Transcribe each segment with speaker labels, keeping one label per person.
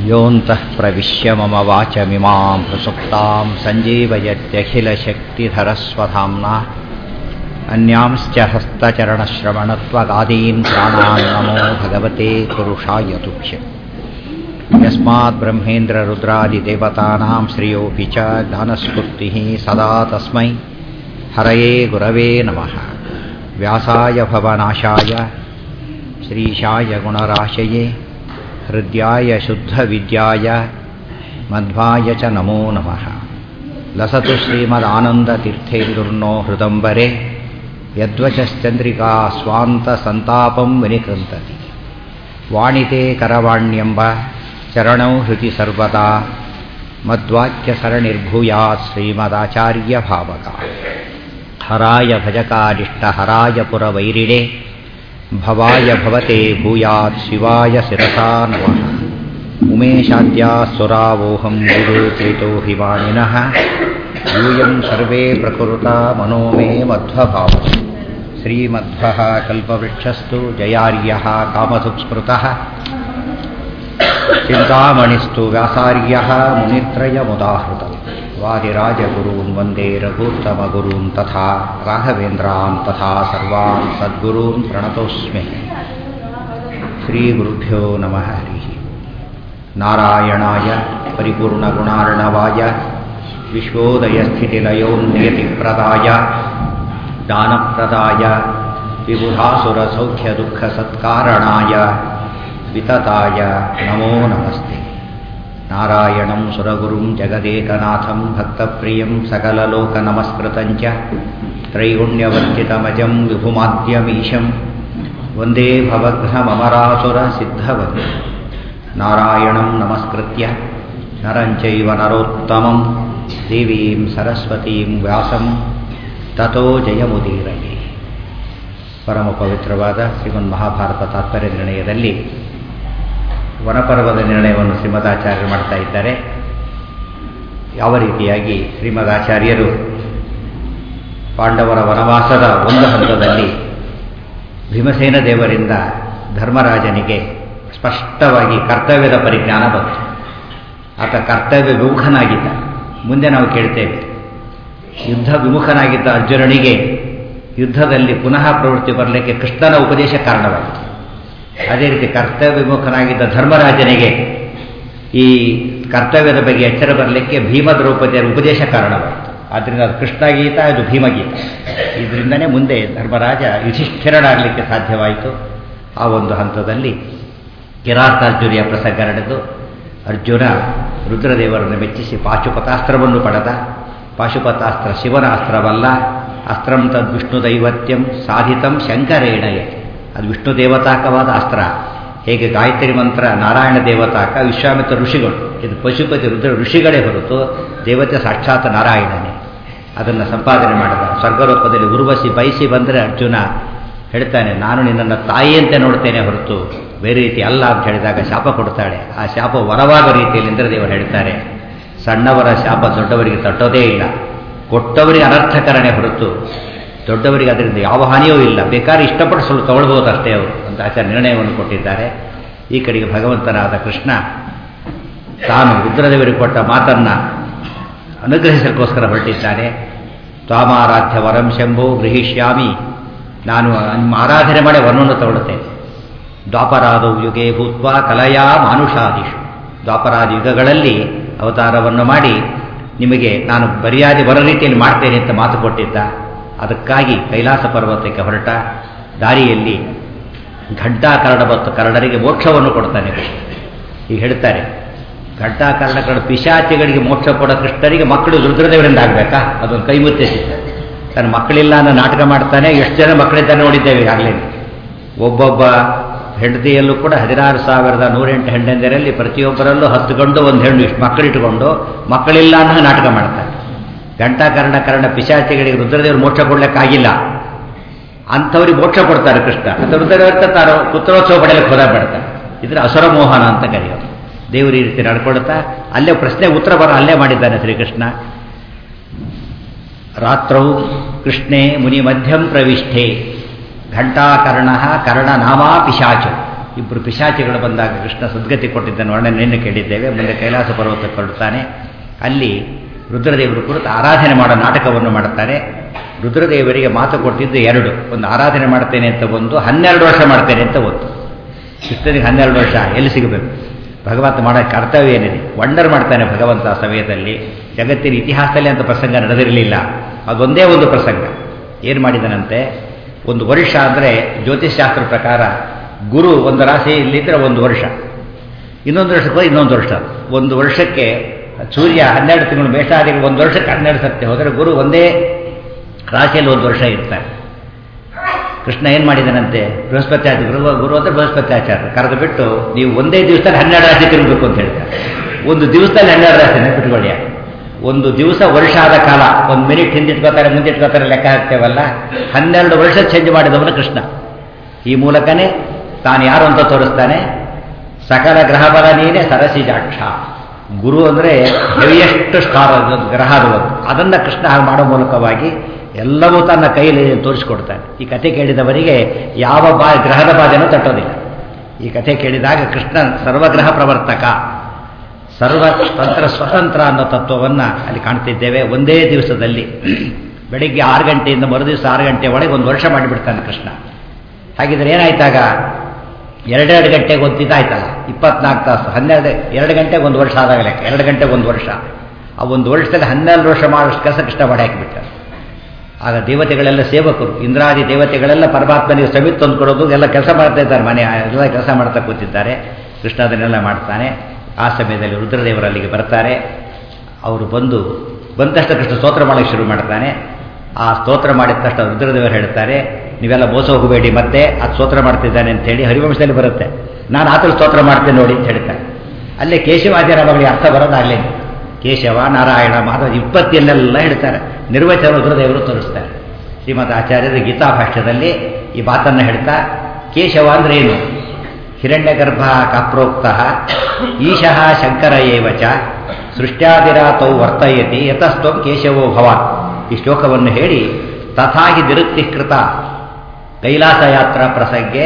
Speaker 1: योऽन्तः प्रविश्य मम वाचमिमां प्रसुप्तां सञ्जीवयत्यखिलशक्तिधरस्वधाम्ना अन्यांश्च हस्तचरणश्रवणत्वगादीन् प्राणान् नमो भगवते पुरुषाय तुभ्य यस्मात् ब्रह्मेन्द्ररुद्रादिदेवतानां श्रियोऽपि च ज्ञानस्फूर्तिः सदा तस्मै हरये गुरवे नमः व्यासाय भवनाशाय श्रीशाय गुणराशये हृद्याय शुद्धविद्याय मध्वाय च नमो नमः लसतु श्रीमदानन्दतीर्थेन्दुर्नो हृदम्बरे यद्वचश्चन्द्रिका स्वान्तसन्तापं विनिकृन्तति वाणिते करवाण्यम्ब चरणौ हृदि सर्वदा मद्वाक्यसरणिर्भूयात् श्रीमदाचार्यभावका हराय भजकारिष्टहराय पुरवैरिणे भवाय भवते भूयात् शिवाय शिरसा नमः उमेशाद्यासुरावोहं गुरुकृतो हिवाणिनः यूयं सर्वे प्रकुरुता मनो मे मध्वभाव श्रीमध्वः कल्पवृक्षस्तु जयार्यः कामधुक्स्मृतः चिन्तामणिस्तु व्यासार्यः मुनित्रयमुदाहृतम् वादिराजगुरून् वन्दे रघूत्तमगुरून् तथा राघवेन्द्रान् तथा सर्वान् सद्गुरून् प्रणतोऽस्मि श्रीगुरुभ्यो नमः हरिः नारायणाय परिपूर्णगुणार्णवाय विश्वोदयस्थितिलयोन्नियतिप्रदाय दानप्रदाय विबुधासुरसौख्यदुःखसत्कारणाय वितताय नमो नमस्ते नारायणं सुरगुरुं जगदेकनाथं भक्तप्रियं सकललोकनमस्कृतं च त्रैगुण्यवर्जितमजं विभुमाद्यमीशं वन्दे भवघ्नममरासुरसिद्धवन् नारायणं नमस्कृत्य नरं चैव नरोत्तमं देवीं सरस्वतीं व्यासं ततो ಜಯಮುದೀರಯೇ ಪರಮ ಪವಿತ್ರವಾದ ಶ್ರೀಮನ್ ಮಹಾಭಾರತ ತಾತ್ಪರ್ಯ ನಿರ್ಣಯದಲ್ಲಿ ವನಪರ್ವದ ನಿರ್ಣಯವನ್ನು ಶ್ರೀಮದಾಚಾರ್ಯರು ಮಾಡ್ತಾ ಇದ್ದಾರೆ ಯಾವ ರೀತಿಯಾಗಿ ಶ್ರೀಮದಾಚಾರ್ಯರು ಪಾಂಡವರ ವನವಾಸದ ಒಂದು ಹಂತದಲ್ಲಿ ಭೀಮಸೇನ ದೇವರಿಂದ ಧರ್ಮರಾಜನಿಗೆ ಸ್ಪಷ್ಟವಾಗಿ ಕರ್ತವ್ಯದ ಪರಿಜ್ಞಾನ ಬಂತು ಆತ ಕರ್ತವ್ಯ ವಿಮುಖನಾಗಿದ್ದ ಮುಂದೆ ನಾವು ಕೇಳ್ತೇವೆ ಯುದ್ಧ ವಿಮುಖನಾಗಿದ್ದ ಅರ್ಜುನನಿಗೆ ಯುದ್ಧದಲ್ಲಿ ಪುನಃ ಪ್ರವೃತ್ತಿ ಬರಲಿಕ್ಕೆ ಕೃಷ್ಣನ ಉಪದೇಶ ಕಾರಣವಾಯಿತು ಅದೇ ರೀತಿ ಕರ್ತವ್ಯ ವಿಮುಖನಾಗಿದ್ದ ಧರ್ಮರಾಜನಿಗೆ ಈ ಕರ್ತವ್ಯದ ಬಗ್ಗೆ ಎಚ್ಚರ ಬರಲಿಕ್ಕೆ ಭೀಮ ದ್ರೌಪದಿಯರ ಉಪದೇಶ ಕಾರಣವಾಯಿತು ಆದ್ದರಿಂದ ಅದು ಕೃಷ್ಣಗೀತ ಅದು ಭೀಮಗೀತ ಇದರಿಂದನೇ ಮುಂದೆ ಧರ್ಮರಾಜ ಯುಧಿಷ್ಠಿರನಾಗಲಿಕ್ಕೆ ಸಾಧ್ಯವಾಯಿತು ಆ ಒಂದು ಹಂತದಲ್ಲಿ ಕಿರಾತಾರ್ಜುನಿಯ ಪ್ರಸಂಗ ನಡೆದು ಅರ್ಜುನ ರುದ್ರದೇವರನ್ನು ಮೆಚ್ಚಿಸಿ ಪಾಶುಪತಾಸ್ತ್ರವನ್ನು ಪಡೆದ ಪಾಶುಪತಾಸ್ತ್ರ ಶಿವನ ಅಸ್ತ್ರವಲ್ಲ ಅಸ್ತ್ರಂ ತದ್ ವಿಷ್ಣು ದೈವತ್ಯಂ ಸಾಧಿತಂ ಶಂಕರೇಣಯ ಅದು ವಿಷ್ಣು ದೇವತಾಕವಾದ ಅಸ್ತ್ರ ಹೇಗೆ ಗಾಯತ್ರಿ ಮಂತ್ರ ನಾರಾಯಣ ದೇವತಾಕ ವಿಶ್ವಾಮಿತ್ರ ಋಷಿಗಳು ಇದು ಪಶುಪತಿ ರುದ್ರ ಋಷಿಗಳೇ ಹೊರತು ದೇವತೆ ಸಾಕ್ಷಾತ್ ನಾರಾಯಣನೇ ಅದನ್ನು ಸಂಪಾದನೆ ಮಾಡಿದ ಸ್ವರ್ಗರೂಪದಲ್ಲಿ ಉರ್ವಶಿ ಬಯಸಿ ಬಂದರೆ ಅರ್ಜುನ ಹೇಳ್ತಾನೆ ನಾನು ನಿನ್ನನ್ನು ತಾಯಿಯಂತೆ ನೋಡ್ತೇನೆ ಹೊರತು ಬೇರೆ ರೀತಿ ಅಲ್ಲ ಅಂತ ಹೇಳಿದಾಗ ಶಾಪ ಕೊಡ್ತಾಳೆ ಆ ಶಾಪ ವರವಾದ ರೀತಿಯಲ್ಲಿ ಇಂದ್ರದೇವರು ಹೇಳ್ತಾರೆ ಸಣ್ಣವರ ಶಾಪ ದೊಡ್ಡವರಿಗೆ ತಟ್ಟೋದೇ ಇಲ್ಲ ಕೊಟ್ಟವರಿಗೆ ಅನರ್ಥಕರಣೆ ಹೊರತು ದೊಡ್ಡವರಿಗೆ ಅದರಿಂದ ಯಾವ ಹಾನಿಯೂ ಇಲ್ಲ ಬೇಕಾದ್ರೆ ಇಷ್ಟಪಟ್ಟು ಸ್ವಲ್ಪ ತಗೊಳ್ಬೋದು ಅಷ್ಟೇ ಅವರು ಅಂತ ಆಚಾರ ನಿರ್ಣಯವನ್ನು ಕೊಟ್ಟಿದ್ದಾರೆ ಈ ಕಡೆಗೆ ಭಗವಂತನಾದ ಕೃಷ್ಣ ತಾನು ರುದ್ರದೇವರಿಗೆ ಕೊಟ್ಟ ಮಾತನ್ನು ಅನುಗ್ರಹಿಸಲಿಕ್ಕೋಸ್ಕರ ಹೊರಟಿದ್ದಾನೆ ತ್ವಾಮಾರಾಧ್ಯ ವರಂ ಶಂಭೋ ಗೃಹಿಷ್ಯಾಮಿ ನಾನು ನಿಮ್ಮ ಆರಾಧನೆ ಮಾಡಿ ವರನನ್ನು ತಗೊಳ್ಳುತ್ತೇನೆ ದ್ವಾಪರಾದೌ ಯುಗೆ ಭೂತ್ವ ಕಲಯಾ ಮಾನುಷಾದಿಷು ದ್ವಾಪರಾದ ಯುಗಗಳಲ್ಲಿ ಅವತಾರವನ್ನು ಮಾಡಿ ನಿಮಗೆ ನಾನು ಬರಿಯಾದಿ ಬರೋ ರೀತಿಯಲ್ಲಿ ಮಾಡ್ತೇನೆ ಅಂತ ಮಾತು ಕೊಟ್ಟಿದ್ದ ಅದಕ್ಕಾಗಿ ಕೈಲಾಸ ಪರ್ವತಕ್ಕೆ ಹೊರಟ ದಾರಿಯಲ್ಲಿ ಘಂಟಾಕರಣ ಮತ್ತು ಕರಡರಿಗೆ ಮೋಕ್ಷವನ್ನು ಕೊಡ್ತಾನೆ ಈಗ ಹೇಳ್ತಾರೆ ಘಂಟಾಕರಣಗಳ ಪಿಶಾಚಿಗಳಿಗೆ ಮೋಕ್ಷ ಕೊಡೋ ಕೃಷ್ಣರಿಗೆ ಮಕ್ಕಳು ರುದ್ರದೇವರಿಂದ ಆಗಬೇಕಾ ಅದೊಂದು ಕೈ ಮುತ್ತಿಸಿದ್ದ ತನ್ನ ಮಕ್ಕಳಿಲ್ಲ ಅನ್ನೋ ನಾಟಕ ಮಾಡ್ತಾನೆ ಎಷ್ಟು ಜನ ಮಕ್ಕಳಿದ್ದಾನೆ ನೋಡಿದ್ದೇವೆ ಈಗಾಗಲೇ ಒಬ್ಬೊಬ್ಬ ಹೆಂಡತಿಯಲ್ಲೂ ಕೂಡ ಹದಿನಾರು ಸಾವಿರದ ನೂರೆಂಟು ಹೆಣ್ಣೆಂದರಲ್ಲಿ ಪ್ರತಿಯೊಬ್ಬರಲ್ಲೂ ಹತ್ತು ಗಂಡು ಒಂದು ಹೆಣ್ಣು ಇಷ್ಟು ಮಕ್ಕಳಿಟ್ಟುಕೊಂಡು ಮಕ್ಕಳಿಲ್ಲ ಅನ್ನೋ ನಾಟಕ ಮಾಡ್ತಾರೆ ಘಂಟಾಕರಣ ಕರಣ ಪಿಶಾಚಿಗಳಿಗೆ ರುದ್ರದೇವರು ಮೋಕ್ಷ ಕೊಡ್ಲಿಕ್ಕಾಗಿಲ್ಲ ಅಂಥವ್ರಿಗೆ ಮೋಕ್ಷ ಕೊಡ್ತಾರೆ ಕೃಷ್ಣ ಅಂತ ರುದ್ರದೇವರ ತಾನು ಪುತ್ರೋತ್ಸವ ಪಡೆಯಲಿಕ್ಕೆ ಹೋದ ಬಿಡ್ತಾರೆ ಇದ್ರೆ ಅಸುರ ಮೋಹನ ಅಂತ ಕರೆಯೋದು ದೇವರು ಈ ರೀತಿ ನಡ್ಕೊಳ್ತಾ ಅಲ್ಲೇ ಪ್ರಶ್ನೆ ಉತ್ತರ ಬರ ಅಲ್ಲೇ ಮಾಡಿದ್ದಾನೆ ಶ್ರೀಕೃಷ್ಣ ರಾತ್ರೌ ಕೃಷ್ಣೇ ಮುನಿ ಮಧ್ಯಂ ಪ್ರವಿಷ್ಠೆ ಘಂಟಾಕರ್ಣ ಕರ್ಣನಾಮಾ ಪಿಶಾಚು ಇಬ್ಬರು ಪಿಶಾಚಿಗಳು ಬಂದಾಗ ಕೃಷ್ಣ ಸದ್ಗತಿ ಕೊಟ್ಟಿದ್ದನ್ನು ವರ್ಣನೆಯನ್ನು ಕೇಳಿದ್ದೇವೆ ಮುಂದೆ ಕೈಲಾಸ ಪರ್ವತಕ್ಕೆ ಹೊರಡ್ತಾನೆ ಅಲ್ಲಿ ರುದ್ರದೇವರು ಕುರಿತು ಆರಾಧನೆ ಮಾಡೋ ನಾಟಕವನ್ನು ಮಾಡುತ್ತಾರೆ ರುದ್ರದೇವರಿಗೆ ಮಾತು ಕೊಟ್ಟಿದ್ದು ಎರಡು ಒಂದು ಆರಾಧನೆ ಮಾಡ್ತೇನೆ ಅಂತ ಒಂದು ಹನ್ನೆರಡು ವರ್ಷ ಮಾಡ್ತೇನೆ ಅಂತ ಒಂದು ಕೃಷ್ಣನಿಗೆ ಹನ್ನೆರಡು ವರ್ಷ ಎಲ್ಲಿ ಸಿಗಬೇಕು ಭಗವಂತ ಮಾಡೋ ಕರ್ತವ್ಯ ಏನಿದೆ ವಂಡರ್ ಮಾಡ್ತಾನೆ ಭಗವಂತ ಆ ಸಮಯದಲ್ಲಿ ಜಗತ್ತಿನ ಇತಿಹಾಸದಲ್ಲಿ ಅಂತ ಪ್ರಸಂಗ ನಡೆದಿರಲಿಲ್ಲ ಅದೊಂದೇ ಒಂದು ಪ್ರಸಂಗ ಏನು ಮಾಡಿದನಂತೆ ಒಂದು ವರ್ಷ ಅಂದರೆ ಜ್ಯೋತಿಷ್ಶಾಸ್ತ್ರ ಪ್ರಕಾರ ಗುರು ಒಂದು ರಾಶಿ ಇಲ್ಲಿದ್ದರೆ ಒಂದು ವರ್ಷ ಇನ್ನೊಂದು ವರ್ಷಕ್ಕೆ ಇನ್ನೊಂದು ವರ್ಷ ಒಂದು ವರ್ಷಕ್ಕೆ ಸೂರ್ಯ ಹನ್ನೆರಡು ತಿಂಗಳು ಮೇಷಾದಿಗಳು ಒಂದು ವರ್ಷಕ್ಕೆ ಹನ್ನೆರಡು ಸತ್ಯ ಹೋದರೆ ಗುರು ಒಂದೇ ರಾಶಿಯಲ್ಲಿ ಒಂದು ವರ್ಷ ಇರ್ತಾರೆ ಕೃಷ್ಣ ಏನು ಮಾಡಿದನಂತೆ ಬೃಹಸ್ಪತ್ಯಾಚಾರ್ಯ ಗುರು ಗುರು ಅಂದರೆ ಬೃಹಸ್ಪತ್ಯಾಚಾರ್ಯ ಕರೆದು ಬಿಟ್ಟು ನೀವು ಒಂದೇ ದಿವಸದಲ್ಲಿ ಹನ್ನೆರಡು ರಾಶಿ ತಿರುಗಬೇಕು ಅಂತ ಹೇಳ್ತಾರೆ ಒಂದು ದಿವಸದಲ್ಲಿ ಹನ್ನೆರಡು ರಾಶಿ ನೆನಪಿಟ್ಕೊಳ್ಳಿ ಒಂದು ದಿವಸ ವರ್ಷ ಆದ ಕಾಲ ಒಂದು ಮಿನಿಟ್ ಹಿಂದಿಟ್ಕೋತಾರೆ ಮುಂದಿಟ್ಕೋತಾರೆ ಲೆಕ್ಕ ಹಾಕ್ತೇವಲ್ಲ ಹನ್ನೆರಡು ವರ್ಷ ಚೇಂಜ್ ಮಾಡಿದವನು ಕೃಷ್ಣ ಈ ಮೂಲಕನೇ ತಾನು ಯಾರು ಅಂತ ತೋರಿಸ್ತಾನೆ ಸಕಲ ಗ್ರಹ ಬಲ ನೀನೇ ಸರಸಿಜಾಕ್ಷ ಗುರು ಅಂದರೆ ಹೆವಿಯೆಸ್ಟ್ ಸ್ಟಾರ್ ಗ್ರಹ ಅದು ಅದನ್ನು ಕೃಷ್ಣ ಹಾಗೆ ಮಾಡೋ ಮೂಲಕವಾಗಿ ಎಲ್ಲವೂ ತನ್ನ ಕೈಯಲ್ಲಿ ತೋರಿಸಿಕೊಡ್ತಾನೆ ಈ ಕಥೆ ಕೇಳಿದವರಿಗೆ ಯಾವ ಬಾ ಗ್ರಹದ ಬಾಧೆನೂ ತಟ್ಟೋದಿಲ್ಲ ಈ ಕಥೆ ಕೇಳಿದಾಗ ಕೃಷ್ಣ ಸರ್ವಗ್ರಹ ಪ್ರವರ್ತಕ ಸರ್ವ ತಂತ್ರ ಸ್ವತಂತ್ರ ಅನ್ನೋ ತತ್ವವನ್ನು ಅಲ್ಲಿ ಕಾಣ್ತಿದ್ದೇವೆ ಒಂದೇ ದಿವಸದಲ್ಲಿ ಬೆಳಿಗ್ಗೆ ಆರು ಗಂಟೆಯಿಂದ ಮರುದಿವಸ ಆರು ಗಂಟೆ ಒಳಗೆ ಒಂದು ವರ್ಷ ಮಾಡಿಬಿಡ್ತಾನೆ ಕೃಷ್ಣ ಹಾಗಿದ್ರೆ ಏನಾಯ್ತಾಗ ಎರಡೆರಡು ಗಂಟೆಗೆ ಒಂದು ಇದಾಯ್ತಲ್ಲ ಇಪ್ಪತ್ನಾಲ್ಕು ತಾಸು ಹನ್ನೆರಡು ಎರಡು ಗಂಟೆಗೆ ಒಂದು ವರ್ಷ ಆದಾಗ ಲೆಕ್ಕ ಎರಡು ಗಂಟೆಗೆ ಒಂದು ವರ್ಷ ಆ ಒಂದು ವರ್ಷದಲ್ಲಿ ಹನ್ನೆರಡು ವರ್ಷ ಮಾಡೋಷ್ಟು ಕೆಲಸ ಕೃಷ್ಣ ಮಾಡಿ ಹಾಕಿಬಿಟ್ಟಾರೆ ಆಗ ದೇವತೆಗಳೆಲ್ಲ ಸೇವಕರು ಇಂದ್ರಾದಿ ದೇವತೆಗಳೆಲ್ಲ ಪರಮಾತ್ಮನಿಗೆ ಸಮಿತ್ ತಂದು ಕೊಡೋದು ಎಲ್ಲ ಕೆಲಸ ಮಾಡ್ತಾ ಇದ್ದಾರೆ ಮನೆ ಎಲ್ಲ ಕೆಲಸ ಮಾಡ್ತಾ ಕೂತಿದ್ದಾರೆ ಕೃಷ್ಣ ಅದನ್ನೆಲ್ಲ ಮಾಡ್ತಾನೆ ಆ ಸಮಯದಲ್ಲಿ ರುದ್ರದೇವರು ಅಲ್ಲಿಗೆ ಬರ್ತಾರೆ ಅವರು ಬಂದು ಬಂದ ತಕ್ಷಣ ಕೃಷ್ಣ ಸ್ತೋತ್ರ ಮಾಡೋಕ್ಕೆ ಶುರು ಮಾಡ್ತಾನೆ ಆ ಸ್ತೋತ್ರ ಮಾಡಿದ ತಕ್ಷಣ ರುದ್ರದೇವರು ಹೇಳ್ತಾರೆ ನೀವೆಲ್ಲ ಮೋಸ ಹೋಗಬೇಡಿ ಮತ್ತೆ ಅದು ಸ್ತೋತ್ರ ಮಾಡ್ತಿದ್ದಾನೆ ಅಂತ ಹೇಳಿ ಹರಿವಂಶದಲ್ಲಿ ಬರುತ್ತೆ ನಾನು ಆತನ ಸ್ತೋತ್ರ ಮಾಡ್ತೇನೆ ನೋಡಿ ಅಂತ ಹೇಳ್ತಾರೆ ಅಲ್ಲೇ ಕೇಶವಾದ್ಯರಾಮಗಳಿಗೆ ಅರ್ಥ ಬರೋದಾಗಲೇ ಕೇಶವ ನಾರಾಯಣ ಮಾಧವ ಇಪ್ಪತ್ತಿಯಲ್ಲೆಲ್ಲ ಹೇಳ್ತಾರೆ ನಿರ್ವಚನ ರುದ್ರದೇವರು ತೋರಿಸ್ತಾರೆ ಶ್ರೀಮದ್ ಆಚಾರ್ಯರ ಗೀತಾ ಭಾಷ್ಯದಲ್ಲಿ ಈ ಮಾತನ್ನು ಹೇಳ್ತಾ ಕೇಶವ ಅಂದ್ರೆ ಏನು ಹಿರಣ್ಯಗರ್ಭ ಕಾಪ್ರೋಕ್ತ ಈಶಃ ಶಂಕರ ಏವಚ ಸೃಷ್ಟ್ಯಾದಿರಾತೌ ವರ್ತಯತಿ ಯತಸ್ತ್ವಂ ಕೇಶವೋ ಭವಾನ್ ಈ ಶ್ಲೋಕವನ್ನು ಹೇಳಿ ತಥಾಗಿ ನಿರುಕ್ತಿಕೃತ ಕೈಲಾಸ ಯಾತ್ರಾ ಪ್ರಸಂಗೆ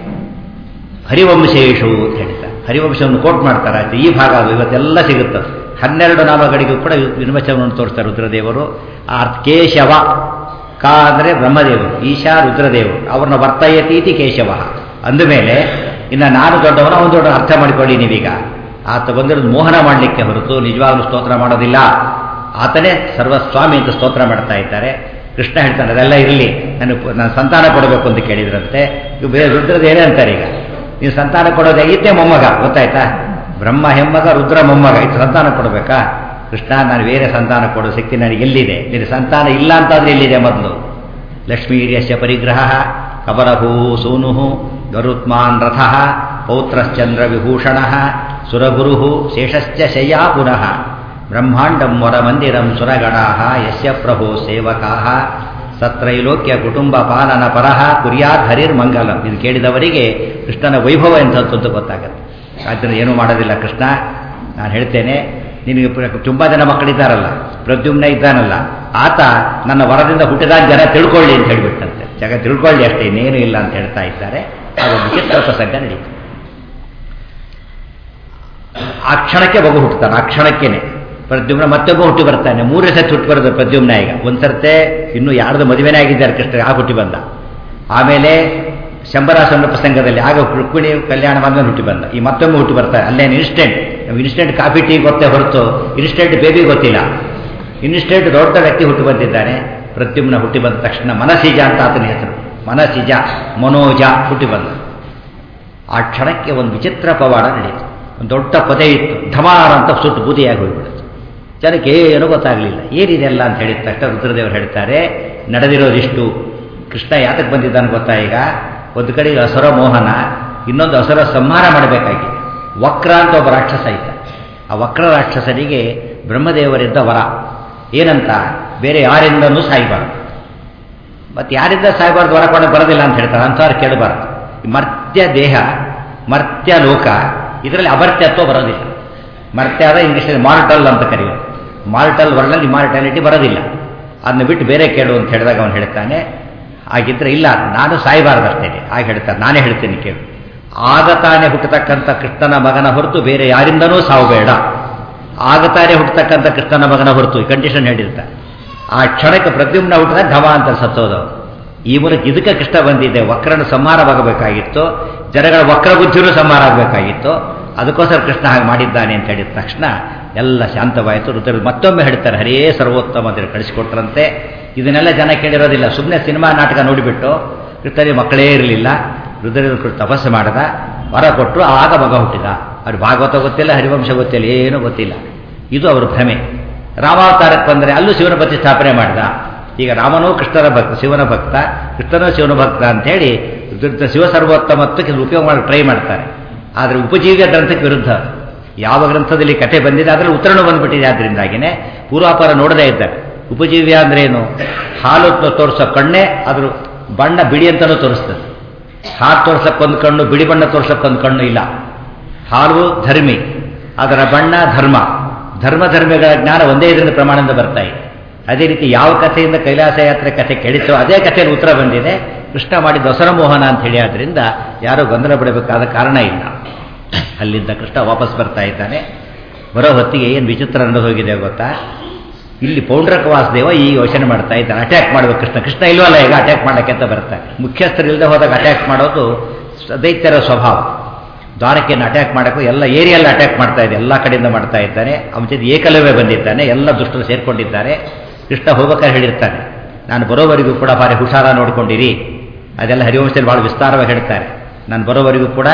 Speaker 1: ಹರಿವಂಶೇಶು ಅಂತ ಹೇಳ್ತಾರೆ ಹರಿವಂಶವನ್ನು ಕೋಟ್ ಮಾಡ್ತಾರೆ ಆಯ್ತು ಈ ಭಾಗ ಅದು ಇವತ್ತೆಲ್ಲ ಸಿಗುತ್ತೆ ಹನ್ನೆರಡು ನಾಮಗಳಿಗೂ ಕೂಡ ವಿನ್ವಚನವನ್ನು ತೋರಿಸ್ತಾರೆ ರುದ್ರದೇವರು ಆ ಕೇಶವ ಕ ಅಂದರೆ ಬ್ರಹ್ಮದೇವರು ಈಶಾ ರುದ್ರದೇವರು ಅವ್ರನ್ನ ವರ್ತಯತೀತಿ ಕೇಶವ ಅಂದಮೇಲೆ ಇನ್ನು ನಾನು ದೊಡ್ಡವನ ಅವನು ದೊಡ್ಡ ಅರ್ಥ ಮಾಡಿಕೊಳ್ಳಿ ನೀವೀಗ ಆತ ಬಂದಿರೋದು ಮೋಹನ ಮಾಡಲಿಕ್ಕೆ ಹೊರತು ನಿಜವಾಗ್ಲೂ ಸ್ತೋತ್ರ ಮಾಡೋದಿಲ್ಲ ಆತನೇ ಸರ್ವಸ್ವಾಮಿ ಅಂತ ಸ್ತೋತ್ರ ಮಾಡ್ತಾ ಇದ್ದಾರೆ ಕೃಷ್ಣ ಹೇಳ್ತಾನೆ ಅದೆಲ್ಲ ಇರಲಿ ನಾನು ನಾನು ಸಂತಾನ ಕೊಡಬೇಕು ಅಂತ ಕೇಳಿದ್ರಂತೆ ಇವು ಬೇರೆ ರುದ್ರದ ಏನೇ ಅಂತಾರೆ ಈಗ ನೀವು ಸಂತಾನ ಕೊಡೋದಾಗಿದ್ದೇ ಮೊಮ್ಮಗ ಗೊತ್ತಾಯ್ತಾ ಬ್ರಹ್ಮ ಹೆಮ್ಮಗ ರುದ್ರ ಮೊಮ್ಮಗ ಇದು ಸಂತಾನ ಕೊಡಬೇಕಾ ಕೃಷ್ಣ ನಾನು ಬೇರೆ ಸಂತಾನ ಕೊಡೋ ಶಕ್ತಿ ನನಗೆ ಎಲ್ಲಿದೆ ನಿನ್ನ ಸಂತಾನ ಇಲ್ಲ ಅಂತಾದ್ರೆ ಎಲ್ಲಿದೆ ಮೊದಲು ಲಕ್ಷ್ಮೀರ್ಯಸ್ಯ ಪರಿಗ್ರಹ ಕಬರಹೂ ಸೂನು ಗರುತ್ಮಾನ್ ರಥ ಪೌತ್ರಶ್ಚಂದ್ರ ವಿಭೂಷಣ ಸುರಗುರು ಶೇಷಶ್ಚ ಶಯ್ಯಾ ಪುನಃ ಬ್ರಹ್ಮಾಂಡಂ ವರಮಂದಿರಂ ಸುರಗಣಾ ಯಸ್ಯ ಪ್ರಭೋ ಸೇವಕಾ ಸತ್ರೈಲೋಕ್ಯ ಕುಟುಂಬ ಪಾಲನ ಪರಹ ಕುರ್ಯಾತ್ ಹರಿರ್ಮಂಗಲಂ ಇದು ಕೇಳಿದವರಿಗೆ ಕೃಷ್ಣನ ವೈಭವ ಎಂಥದ್ದು ಗೊತ್ತಾಗುತ್ತೆ ಆದ್ದರಿಂದ ಏನೂ ಮಾಡೋದಿಲ್ಲ ಕೃಷ್ಣ ನಾನು ಹೇಳ್ತೇನೆ ನಿನಗೆ ತುಂಬ ಜನ ಮಕ್ಕಳಿದ್ದಾರಲ್ಲ ಪ್ರದ್ಯುಮ್ನ ಇದ್ದಾನಲ್ಲ ಆತ ನನ್ನ ವರದಿಂದ ಹುಟ್ಟಿದಾಗ ಜನ ತಿಳ್ಕೊಳ್ಳಿ ಅಂತ ಹೇಳಿಬಿಟ್ಟಂತೆ ಜಗ ತಿಳ್ಕೊಳ್ಳಿ ಅಷ್ಟೇ ಇನ್ನೇನು ಇಲ್ಲ ಅಂತ ಹೇಳ್ತಾ ಇದ್ದಾರೆ ಅದೊಂದು ಚಿತ್ರ ಪ್ರಸಂಗ ನಡೀತು ಆ ಕ್ಷಣಕ್ಕೆ ಮಗು ಹುಟ್ಟುತ್ತಾನೆ ಆ ಕ್ಷಣಕ್ಕೇನೆ ಪ್ರದ್ಯುಮ್ನ ಮತ್ತೊಬ್ಬ ಹುಟ್ಟಿ ಬರ್ತಾನೆ ಮೂರನೇ ಸತಿ ಹುಟ್ಟಿ ಬರೋದು ಪ್ರದ್ಯುಮ್ನ ಈಗ ಒಂದು ಸರ್ತೆ ಇನ್ನೂ ಯಾರ್ದು ಮದುವೆನೇ ಆಗಿದ್ದಾರೆ ಕೃಷ್ಣ ಆ ಹುಟ್ಟಿ ಬಂದ ಆಮೇಲೆ ಶಂಬರಾಸನ ಪ್ರಸಂಗದಲ್ಲಿ ಆಗ ರುಕ್ಮಿಣಿ ಕಲ್ಯಾಣ ಬಂದ ಹುಟ್ಟಿ ಬಂದ ಈ ಮತ್ತೊಮ್ಮೆ ಹುಟ್ಟಿ ಬರ್ತಾರೆ ಅಲ್ಲೇನು ಇನ್ಸ್ಟೆಂಟ್ ಇನ್ಸ್ಟೆಂಟ್ ಕಾಫಿ ಟೀ ಗೊತ್ತೇ ಹೊರತು ಇನ್ಸ್ಟೆಂಟ್ ಬೇಬಿ ಗೊತ್ತಿಲ್ಲ ಇನ್ಸ್ಟೆಂಟ್ ದೊಡ್ಡ ವ್ಯಕ್ತಿ ಹುಟ್ಟಿ ಬಂದಿದ್ದಾನೆ ಪ್ರದ್ಯುಮ್ನ ಹುಟ್ಟಿ ಬಂದ ತಕ್ಷಣ ಮನಸಿಜ ಅಂತ ಆತನ ಹೆಸರು ಮನಸಿಜ ಮನೋಜ ಹುಟ್ಟಿ ಬಂದ ಆ ಕ್ಷಣಕ್ಕೆ ಒಂದು ವಿಚಿತ್ರ ಪವಾಡ ನಡೆಯಿತು ಒಂದು ದೊಡ್ಡ ಪೊದೆ ಇತ್ತು ಢಮಾರ ಅಂತ ಸುಟ್ಟು ಬೂದಿಯಾಗಿ ಹೋಗ್ಬಿಡುತ್ತೆ ಜನಕ್ಕೆ ಏನೂ ಗೊತ್ತಾಗಲಿಲ್ಲ ಏನಿದೆಲ್ಲ ಅಂತ ಹೇಳಿದ ತಕ್ಷಣ ರುದ್ರದೇವರು ಹೇಳ್ತಾರೆ ನಡೆದಿರೋದಿಷ್ಟು ಕೃಷ್ಣ ಯಾತಕ್ಕೆ ಬಂದಿದ್ದಾನೆ ಗೊತ್ತಾ ಈಗ ಒಂದು ಕಡೆ ಅಸುರ ಮೋಹನ ಇನ್ನೊಂದು ಅಸುರ ಸಂಹಾರ ಮಾಡಬೇಕಾಗಿದೆ ವಕ್ರ ಅಂತ ಒಬ್ಬ ರಾಕ್ಷಸ ಇದ್ದ ಆ ವಕ್ರ ರಾಕ್ಷಸನಿಗೆ ಬ್ರಹ್ಮದೇವರಿದ್ದ ವರ ಏನಂತ ಬೇರೆ ಯಾರಿಂದನೂ ಸಾಯಬಾರ್ದು ಮತ್ತು ಯಾರಿಂದ ಸಾಯಬಾರ್ದು ವರ ಕೊಂಡು ಬರೋದಿಲ್ಲ ಅಂತ ಹೇಳ್ತಾರೆ ಅಂಥವ್ರು ಕೇಳಬಾರ್ದು ಮರ್ತ್ಯ ದೇಹ ಮರ್ತ್ಯ ಲೋಕ ಇದರಲ್ಲಿ ಅಮರ್ತ್ಯತ್ವ ಬರೋದಿಲ್ಲ ಮರ್ತ್ಯ ಆದ ಇಂಗ್ಲೀಷಲ್ಲಿ ಮಾರ್ಟಲ್ ಅಂತ ಕರೆಯೋದು ಮಾರ್ಟಲ್ ವರ್ಡಲ್ಲಿ ಮಾರ್ಟಾಲಿಟಿ ಬರೋದಿಲ್ಲ ಅದನ್ನ ಬಿಟ್ಟು ಬೇರೆ ಕೇಳು ಅಂತ ಹೇಳಿದಾಗ ಅವನು ಹೇಳ್ತಾನೆ ಹಾಗಿದ್ರೆ ಇಲ್ಲ ನಾನು ಸಾಯಬಾರ್ದು ಅಷ್ಟೇ ಹಾಗೆ ಹೇಳ್ತಾರೆ ನಾನೇ ಹೇಳ್ತೇನೆ ಕೇಳು ಆಗ ತಾನೇ ಹುಟ್ಟತಕ್ಕಂಥ ಕೃಷ್ಣನ ಮಗನ ಹೊರತು ಬೇರೆ ಯಾರಿಂದನೂ ಸಾವು ಬೇಡ ಆಗ ತಾನೇ ಹುಟ್ಟತಕ್ಕಂಥ ಕೃಷ್ಣನ ಮಗನ ಹೊರತು ಈ ಕಂಡೀಷನ್ ಹೇಳಿರ್ತಾರೆ ಆ ಕ್ಷಣಕ್ಕೆ ಪ್ರದ್ಯುಮ್ನ ಹುಟ್ಟಿದಾಗ ಘಮ ಅಂತ ಸತ್ತೋದವು ಈ ಮೂಲಕ ಇದಕ್ಕೆ ಕೃಷ್ಣ ಬಂದಿದೆ ವಕ್ರನ ಸಂಹಾರವಾಗಬೇಕಾಗಿತ್ತು ಜನಗಳ ವಕ್ರ ಬುದ್ಧಿನೂ ಸಂಹಾರ ಆಗಬೇಕಾಗಿತ್ತು ಅದಕ್ಕೋಸ್ಕರ ಕೃಷ್ಣ ಹಾಗೆ ಮಾಡಿದ್ದಾನೆ ಅಂತ ಹೇಳಿದ ತಕ್ಷಣ ಎಲ್ಲ ಶಾಂತವಾಯಿತು ಋತುರು ಮತ್ತೊಮ್ಮೆ ಹೇಳ್ತಾರೆ ಹರೇ ಸರ್ವೋತ್ತಮ ಅಂತ ಕಳಿಸಿಕೊಟ್ರಂತೆ ಇದನ್ನೆಲ್ಲ ಜನ ಕೇಳಿರೋದಿಲ್ಲ ಸುಮ್ಮನೆ ಸಿನಿಮಾ ನಾಟಕ ನೋಡಿಬಿಟ್ಟು ಕೃಷ್ಣನಿಗೆ ಮಕ್ಕಳೇ ಇರಲಿಲ್ಲ ರುದ್ರರು ತಪಸ್ಸು ಮಾಡದ ವರ ಕೊಟ್ಟರು ಆಗ ಮಗ ಹುಟ್ಟಿದ ಅವ್ರು ಭಾಗವತ ಗೊತ್ತಿಲ್ಲ ಹರಿವಂಶ ಗೊತ್ತಿಲ್ಲ ಏನೂ ಗೊತ್ತಿಲ್ಲ ಇದು ಅವ್ರ ಭ್ರಮೆ ರಾಮಾವತಾರಕ್ಕೆ ಬಂದರೆ ಅಲ್ಲೂ ಶಿವನ ಪ್ರತಿಷ್ಠಾಪನೆ ಮಾಡಿದ ಈಗ ರಾಮನೂ ಕೃಷ್ಣನ ಭಕ್ತ ಶಿವನ ಭಕ್ತ ಕೃಷ್ಣನೂ ಶಿವನ ಭಕ್ತ ಅಂತೇಳಿ ಶಿವ ಸರ್ವೋತ್ತಮತ್ವಕ್ಕೆ ಉಪಯೋಗ ಮಾಡಿ ಟ್ರೈ ಮಾಡ್ತಾರೆ ಆದರೆ ಉಪಜೀವ್ಯ ಗ್ರಂಥಕ್ಕೆ ವಿರುದ್ಧ ಯಾವ ಗ್ರಂಥದಲ್ಲಿ ಕಥೆ ಬಂದಿದೆ ಅದರಲ್ಲಿ ಉತ್ತರಣ ಬಂದ್ಬಿಟ್ಟಿದೆ ಆದ್ದರಿಂದಾಗಿನೇ ಪೂರ್ವಾಪರ ನೋಡದೇ ಇದ್ದಾರೆ ಉಪಜೀವ್ಯ ಅಂದ್ರೆ ಏನು ಹಾಲು ತೋರಿಸೋ ಕಣ್ಣೇ ಅದ್ರ ಬಣ್ಣ ಬಿಡಿ ಅಂತಲೂ ತೋರಿಸ್ತದೆ ಹಾಲು ತೋರ್ಸಕ್ಕೊಂದು ಕಣ್ಣು ಬಿಳಿ ಬಣ್ಣ ತೋರ್ಸಕ್ಕೊಂದು ಕಣ್ಣು ಇಲ್ಲ ಹಾಲು ಧರ್ಮಿ ಅದರ ಬಣ್ಣ ಧರ್ಮ ಧರ್ಮ ಧರ್ಮಿಗಳ ಜ್ಞಾನ ಒಂದೇ ಇದರಿಂದ ಪ್ರಮಾಣದಿಂದ ಬರ್ತಾ ಇದೆ ಅದೇ ರೀತಿ ಯಾವ ಕಥೆಯಿಂದ ಕೈಲಾಸ ಯಾತ್ರೆ ಕಥೆ ಕೆಡಿತೋ ಅದೇ ಕಥೆಯಲ್ಲಿ ಉತ್ತರ ಬಂದಿದೆ ಕೃಷ್ಣ ಮಾಡಿದ ದಸರ ಮೋಹನ ಅಂತ ಹೇಳಿ ಆದ್ರಿಂದ ಯಾರೂ ಗೊಂದಲ ಪಡಬೇಕಾದ ಕಾರಣ ಇಲ್ಲ ಅಲ್ಲಿಂದ ಕೃಷ್ಣ ವಾಪಸ್ ಬರ್ತಾ ಇದ್ದಾನೆ ಬರೋ ಹೊತ್ತಿಗೆ ಏನು ವಿಚಿತ್ರ ನಡೆದು ಹೋಗಿದೆ ಗೊತ್ತಾ ಇಲ್ಲಿ ಪೌಂಡ್ರಕ ವಾಸುದೇವ ಈ ಯೋಚನೆ ಮಾಡ್ತಾ ಇದ್ದಾನೆ ಅಟ್ಯಾಕ್ ಮಾಡಬೇಕು ಕೃಷ್ಣ ಕೃಷ್ಣ ಇಲ್ವಲ್ಲ ಈಗ ಅಟ್ಯಾಕ್ ಮಾಡೋಕ್ಕೆ ಅಂತ ಬರ್ತಾರೆ ಮುಖ್ಯಸ್ಥರು ಇಲ್ಲದೆ ಹೋದಾಗ ಅಟ್ಯಾಕ್ ಮಾಡೋದು ದೈತ್ಯರ ಸ್ವಭಾವ ದ್ವಾರಕೆಯನ್ನು ಅಟ್ಯಾಕ್ ಮಾಡೋಕ್ಕೂ ಎಲ್ಲ ಏರಿಯಲ್ಲ ಅಟ್ಯಾಕ್ ಮಾಡ್ತಾ ಇದೆ ಎಲ್ಲ ಕಡೆಯಿಂದ ಮಾಡ್ತಾ ಇದ್ದಾನೆ ಅವನ ಜೊತೆ ಏಕಲವೇ ಬಂದಿದ್ದಾನೆ ಎಲ್ಲ ದುಷ್ಟರು ಸೇರ್ಕೊಂಡಿದ್ದಾರೆ ಕೃಷ್ಣ ಹೋಗ್ಬೇಕಾದ್ರೆ ಹೇಳಿರ್ತಾನೆ ನಾನು ಬರೋವರೆಗೂ ಕೂಡ ಭಾರಿ ಹುಷಾರ ನೋಡ್ಕೊಂಡಿರಿ ಅದೆಲ್ಲ ಹರಿವಂಶದಲ್ಲಿ ಭಾಳ ವಿಸ್ತಾರವಾಗಿ ಹೇಳ್ತಾರೆ ನಾನು ಬರೋವರೆಗೂ ಕೂಡ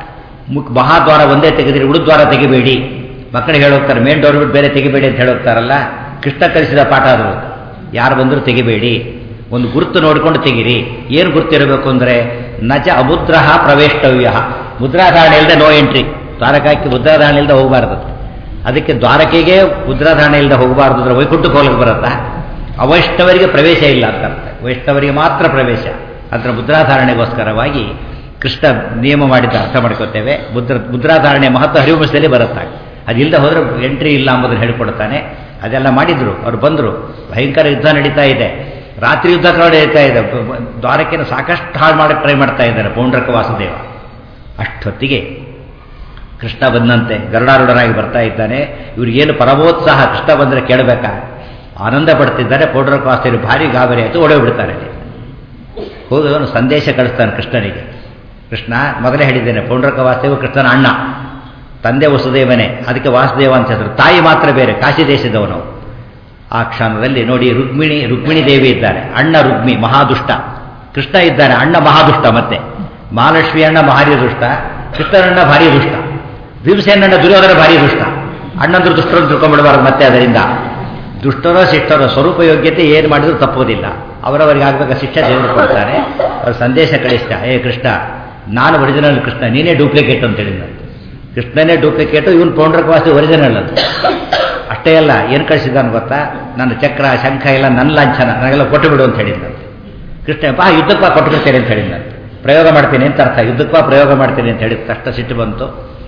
Speaker 1: ಮುಖ್ ಮಹಾದ್ವಾರ ಒಂದೇ ತೆಗೆದಿರಿ ಉಡುದ್ವಾರ ತೆಗಿಬೇಡಿ ಮಕ್ಕಳಿಗೆ ಹೇಳೋಗ್ತಾರೆ ಮೇನ್ ಡೋರ್ ಬಿಟ್ಟು ಬೇರೆ ತೆಗಿಬೇಡಿ ಅಂತ ಹೇಳೋಗ್ತಾರಲ್ಲ ಕೃಷ್ಣ ಕಲಿಸಿದ ಪಾಠ ಅದು ಯಾರು ಬಂದರೂ ತೆಗಿಬೇಡಿ ಒಂದು ಗುರುತು ನೋಡಿಕೊಂಡು ತೆಗಿರಿ ಏನು ಗುರುತಿರಬೇಕು ಅಂದರೆ ನಜ ಅಮುದ್ರಹ ಪ್ರವೇಷ್ಟವ್ಯ ಮುದ್ರಾಧಾರಣೆ ಇಲ್ಲದೆ ನೋ ಎಂಟ್ರಿ ದ್ವಾರಕಾಕ್ಕೆ ಮುದ್ರಾಧಾರಣೆ ಇಲ್ಲದೆ ಹೋಗಬಾರ್ದು ಅದಕ್ಕೆ ದ್ವಾರಕೆಗೆ ಮುದ್ರಾಧಾರಣೆ ಇಲ್ಲದೆ ಹೋಗಬಾರ್ದು ಅಂದರೆ ವೈಕುಂಠಕ್ಕೆ ಹೋಗಕ್ಕೆ ಬರುತ್ತಾ ಅವೈಷ್ಣವರಿಗೆ ಪ್ರವೇಶ ಇಲ್ಲ ಅಂತ ಅರ್ಥ ವೈಷ್ಣವರಿಗೆ ಮಾತ್ರ ಪ್ರವೇಶ ಅದರ ಮುದ್ರಾಧಾರಣೆಗೋಸ್ಕರವಾಗಿ ಕೃಷ್ಣ ನಿಯಮ ಮಾಡಿದ್ದ ಅರ್ಥ ಮಾಡ್ಕೋತೇವೆ ಮುದ್ರ ಮುದ್ರಾಧಾರಣೆ ಮಹತ್ವ ಹರಿವಂಶದಲ್ಲಿ ಬರುತ್ತಾ ಅದಿಲ್ಲದೆ ಹೋದ್ರೆ ಎಂಟ್ರಿ ಇಲ್ಲ ಎಂಬುದನ್ನು ಹೇಳ್ಕೊಡ್ತಾನೆ ಅದೆಲ್ಲ ಮಾಡಿದ್ರು ಅವ್ರು ಬಂದರು ಭಯಂಕರ ಯುದ್ಧ ನಡೀತಾ ಇದೆ ರಾತ್ರಿ ಯುದ್ಧ ನಡೀತಾ ಇದೆ ದ್ವಾರಕೆಯನ್ನು ಸಾಕಷ್ಟು ಹಾಳು ಮಾಡಕ್ಕೆ ಟ್ರೈ ಮಾಡ್ತಾ ಇದ್ದಾರೆ ಪೌಂಡ್ರಕ ವಾಸುದೇವ ಅಷ್ಟೊತ್ತಿಗೆ ಕೃಷ್ಣ ಬಂದಂತೆ ಗರುಡಾರೂಢನಾಗಿ ಬರ್ತಾ ಇದ್ದಾನೆ ಇವ್ರಿಗೇನು ಪರಮೋತ್ಸಾಹ ಕೃಷ್ಣ ಬಂದರೆ ಕೇಳಬೇಕಾ ಆನಂದ ಪಡ್ತಿದ್ದಾರೆ ಪೌಂಡ್ರಕ ವಾಸುದೇವರು ಭಾರಿ ಗಾಬರಿ ಆಯಿತು ಒಡೆ ಬಿಡ್ತಾರೆ ಹೋದವನು ಸಂದೇಶ ಕಳಿಸ್ತಾನೆ ಕೃಷ್ಣನಿಗೆ ಕೃಷ್ಣ ಮೊದಲೇ ಹೇಳಿದ್ದೇನೆ ಪೌಂಡ್ರಕ ವಾಸುದೇವ ಕೃಷ್ಣನ ಅಣ್ಣ ತಂದೆ ವಸುದೇವನೇ ಅದಕ್ಕೆ ವಾಸುದೇವ ಅಂತ ಹೆಸರು ತಾಯಿ ಮಾತ್ರ ಬೇರೆ ಕಾಶಿ ದೇಶದವನು ಆ ಕ್ಷಣದಲ್ಲಿ ನೋಡಿ ರುಕ್ಮಿಣಿ ರುಕ್ಮಿಣಿ ದೇವಿ ಇದ್ದಾರೆ ಅಣ್ಣ ರುಕ್ಮಿ ಮಹಾದುಷ್ಟ ಕೃಷ್ಣ ಇದ್ದಾನೆ ಅಣ್ಣ ಮಹಾದುಷ್ಟ ಮತ್ತೆ ಮಹಾಲಕ್ಷ್ಮಿ ಅಣ್ಣ ಭಾರಿ ದುಷ್ಟ ಕೃಷ್ಣನಣ್ಣ ಭಾರಿ ದುಷ್ಟ ಭೀಮಸೇನಣ್ಣ ದುರ್ಯೋಧನ ಭಾರಿ ದುಷ್ಟ ಅಣ್ಣಂದ್ರು ದುಷ್ಟರು ತಿಳ್ಕೊಂಡ್ಬಿಡಬಾರ್ದು ಮತ್ತೆ ಅದರಿಂದ ದುಷ್ಟರೋ ಶಿಷ್ಟರೋ ಸ್ವರೂಪ ಯೋಗ್ಯತೆ ಏನು ಮಾಡಿದ್ರು ತಪ್ಪೋದಿಲ್ಲ ಅವರವರಿಗೆ ಆಗಬೇಕಾದ ಶಿಕ್ಷೆ ದೇವರು ಕೊಡ್ತಾರೆ ಅವ್ರ ಸಂದೇಶ ಕಳಿಸ್ತ ಏ ಕೃಷ್ಣ ನಾನು ಒರಿಜಿನಲ್ ಕೃಷ್ಣ ನೀನೇ ಡೂಪ್ಲಿಕೇಟ್ ಅಂತ ಹೇಳಿದ ಕೃಷ್ಣನೇ ಡೂಪ್ಲಿಕೇಟು ಇವನು ಪೌಂಡ್ರಕವಾಸಿ ಒರಿಜಿನಲ್ ಅಂತ ಅಷ್ಟೇ ಅಲ್ಲ ಏನು ಕಳಿಸಿದ್ದಾನೆ ಗೊತ್ತಾ ನನ್ನ ಚಕ್ರ ಶಂಖ ಎಲ್ಲ ನನ್ನ ಲಾಂಛನ ನನಗೆಲ್ಲ ಕೊಟ್ಟು ಬಿಡು ಅಂತ ಹೇಳಿದ್ದಂತೆ ಕೃಷ್ಣ ಬಾ ಯುದ್ಧಕ್ಕೆ ಬಾ ಕೊಟ್ಟು ಬಿಡ್ತೇನೆ ಅಂತ ಹೇಳಿದ್ದಂತೆ ಪ್ರಯೋಗ ಮಾಡ್ತೀನಿ ಅಂತ ಅರ್ಥ ಯುದ್ಧಕ್ಕೆ ಬಾ ಪ್ರಯೋಗ ಮಾಡ್ತೀನಿ ಅಂತ ಹೇಳಿದ ತಕ್ಷಣ ಸಿಟ್ಟು ಬಂತು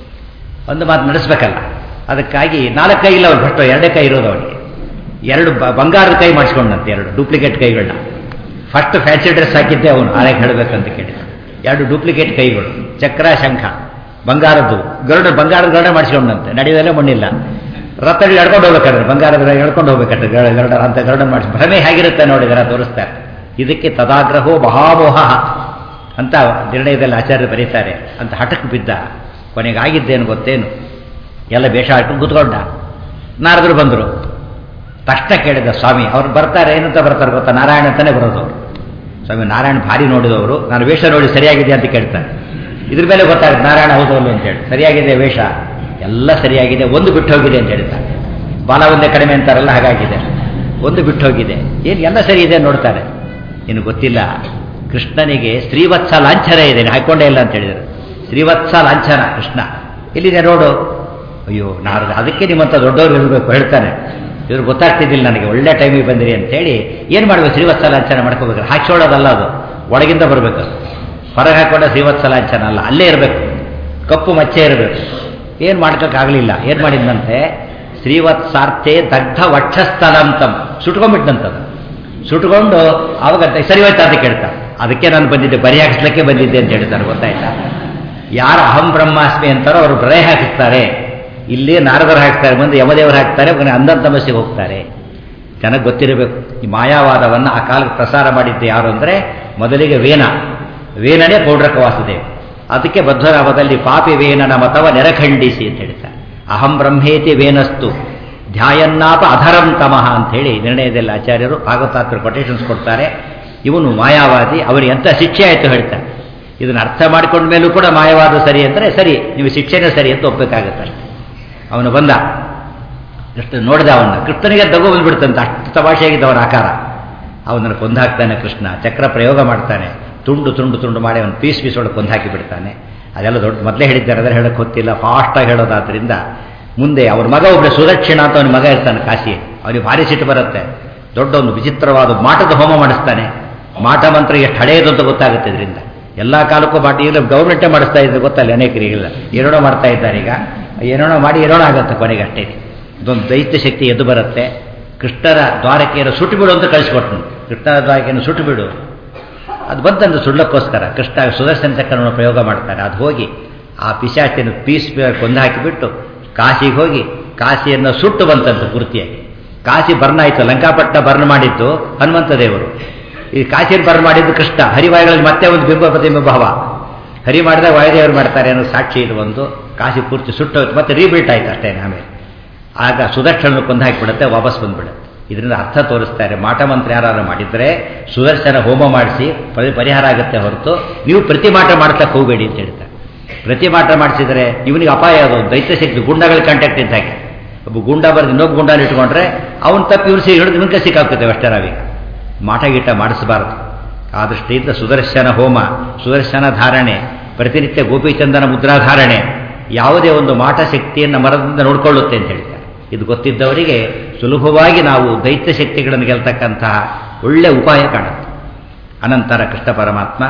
Speaker 1: ಒಂದು ಮಾತು ನಡೆಸ್ಬೇಕಲ್ಲ ಅದಕ್ಕಾಗಿ ನಾಲ್ಕು ಕೈ ಇಲ್ಲ ಅವ್ರು ಭಟ್ಟು ಎರಡೇ ಕೈ ಇರೋದು ಅವನಿಗೆ ಎರಡು ಬಂಗಾರದ ಕೈ ಮಾಡಿಸ್ಕೊಂಡಂತೆ ಎರಡು ಡೂಪ್ಲಿಕೇಟ್ ಕೈಗಳನ್ನ ಫಸ್ಟ್ ಫ್ಯಾನ್ಸಿ ಡ್ರೆಸ್ ಹಾಕಿದ್ದೆ ಅವನು ಆರೇಗೆ ಹೇಳಬೇಕಂತ ಕೇಳಿದ ಎರಡು ಡೂಪ್ಲಿಕೇಟ್ ಕೈಗಳು ಚಕ್ರ ಶಂಖ ಬಂಗಾರದ್ದು ಗರುಡ ಬಂಗಾರದ ಗರುಡ ಮಾಡಿಸ್ಕೊಂಡಂತೆ ನಡೆಯೋದಲ್ಲೇ ಮಣ್ಣಿಲ್ಲ ರಥಗಳು ಎಳ್ಕೊಂಡು ಹೋಗ್ಬೇಕಾದ್ರೆ ಬಂಗಾರದ ಎಳ್ಕೊಂಡು ಹೋಗ್ಬೇಕಾದ್ರೆ ಗರುಡ ಅಂತ ಗರುಡ ಮಾಡಿಸಿ ಭ್ರಮೆ ಹೇಗಿರುತ್ತೆ ನೋಡಿದಾರೆ ತೋರಿಸ್ತಾರೆ ಇದಕ್ಕೆ ತದಾಗ್ರಹೋ ಮಹಾಮೋಹ ಅಂತ ನಿರ್ಣಯದಲ್ಲಿ ಆಚಾರ್ಯರು ಬರೀತಾರೆ ಅಂತ ಹಠಕ್ಕೆ ಬಿದ್ದ ಕೊನೆಗಾಗಿದ್ದೇನು ಗೊತ್ತೇನು ಎಲ್ಲ ಬೇಷ ಹಾಕೊಂಡು ಕೂತ್ಕೊಂಡ ನಾರದರು ಬಂದರು ತಕ್ಷಣ ಕೇಳಿದ ಸ್ವಾಮಿ ಅವ್ರು ಬರ್ತಾರೆ ಏನಂತ ಬರ್ತಾರೆ ಗೊತ್ತಾ ನಾರಾಯಣ ಅಂತಾನೆ ಬರೋದು ಅವರು ಸ್ವಾಮಿ ನಾರಾಯಣ ಭಾರಿ ನೋಡಿದವರು ನಾನು ವೇಷ ನೋಡಿ ಸರಿಯಾಗಿದೆ ಅಂತ ಕೇಳ್ತಾರೆ ಇದ್ರ ಮೇಲೆ ಗೊತ್ತಾಗುತ್ತೆ ನಾರಾಯಣ ಹೌದಲ್ಲ ಅಂತ ಹೇಳಿ ಸರಿಯಾಗಿದೆ ವೇಷ ಎಲ್ಲ ಸರಿಯಾಗಿದೆ ಒಂದು ಬಿಟ್ಟು ಹೋಗಿದೆ ಅಂತ ಹೇಳ್ತಾರೆ ಬಾಲ ಒಂದೇ ಕಡಿಮೆ ಅಂತಾರಲ್ಲ ಹಾಗಾಗಿದೆ ಒಂದು ಬಿಟ್ಟು ಹೋಗಿದೆ ಏನು ಎಲ್ಲ ಸರಿ ಇದೆ ನೋಡ್ತಾರೆ ಇನ್ನು ಗೊತ್ತಿಲ್ಲ ಕೃಷ್ಣನಿಗೆ ಶ್ರೀವತ್ಸ ಲಾಂಛನ ಇದೆ ಹಾಕೊಂಡೇ ಇಲ್ಲ ಅಂತ ಹೇಳಿದರು ಶ್ರೀವತ್ಸ ಲಾಂಛನ ಕೃಷ್ಣ ಎಲ್ಲಿದೆ ನೋಡು ಅಯ್ಯೋ ನಾರದ ಅದಕ್ಕೆ ನಿಮ್ಮಂಥ ದೊಡ್ಡವರು ಇರಬೇಕು ಹೇಳ್ತಾನೆ ಇವ್ರು ಗೊತ್ತಾಗ್ತಿದ್ದಿಲ್ಲ ನನಗೆ ಒಳ್ಳೆ ಟೈಮಿಗೆ ಬಂದಿರಿ ಅಂತೇಳಿ ಏನು ಮಾಡಬೇಕು ಶ್ರೀವತ್ಸ ಲಾಂಛನ ಮಾಡ್ಕೋಬೇಕು ಹಾಕ್ಸೋಳೋದಲ್ಲ ಅದು ಒಳಗಿಂದ ಬರಬೇಕು ಹೊರಗೆ ಹಾಕೊಂಡ ಶ್ರೀವತ್ಸ ಲಾಂಛನ ಅಲ್ಲ ಅಲ್ಲೇ ಇರಬೇಕು ಕಪ್ಪು ಮಚ್ಚೆ ಇರಬೇಕು ಏನು ಮಾಡ್ಕೋಕ್ಕಾಗಲಿಲ್ಲ ಏನು ಮಾಡಿದಂತೆ ಶ್ರೀವತ್ಸಾರ್ಥೆ ದಗ್ಧ ವಕ್ಷಸ್ಥಲಂತಂ ಸುಟ್ಕೊಂಡ್ಬಿಟ್ಟಂತದ್ದು ಸುಟ್ಕೊಂಡು ಆವಾಗ ಸರಿ ಹೋಯ್ತಾ ಅಂತ ಕೇಳ್ತಾರೆ ಅದಕ್ಕೆ ನಾನು ಬಂದಿದ್ದೆ ಬರಿ ಹಾಕಿಸ್ಲಿಕ್ಕೆ ಬಂದಿದ್ದೆ ಅಂತ ಹೇಳ್ತಾರೆ ಗೊತ್ತಾಯ್ತಾ ಯಾರು ಅಹಂ ಬ್ರಹ್ಮಾಸ್ಮಿ ಅಂತಾರೋ ಅವರು ಪ್ರಳಯ ಹಾಕಿಸ್ತಾರೆ ಇಲ್ಲಿ ನಾರದರು ಹಾಕ್ತಾರೆ ಮುಂದೆ ಯಮದೇವರು ಹಾಕ್ತಾರೆ ಕೊನೆ ಅಂಧನ್ ತಮಸ್ಸಿಗೆ ಹೋಗ್ತಾರೆ ಜನಕ್ಕೆ ಗೊತ್ತಿರಬೇಕು ಈ ಮಾಯಾವಾದವನ್ನು ಆ ಕಾಲಕ್ಕೆ ಪ್ರಸಾರ ಮಾಡಿದ್ದು ಯಾರು ಅಂದರೆ ಮೊದಲಿಗೆ ವೇನ ವೇನನೇ ಪೌಡ್ರಕ ವಾಸುದೇವ್ ಅದಕ್ಕೆ ಬದ್ಧರಾಮದಲ್ಲಿ ಪಾಪಿ ವೇನನ ಮತವ ನೆರಖಂಡಿಸಿ ಅಂತ ಹೇಳ್ತಾರೆ ಅಹಂ ಬ್ರಹ್ಮೇತಿ ವೇನಸ್ತು ಧ್ಯಾಯನ್ನಾಪ ಅಧರಂ ತಮಃ ಅಂತ ಹೇಳಿ ನಿರ್ಣಯದಲ್ಲಿ ಆಚಾರ್ಯರು ಭಾಗವತಾತ್ರ ಕೊಟೇಶನ್ಸ್ ಕೊಡ್ತಾರೆ ಇವನು ಮಾಯಾವಾದಿ ಅವನಿಗೆ ಎಂಥ ಶಿಕ್ಷೆ ಆಯಿತು ಹೇಳ್ತಾರೆ ಇದನ್ನು ಅರ್ಥ ಮಾಡ್ಕೊಂಡ ಮೇಲೂ ಕೂಡ ಮಾಯವಾದ ಸರಿ ಅಂದರೆ ಸರಿ ನೀವು ಶಿಕ್ಷೆನೇ ಸರಿ ಅಂತ ಒಪ್ಪಬೇಕಾಗತ್ತೆ ಅವನು ಬಂದ ಕೃಷ್ಣ ನೋಡಿದ ಅವನ್ನ ಕೃಷ್ಣನಿಗೆ ದಗು ಬಂದ್ಬಿಡ್ತಂತೆ ಅಷ್ಟು ತಮಾಷೆಯಾಗಿದ್ದ ಅವನ ಆಕಾರ ಅವನನ್ನು ಕೊಂದಾಕ್ತಾನೆ ಕೃಷ್ಣ ಚಕ್ರ ಪ್ರಯೋಗ ಮಾಡ್ತಾನೆ ತುಂಡು ತುಂಡು ತುಂಡು ಮಾಡಿ ಅವನು ಪೀಸ್ ಪೀಸ್ ಒಳಗೆ ಕೊಂದಾಕಿ ಬಿಡ್ತಾನೆ ಅದೆಲ್ಲ ದೊಡ್ಡ ಮೊದಲೇ ಹೇಳಿದ್ದಾರೆ ಅದರ ಹೇಳಕ್ಕೆ ಗೊತ್ತಿಲ್ಲ ಫಾಸ್ಟಾಗಿ ಹೇಳೋದಾದ್ರಿಂದ ಮುಂದೆ ಅವ್ರ ಮಗ ಒಬ್ಬಳೆ ಸುದಕ್ಷಿಣ ಅಂತ ಅವನ ಮಗ ಇರ್ತಾನೆ ಕಾಶಿ ಅವನಿಗೆ ಭಾರಿ ಸಿಟ್ಟು ಬರುತ್ತೆ ದೊಡ್ಡ ಒಂದು ವಿಚಿತ್ರವಾದ ಮಾಟದ ಹೋಮ ಮಾಡಿಸ್ತಾನೆ ಮಾಟ ಮಂತ್ರ ಎಷ್ಟು ಹಳೆಯದು ಅಂತ ಗೊತ್ತಾಗುತ್ತೆ ಇದರಿಂದ ಎಲ್ಲ ಕಾಲಕ್ಕೂ ಮಾಟ ಈಗ ಗೌರ್ಮೆಂಟೇ ಮಾಡಿಸ್ತಾ ಇದ್ರೆ ಗೊತ್ತಲ್ಲ ಅನೇಕರಿಗೆಲ್ಲ ಏನೇನೋ ಮಾಡ್ತಾ ಇದ್ದಾರೆ ಈಗ ಏನೇನೋ ಮಾಡಿ ಏನೇನೋ ಆಗುತ್ತೆ ಕೊನೆಗೆ ಅಷ್ಟೇ ಇದೊಂದು ದೈತ್ಯ ಶಕ್ತಿ ಎದ್ದು ಬರುತ್ತೆ ಕೃಷ್ಣರ ದ್ವಾರಕೆಯನ್ನು ಸುಟ್ಟು ಬಿಡು ಅಂತ ಕಳಿಸ್ಕೊಟ್ನು ಕೃಷ್ಣರ ದ್ವಾರಕೆಯನ್ನು ಸುಟ್ಟು ಬಿಡು ಅದು ಬಂತಂದು ಸುಳ್ಳಕ್ಕೋಸ್ಕರ ಕೃಷ್ಣ ಸುದರ್ಶನ ಚಕ್ರವನ್ನು ಪ್ರಯೋಗ ಮಾಡ್ತಾರೆ ಅದು ಹೋಗಿ ಆ ಪಿಶಾಚಿನ ಪೀಸ್ ಕೊಂದು ಹಾಕಿಬಿಟ್ಟು ಕಾಶಿಗೆ ಹೋಗಿ ಕಾಶಿಯನ್ನು ಸುಟ್ಟು ಬಂತಂತೆ ಪೂರ್ತಿಯಾಗಿ ಕಾಶಿ ಬರ್ನ್ ಆಯಿತು ಲಂಕಾಪಟ್ಟ ಬರ್ನ್ ಮಾಡಿದ್ದು ಹನುಮಂತ ದೇವರು ಈ ಕಾಶಿಯನ್ನು ಬರ್ನ್ ಮಾಡಿದ್ದು ಕೃಷ್ಣ ಹರಿವಾಯುಗಳಲ್ಲಿ ಮತ್ತೆ ಒಂದು ಬಿಂಬ ಪ್ರತಿಬಿಂಬ ಭಾವ ಹರಿ ಮಾಡಿದಾಗ ವಾಯುದೇವರು ಮಾಡ್ತಾರೆ ಅನ್ನೋ ಸಾಕ್ಷಿ ಇದು ಒಂದು ಕಾಶಿ ಪೂರ್ತಿ ಸುಟ್ಟೋಯ್ತು ಮತ್ತೆ ರೀಬಿಲ್ಟ್ ಆಯ್ತು ಅಷ್ಟೇ ಆಮೇಲೆ ಆಗ ಸುದರ್ಶನ ಕೊಂದು ಹಾಕಿಬಿಡುತ್ತೆ ವಾಪಸ್ ಬಂದ್ಬಿಡುತ್ತೆ ಇದರಿಂದ ಅರ್ಥ ತೋರಿಸ್ತಾರೆ ಮಾಟ ಮಂತ್ರ ಯಾರು ಮಾಡಿದರೆ ಸುದರ್ಶನ ಹೋಮ ಮಾಡಿಸಿ ಪರಿ ಪರಿಹಾರ ಆಗುತ್ತೆ ಹೊರತು ನೀವು ಪ್ರತಿ ಮಾಟ ಮಾಡ್ತಕ್ಕೆ ಹೋಗಬೇಡಿ ಅಂತ ಹೇಳ್ತಾರೆ ಪ್ರತಿ ಮಾಟ ಮಾಡಿಸಿದರೆ ಇವನಿಗೆ ಅಪಾಯ ಅದು ದೈತ್ಯ ಶಕ್ತಿ ಗುಂಡಗಳ ಕಾಂಟ್ಯಾಕ್ಟ್ ಇದ್ದಾಗೆ ಒಬ್ಬ ಗುಂಡ ಬರೆದು ಇನ್ನೊಬ್ಬ ಗುಂಡಲ್ಲಿ ಇಟ್ಕೊಂಡ್ರೆ ಅವನು ತಪ್ಪಿ ಇವ್ರು ಸಿ ಹಿಡಿದು ಇವನ್ಗೆ ಸಿಕ್ಕಾಗ್ತದೆ ಅಷ್ಟೇ ನಾವೀಗ ಮಾಟ ಗೀಟ ಮಾಡಿಸಬಾರದು ಆ ದೃಷ್ಟಿಯಿಂದ ಸುದರ್ಶನ ಹೋಮ ಸುದರ್ಶನ ಧಾರಣೆ ಪ್ರತಿನಿತ್ಯ ಗೋಪಿಚಂದನ ಮುದ್ರಾಧಾರಣೆ ಯಾವುದೇ ಒಂದು ಮಾಟ ಶಕ್ತಿಯನ್ನು ಮರದಿಂದ ನೋಡ್ಕೊಳ್ಳುತ್ತೆ ಅಂತ ಹೇಳ್ತಾರೆ ಇದು ಗೊತ್ತಿದ್ದವರಿಗೆ ಸುಲಭವಾಗಿ ನಾವು ದೈತ್ಯ ಶಕ್ತಿಗಳನ್ನು ಗೆಲ್ತಕ್ಕಂತಹ ಒಳ್ಳೆ ಉಪಾಯ ಕಾಣುತ್ತೆ ಅನಂತರ ಕೃಷ್ಣ ಪರಮಾತ್ಮ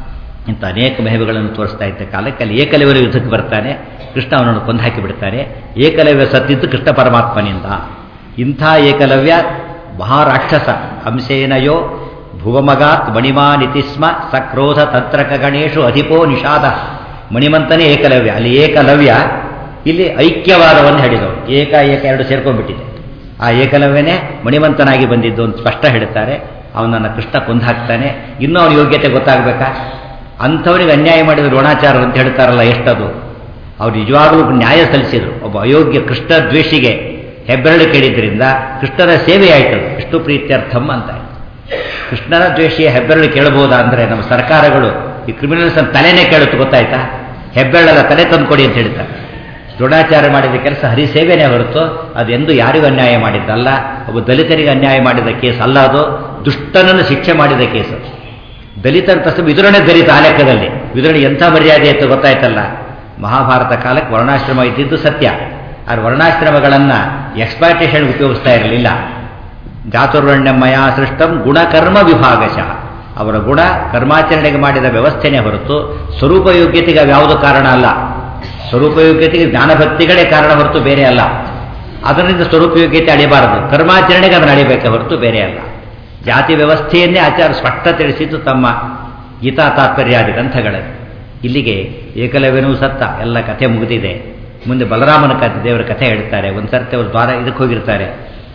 Speaker 1: ಇಂಥ ಅನೇಕ ಮಹಿಮೆಗಳನ್ನು ತೋರಿಸ್ತಾ ಇದ್ದ ಕಾಲಕ್ಕೆ ಅಲ್ಲಿ ಏಕಲವ್ಯರ ಯುದ್ಧಕ್ಕೆ ಬರ್ತಾನೆ ಕೃಷ್ಣ ಅವನನ್ನು ಕೊಂದು ಹಾಕಿ ಬಿಡ್ತಾನೆ ಏಕಲವ್ಯ ಸತ್ತಿದ್ದು ಕೃಷ್ಣ ಪರಮಾತ್ಮನಿಂದ ಇಂಥ ಏಕಲವ್ಯ ಮಹಾರಾಕ್ಷಸ ಹಂಸೇನಯೋ ಭುವಮಗಾತ್ ಮಣಿಮಾನಿತಿ ಸ್ಮ ಸಕ್ರೋಧ ತಂತ್ರಕ ಗಣೇಶು ಅಧಿಪೋ ನಿಷಾದ ಮಣಿಮಂತನೇ ಏಕಲವ್ಯ ಅಲ್ಲಿ ಏಕಲವ್ಯ ಇಲ್ಲಿ ಐಕ್ಯವಾದವನ್ನು ಹೇಳಿದವರು ಏಕ ಏಕ ಎರಡು ಸೇರ್ಕೊಂಡ್ಬಿಟ್ಟಿದೆ ಆ ಏಕಲವ್ಯನೇ ಮಣಿಮಂತನಾಗಿ ಬಂದಿದ್ದು ಅಂತ ಸ್ಪಷ್ಟ ಹೇಳ್ತಾರೆ ಅವನನ್ನು ಕೃಷ್ಣ ಕೊಂದು ಹಾಕ್ತಾನೆ ಇನ್ನೂ ಅವನ ಯೋಗ್ಯತೆ ಗೊತ್ತಾಗಬೇಕಾ ಅಂಥವನಿಗೆ ಅನ್ಯಾಯ ಮಾಡಿದ ದ್ರೋಣಾಚಾರ್ಯರು ಅಂತ ಹೇಳ್ತಾರಲ್ಲ ಎಷ್ಟದು ಅವ್ರು ನಿಜವಾಗಲೂ ನ್ಯಾಯ ಸಲ್ಲಿಸಿದರು ಒಬ್ಬ ಅಯೋಗ್ಯ ಕೃಷ್ಣ ದ್ವೇಷಿಗೆ ಹೆಬ್ಬೆರಳು ಕೇಳಿದ್ರಿಂದ ಕೃಷ್ಣನ ಸೇವೆ ಆಯಿತು ವಿಷ್ಣು ಪ್ರೀತ್ಯರ್ಥಂ ಅಂತ ಕೃಷ್ಣನ ದ್ವೇಷಿಯ ಹೆಬ್ಬೆರಳು ಕೇಳಬಹುದಾ ಅಂದರೆ ನಮ್ಮ ಸರ್ಕಾರಗಳು ಈ ಕ್ರಿಮಿನಲ್ಸ್ ತಲೆನೇ ಕೇಳುತ್ತೆ ಗೊತ್ತಾಯ್ತಾ ಹೆಬ್ಬೆರಳದ ತಲೆ ತಂದು ಕೊಡಿ ಅಂತ ಹೇಳ್ತಾರೆ ದ್ರೋಣಾಚಾರ್ಯ ಮಾಡಿದ ಕೆಲಸ ಹರಿಸೇವೆನೇ ಹೊರತು ಅದೆಂದು ಯಾರಿಗೂ ಅನ್ಯಾಯ ಮಾಡಿದ್ದಲ್ಲ ಒಬ್ಬ ದಲಿತರಿಗೆ ಅನ್ಯಾಯ ಮಾಡಿದ ಕೇಸ್ ಅಲ್ಲ ಅದು ದುಷ್ಟನನ್ನು ಶಿಕ್ಷೆ ಮಾಡಿದ ಕೇಸು ದಲಿತರ ಪ್ರಸ್ತುತ ವಿದುರಣೆ ದಲಿತ ಆ ಲೆಕ್ಕದಲ್ಲಿ ವಿದುರಣೆ ಎಂಥ ಮರ್ಯಾದೆ ಅಂತ ಗೊತ್ತಾಯ್ತಲ್ಲ ಮಹಾಭಾರತ ಕಾಲಕ್ಕೆ ವರ್ಣಾಶ್ರಮ ಇದ್ದಿದ್ದು ಸತ್ಯ ಆ ವರ್ಣಾಶ್ರಮಗಳನ್ನು ಎಕ್ಸ್ಪ್ಲಾಟೇಷನ್ ಉಪಯೋಗಿಸ್ತಾ ಇರಲಿಲ್ಲ ಜಾತುರ್ವರ್ಣ್ಯಮಯ ಸೃಷ್ಟಂ ಗುಣಕರ್ಮ ವಿಭಾಗಶಃ ಅವರ ಗುಣ ಕರ್ಮಾಚರಣೆಗೆ ಮಾಡಿದ ವ್ಯವಸ್ಥೆನೇ ಹೊರತು ಸ್ವರೂಪಯೋಗ್ಯತೆಗೆ ಯಾವುದೂ ಕಾರಣ ಅಲ್ಲ ಸ್ವರೂಪಯೋಗ್ಯತೆಗೆ ಜ್ಞಾನಭಕ್ತಿಗಳೇ ಕಾರಣ ಹೊರತು ಬೇರೆ ಅಲ್ಲ ಅದರಿಂದ ಸ್ವರೂಪಯೋಗ್ಯತೆ ಅಳಿಬಾರದು ಕರ್ಮಾಚರಣೆಗೆ ಅದನ್ನು ಅಳಿಬೇಕೆ ಹೊರತು ಬೇರೆ ಅಲ್ಲ ಜಾತಿ ವ್ಯವಸ್ಥೆಯನ್ನೇ ಆಚಾರ ಸ್ಪಷ್ಟ ತಿಳಿಸಿದ್ದು ತಮ್ಮ ಗೀತಾ ತಾತ್ಪರ್ಯಾದಿ ಗ್ರಂಥಗಳಲ್ಲಿ ಇಲ್ಲಿಗೆ ಏಕಲವ್ಯನೂ ಸತ್ತ ಎಲ್ಲ ಕಥೆ ಮುಗಿದಿದೆ ಮುಂದೆ ಬಲರಾಮನ ಕಥೆ ದೇವರ ಕಥೆ ಹೇಳ್ತಾರೆ ಒಂದು ಸರ್ತಿ ಅವರು ದ್ವಾರ ಇದಕ್ಕೆ ಹೋಗಿರ್ತಾರೆ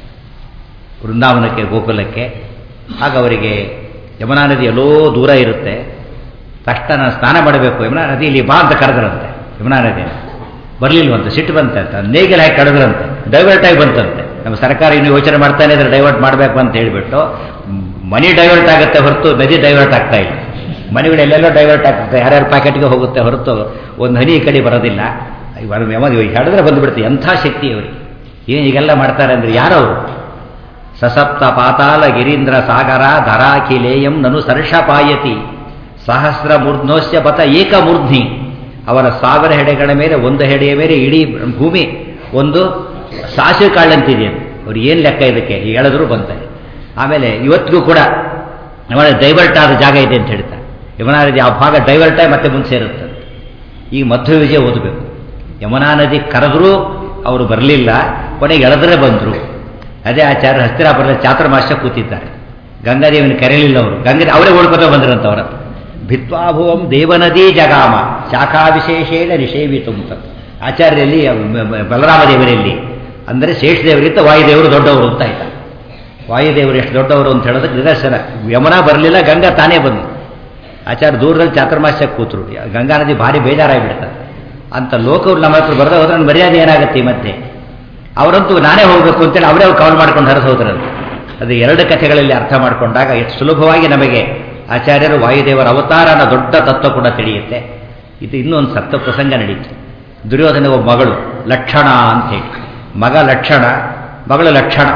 Speaker 1: ವೃಂದಾವನಕ್ಕೆ ಗೋಕುಲಕ್ಕೆ ಆಗ ಅವರಿಗೆ ಯಮುನಾ ನದಿ ಎಲ್ಲೋ ದೂರ ಇರುತ್ತೆ ತಕ್ಷಣ ಸ್ನಾನ ಮಾಡಬೇಕು ಯಮುನಾ ನದಿ ಇಲ್ಲಿ ಬಾ ಅಂತ ಕರೆದ್ರಂತೆ ಯಮುನಾ ನದಿ ಬರಲಿಲ್ವಂತೆ ಸಿಟ್ಟು ಬಂತೆ ಅಂತ ನೇಗಿಲ್ ಹಾಕಿ ಕಳೆದ್ರಂತೆ ಡೈವರ್ಟ್ ಆಗಿ ಬಂತಂತೆ ನಮ್ಮ ಸರ್ಕಾರ ಇನ್ನು ಯೋಚನೆ ಮಾಡ್ತಾನೆ ಇದ್ರೆ ಡೈವರ್ಟ್ ಮಾಡಬೇಕು ಅಂತ ಹೇಳಿಬಿಟ್ಟು ಮನಿ ಡೈವರ್ಟ್ ಆಗುತ್ತೆ ಹೊರತು ನದಿ ಡೈವರ್ಟ್ ಆಗ್ತಾ ಇಲ್ಲ ಮನೆಗಳು ಎಲ್ಲೆಲ್ಲೋ ಡೈವರ್ಟ್ ಆಗ್ತದೆ ಯಾರ್ಯಾರ ಪ್ಯಾಕೆಟ್ಗೆ ಹೋಗುತ್ತೆ ಹೊರತು ಒಂದು ಹನಿ ಈ ಕಡೆ ಬರೋದಿಲ್ಲ ಹೇಳಿದ್ರೆ ಬಂದುಬಿಡುತ್ತೆ ಎಂಥ ಶಕ್ತಿ ಅವರಿಗೆ ಏನು ಈಗೆಲ್ಲ ಮಾಡ್ತಾರೆ ಅಂದರೆ ಯಾರವರು ಸಸಪ್ತ ಪಾತಾಲ ಗಿರೀಂದ್ರ ಸಾಗರ ಧರಾಖಿಲೇಯಂ ನನು ಸರ್ಷಪಾಯತಿ ಸಹಸ್ರ ಮೂರ್ಧ್ನೋಸ್ಯ ಪಥ ಏಕಮೂರ್ಧ್ನಿ ಅವರ ಸಾವಿರ ಹೆಡೆಗಳ ಮೇಲೆ ಒಂದು ಹೆಡೆಯ ಮೇಲೆ ಇಡೀ ಭೂಮಿ ಒಂದು ಸಾಸಿವೆ ಕಾಳಂತಿದೆ ಅವ್ರು ಏನು ಲೆಕ್ಕ ಇದಕ್ಕೆ ಹೇಳಿದ್ರು ಬಂತಾರೆ ಆಮೇಲೆ ಇವತ್ತಿಗೂ ಕೂಡ ನಮ್ಮನೆ ಡೈವರ್ಟ್ ಆದ ಜಾಗ ಇದೆ ಅಂತ ಹೇಳ್ತಾರೆ ಯಮುನಾ ನದಿ ಆ ಭಾಗ ಡೈವರ್ಟ್ ಆಗಿ ಮತ್ತೆ ಮುಂದೆ ಸೇರುತ್ತೆ ಈಗ ಮಧ್ವ ವಿಜಯ ಓದಬೇಕು ಯಮುನಾ ನದಿ ಕರೆದ್ರೂ ಅವರು ಬರಲಿಲ್ಲ ಕೊನೆಗೆ ಎಳೆದ್ರೆ ಬಂದರು ಅದೇ ಆಚಾರ್ಯ ಹಸ್ತಿರಾಪುರದ ಚಾತುರ್ಮಾಸ್ಯ ಕೂತಿದ್ದಾರೆ ಗಂಗಾದೇವಿನ ಕರೆಯಲಿಲ್ಲ ಅವರು ಗಂಗಾ ಅವರೇ ಓಡ್ಕೊತ ಬಂದ್ರಂತ ಅವರ ಭಿತ್ವಾಭುವಂ ದೇವನದಿ ಜಗಾಮ ಶಾಖಾವಿಶೇಷೇಣ ನಿಷೇವಿತು ಆಚಾರ್ಯರಲ್ಲಿ ಬಲರಾಮ ದೇವರಲ್ಲಿ ಅಂದರೆ ಶೇಷದೇವರಿಗಿಂತ ವಾಯುದೇವರು ದೊಡ್ಡವರು ಅಂತ ಆಯ್ತಾ ವಾಯುದೇವರು ಎಷ್ಟು ದೊಡ್ಡವರು ಅಂತ ಹೇಳೋದಕ್ಕೆ ನಿದರ್ಶನ ಯಮುನಾ ಬರಲಿಲ್ಲ ಗಂಗಾ ತಾನೇ ಬಂದು ಆಚಾರ್ಯ ದೂರದಲ್ಲಿ ಚಾತುರ್ಮಾಸ್ಯ ಕೂತರು ಗಂಗಾ ನದಿ ಭಾರಿ ಬೇಜಾರಾಗಿಬಿಡ್ತಾರೆ ಅಂತ ಲೋಕವ್ರು ನಮ್ಮ ಹತ್ರ ಬರೆದ ಹೋದ್ರೆ ನನ್ನ ಮರ್ಯಾದೆ ಏನಾಗುತ್ತೆ ಈ ಮಧ್ಯೆ ಅವರಂತೂ ನಾನೇ ಹೋಗಬೇಕು ಅಂತೇಳಿ ಅವರೇ ಅವ್ರು ಕವಲ್ ಮಾಡ್ಕೊಂಡು ಹರಿಸೋದ್ರಲ್ಲಿ ಅದು ಎರಡು ಕಥೆಗಳಲ್ಲಿ ಅರ್ಥ ಮಾಡಿಕೊಂಡಾಗ ಎಷ್ಟು ಸುಲಭವಾಗಿ ನಮಗೆ ಆಚಾರ್ಯರು ವಾಯುದೇವರ ಅವತಾರ ಅನ್ನೋ ದೊಡ್ಡ ತತ್ವ ಕೂಡ ತಿಳಿಯುತ್ತೆ ಇದು ಇನ್ನೊಂದು ಸತ್ಯ ಪ್ರಸಂಗ ನಡೀತು ದುರ್ಯೋಧನ ಒಬ್ಬ ಮಗಳು ಲಕ್ಷಣ ಅಂತ ಹೇಳಿ ಮಗ ಲಕ್ಷಣ ಮಗಳು ಲಕ್ಷಣ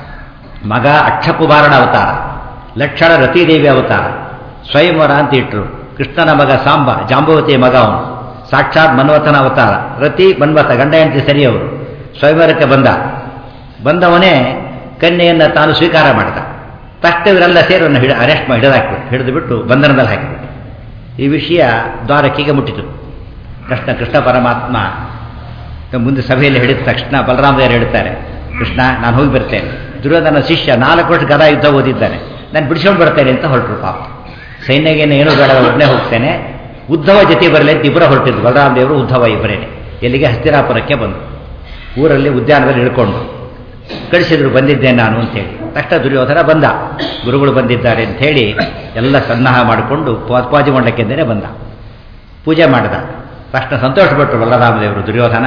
Speaker 1: ಮಗ ಅಕ್ಷಕುಮಾರನ ಅವತಾರ ಲಕ್ಷಣ ರತಿದೇವಿ ಅವತಾರ ಸ್ವಯಂವರ ಅಂತ ಇಟ್ಟರು ಕೃಷ್ಣನ ಮಗ ಸಾಂಬ ಜಾಂಬವತಿಯ ಮಗ ಅವನು ಸಾಕ್ಷಾತ್ ಮನ್ವಥನ ಅವತಾರ ರತಿ ಮನ್ವಥ ಗಂಡ ಹೆಂಡತಿ ಸರಿ ಅವರು ಸ್ವಯಂವರಕ್ಕೆ ಬಂದ ಬಂದವನೇ ಕನ್ಯೆಯನ್ನು ತಾನು ಸ್ವೀಕಾರ ಮಾಡಿದ ತಕ್ಷಣ ಇವರೆಲ್ಲ ಸೇರನ್ನು ಹಿಡ ಅರೆಸ್ಟ್ ಮಾಡಿ ಹಿಡಿದಾಕ್ಬಿಟ್ಟು ಹಿಡಿದು ಬಿಟ್ಟು ಬಂಧನದಲ್ಲಿ ಹಾಕಿಬಿಟ್ಟು ಈ ವಿಷಯ ದ್ವಾರಕಿಗೆ ಮುಟ್ಟಿತು ಕೃಷ್ಣ ಕೃಷ್ಣ ಪರಮಾತ್ಮ ಮುಂದೆ ಸಭೆಯಲ್ಲಿ ಹಿಡಿದ ತಕ್ಷಣ ಬಲರಾಮದೇವರು ಹೇಳ್ತಾರೆ ಕೃಷ್ಣ ನಾನು ಹೋಗಿ ಬರ್ತೇನೆ ದುರ್ಯೋಧನ ಶಿಷ್ಯ ನಾಲ್ಕು ವರ್ಷ ಗದ ಯುದ್ಧ ಓದಿದ್ದಾನೆ ನಾನು ಬಿಡಿಸ್ಕೊಂಡು ಬರ್ತೇನೆ ಅಂತ ಹೊರಟರು ಪಾಪ ಸೈನ್ಯಗೇನು ಏನೂ ಬೇಡ ಒಬ್ಬನೇ ಹೋಗ್ತೇನೆ ಉದ್ಧವ ಜೊತೆ ಬರಲಿ ಅಂತ ಇಬ್ಬರ ಹೊರಟಿದ್ದು ಬಲರಾಮದೇವರು ಉದ್ಧವ ಇಬ್ಬರೇನೆ ಎಲ್ಲಿಗೆ ಹಸ್ತಿರಾಪುರಕ್ಕೆ ಬಂದು ಊರಲ್ಲಿ ಉದ್ಯಾನದಲ್ಲಿ ಇಳ್ಕೊಂಡು ಕಳಿಸಿದ್ರು ಬಂದಿದ್ದೆ ನಾನು ಅಂತೇಳಿ ತಕ್ಷಣ ದುರ್ಯೋಧನ ಬಂದ ಗುರುಗಳು ಬಂದಿದ್ದಾರೆ ಅಂಥೇಳಿ ಎಲ್ಲ ಸನ್ನಾಹ ಮಾಡಿಕೊಂಡು ಪಾಜಿ ಮಂಡಕ್ಕೆಂದೇ ಬಂದ ಪೂಜೆ ಮಾಡಿದ ತಕ್ಷಣ ಸಂತೋಷಪಟ್ಟರು ಬಲರಾಮದೇವರು ದುರ್ಯೋಧನ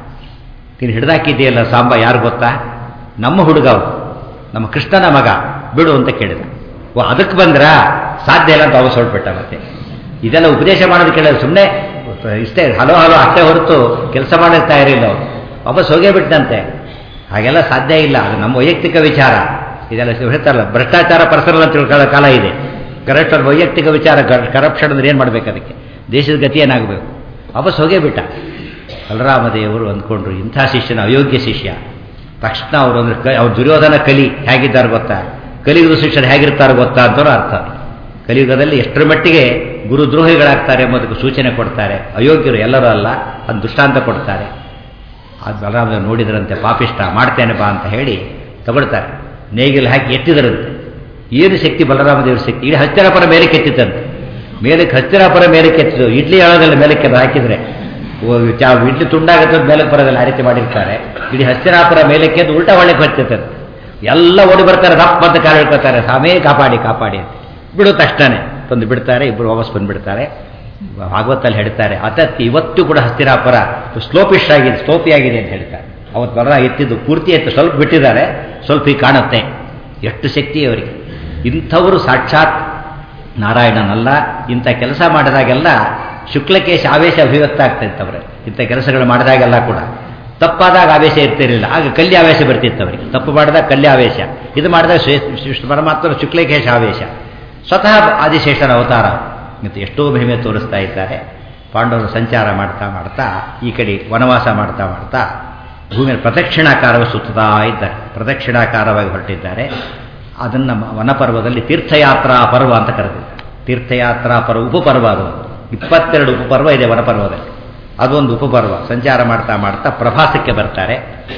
Speaker 1: ನೀನು ಹಿಡ್ದಾಕಿದ್ದೀಯಲ್ಲ ಸಾಂಬ ಯಾರು ಗೊತ್ತಾ ನಮ್ಮ ಹುಡುಗ ಅವನು ನಮ್ಮ ಕೃಷ್ಣನ ಮಗ ಬಿಡು ಅಂತ ಕೇಳಿದ ಓ ಅದಕ್ಕೆ ಬಂದ್ರ ಸಾಧ್ಯ ಇಲ್ಲ ಅಂತ ಅವ ಹೊರಟ್ಬಿಟ್ಟ ಮತ್ತೆ ಇದೆಲ್ಲ ಉಪದೇಶ ಮಾಡೋದು ಕೇಳಿದ್ರೆ ಸುಮ್ಮನೆ ಇಷ್ಟೇ ಹಲೋ ಹಲೋ ಅಷ್ಟೇ ಹೊರತು ಕೆಲಸ ಮಾಡೋಕ್ಕೆ ತಯಾರಿಲ್ಲ ಅವರು ವಾಪಸ್ ಹೋಗೇ ಬಿಟ್ಟಂತೆ ಹಾಗೆಲ್ಲ ಸಾಧ್ಯ ಇಲ್ಲ ಅದು ನಮ್ಮ ವೈಯಕ್ತಿಕ ವಿಚಾರ ಇದೆಲ್ಲ ಹೇಳ್ತಾರಲ್ಲ ಭ್ರಷ್ಟಾಚಾರ ಪರ್ಸನಲ್ ಅಂತ ತಿಳ್ಕೊಳ್ಳೋ ಕಾಲ ಇದೆ ಕರೆಕ್ಟ್ ವೈಯಕ್ತಿಕ ವಿಚಾರ ಕರಪ್ಷನ್ ಅಂದ್ರೆ ಏನು ಮಾಡ್ಬೇಕು ಅದಕ್ಕೆ ದೇಶದ ಗತಿ ಏನಾಗಬೇಕು ವಾಪಸ್ ಹೋಗೇ ಬಿಟ್ಟ ಬಲರಾಮದೇವರು ಅಂದ್ಕೊಂಡ್ರು ಇಂಥ ಶಿಷ್ಯನ ಅಯೋಗ್ಯ ಶಿಷ್ಯ ತಕ್ಷಣ ಅವರು ಅಂದ್ರೆ ಅವ್ರು ದುರ್ಯೋಧನ ಕಲಿ ಹೇಗಿದ್ದಾರೆ ಗೊತ್ತಾ ಕಲಿಯುಗದ ಶಿಷ್ಯರು ಹೇಗಿರ್ತಾರೆ ಗೊತ್ತಾ ಅಂತಲೂ ಅರ್ಥ ಕಲಿಯುಗದಲ್ಲಿ ಎಷ್ಟರ ಮಟ್ಟಿಗೆ ಗುರುದ್ರೋಹಿಗಳಾಗ್ತಾರೆ ಎಂಬುದಕ್ಕೆ ಸೂಚನೆ ಕೊಡ್ತಾರೆ ಅಯೋಗ್ಯರು ಎಲ್ಲರೂ ಅಲ್ಲ ಅದು ದೃಷ್ಟಾಂತ ಕೊಡ್ತಾರೆ ಅದು ಬಲರಾಮದೇವರು ನೋಡಿದ್ರಂತೆ ಪಾಪಿಷ್ಟ ಮಾಡ್ತೇನೆ ಬಾ ಅಂತ ಹೇಳಿ ತಗೊಳ್ತಾರೆ ನೇಗಿಲು ಹಾಕಿ ಎತ್ತಿದರಂತೆ ಏನು ಶಕ್ತಿ ಬಲರಾಮದೇವ್ರ ಶಕ್ತಿ ಇಡೀ ಹತ್ತಿರಪರ ಮೇಲೆ ಕೆತ್ತಿತ್ತಂತೆ ಮೇಲಕ್ಕೆ ಹತ್ತಿರಪರ ಮೇಲೆ ಕೆತ್ತಿದ್ದು ಇಡ್ಲಿ ಹೇಳೋದಲ್ಲ ಮೇಲಕ್ಕೆ ಹಾಕಿದ್ರೆ ಚಾ ಇಡ್ಲಿ ತುಂಡಾಗುತ್ತೆ ಮೇಲಕ್ಕೆ ಬರೋದಿಲ್ಲ ಆ ರೀತಿ ಮಾಡಿರ್ತಾರೆ ಇಡೀ ಹತ್ತಿರಾಪುರ ಮೇಲಕ್ಕೆ ಉಲ್ಟಾ ಒಳಗೆ ಹತ್ತಿರ್ತದೆ ಎಲ್ಲ ಓಡಿ ಬರ್ತಾರೆ ದಪ್ಪ ಅಂತ ಕಾಲು ಹಿಡ್ಕೊತಾರೆ ಸಾಮೇ ಕಾಪಾಡಿ ಕಾಪಾಡಿ ಅಂತ ಬಿಡು ತಕ್ಷಣ ತಂದು ಬಿಡ್ತಾರೆ ಇಬ್ಬರು ವಾಪಸ್ ಬಂದುಬಿಡ್ತಾರೆ ಭಾಗವತಲ್ಲಿ ಹೇಳ್ತಾರೆ ಅತತ್ತಿ ಇವತ್ತು ಕೂಡ ಹಸ್ತಿರಾಪುರ ಸ್ಲೋಪಿಶ್ ಆಗಿದೆ ಸ್ಲೋಪಿ ಆಗಿದೆ ಅಂತ ಹೇಳ್ತಾರೆ ಅವತ್ತು ಬರ ಎತ್ತಿದ್ದು ಪೂರ್ತಿ ಎತ್ತು ಸ್ವಲ್ಪ ಬಿಟ್ಟಿದ್ದಾರೆ ಸ್ವಲ್ಪ ಈಗ ಕಾಣುತ್ತೆ ಎಷ್ಟು ಶಕ್ತಿ ಅವರಿಗೆ ಇಂಥವರು ಸಾಕ್ಷಾತ್ ನಾರಾಯಣನಲ್ಲ ಇಂಥ ಕೆಲಸ ಮಾಡಿದಾಗೆಲ್ಲ ಶುಕ್ಲಕೇಶ ಆವೇಶ ಅಭಿವ್ಯಕ್ತ ಆಗ್ತಾ ಇತ್ತವ್ರೆ ಇಂಥ ಕೆಲಸಗಳು ಮಾಡಿದಾಗೆಲ್ಲ ಕೂಡ ತಪ್ಪಾದಾಗ ಆವೇಶ ಇರ್ತಿರಲಿಲ್ಲ ಆಗ ಕಲ್ಯ ಆವೇಶ ಬರ್ತಿತ್ತು ಅವರಿಗೆ ತಪ್ಪು ಮಾಡಿದಾಗ ಕಲ್ಯ ಆವೇಶ ಇದು ಮಾಡಿದಾಗ ಶ್ರೇಷ್ಠ ಪರಮಾತ್ಮನ ಶುಕ್ಲಕೇಶ ಆವೇಶ ಸ್ವತಃ ಆದಿಶೇಷನ ಅವತಾರ ಮತ್ತು ಎಷ್ಟೋ ಮಹಿಮೆ ತೋರಿಸ್ತಾ ಇದ್ದಾರೆ ಪಾಂಡವರು ಸಂಚಾರ ಮಾಡ್ತಾ ಮಾಡ್ತಾ ಈ ಕಡೆ ವನವಾಸ ಮಾಡ್ತಾ ಮಾಡ್ತಾ ಭೂಮಿಯಲ್ಲಿ ಪ್ರದಕ್ಷಿಣಾಕಾರವಾಗಿ ಸುತ್ತಾ ಇದ್ದಾರೆ ಪ್ರದಕ್ಷಿಣಾಕಾರವಾಗಿ ಹೊರಟಿದ್ದಾರೆ ಅದನ್ನು ವನಪರ್ವದಲ್ಲಿ ತೀರ್ಥಯಾತ್ರಾ ಪರ್ವ ಅಂತ ಕರೆದಿದ್ದಾರೆ ತೀರ್ಥಯಾತ್ರಾ ಪರ್ವ ಉಪಪರ್ವ ಅದು ಇಪ್ಪತ್ತೆರಡು ಉಪಪರ್ವ ಇದೆ ವನಪರ್ವದಲ್ಲಿ ಅದೊಂದು ಉಪಪರ್ವ ಸಂಚಾರ ಮಾಡ್ತಾ ಮಾಡ್ತಾ ಪ್ರಭಾಸಕ್ಕೆ ಬರ್ತಾರೆ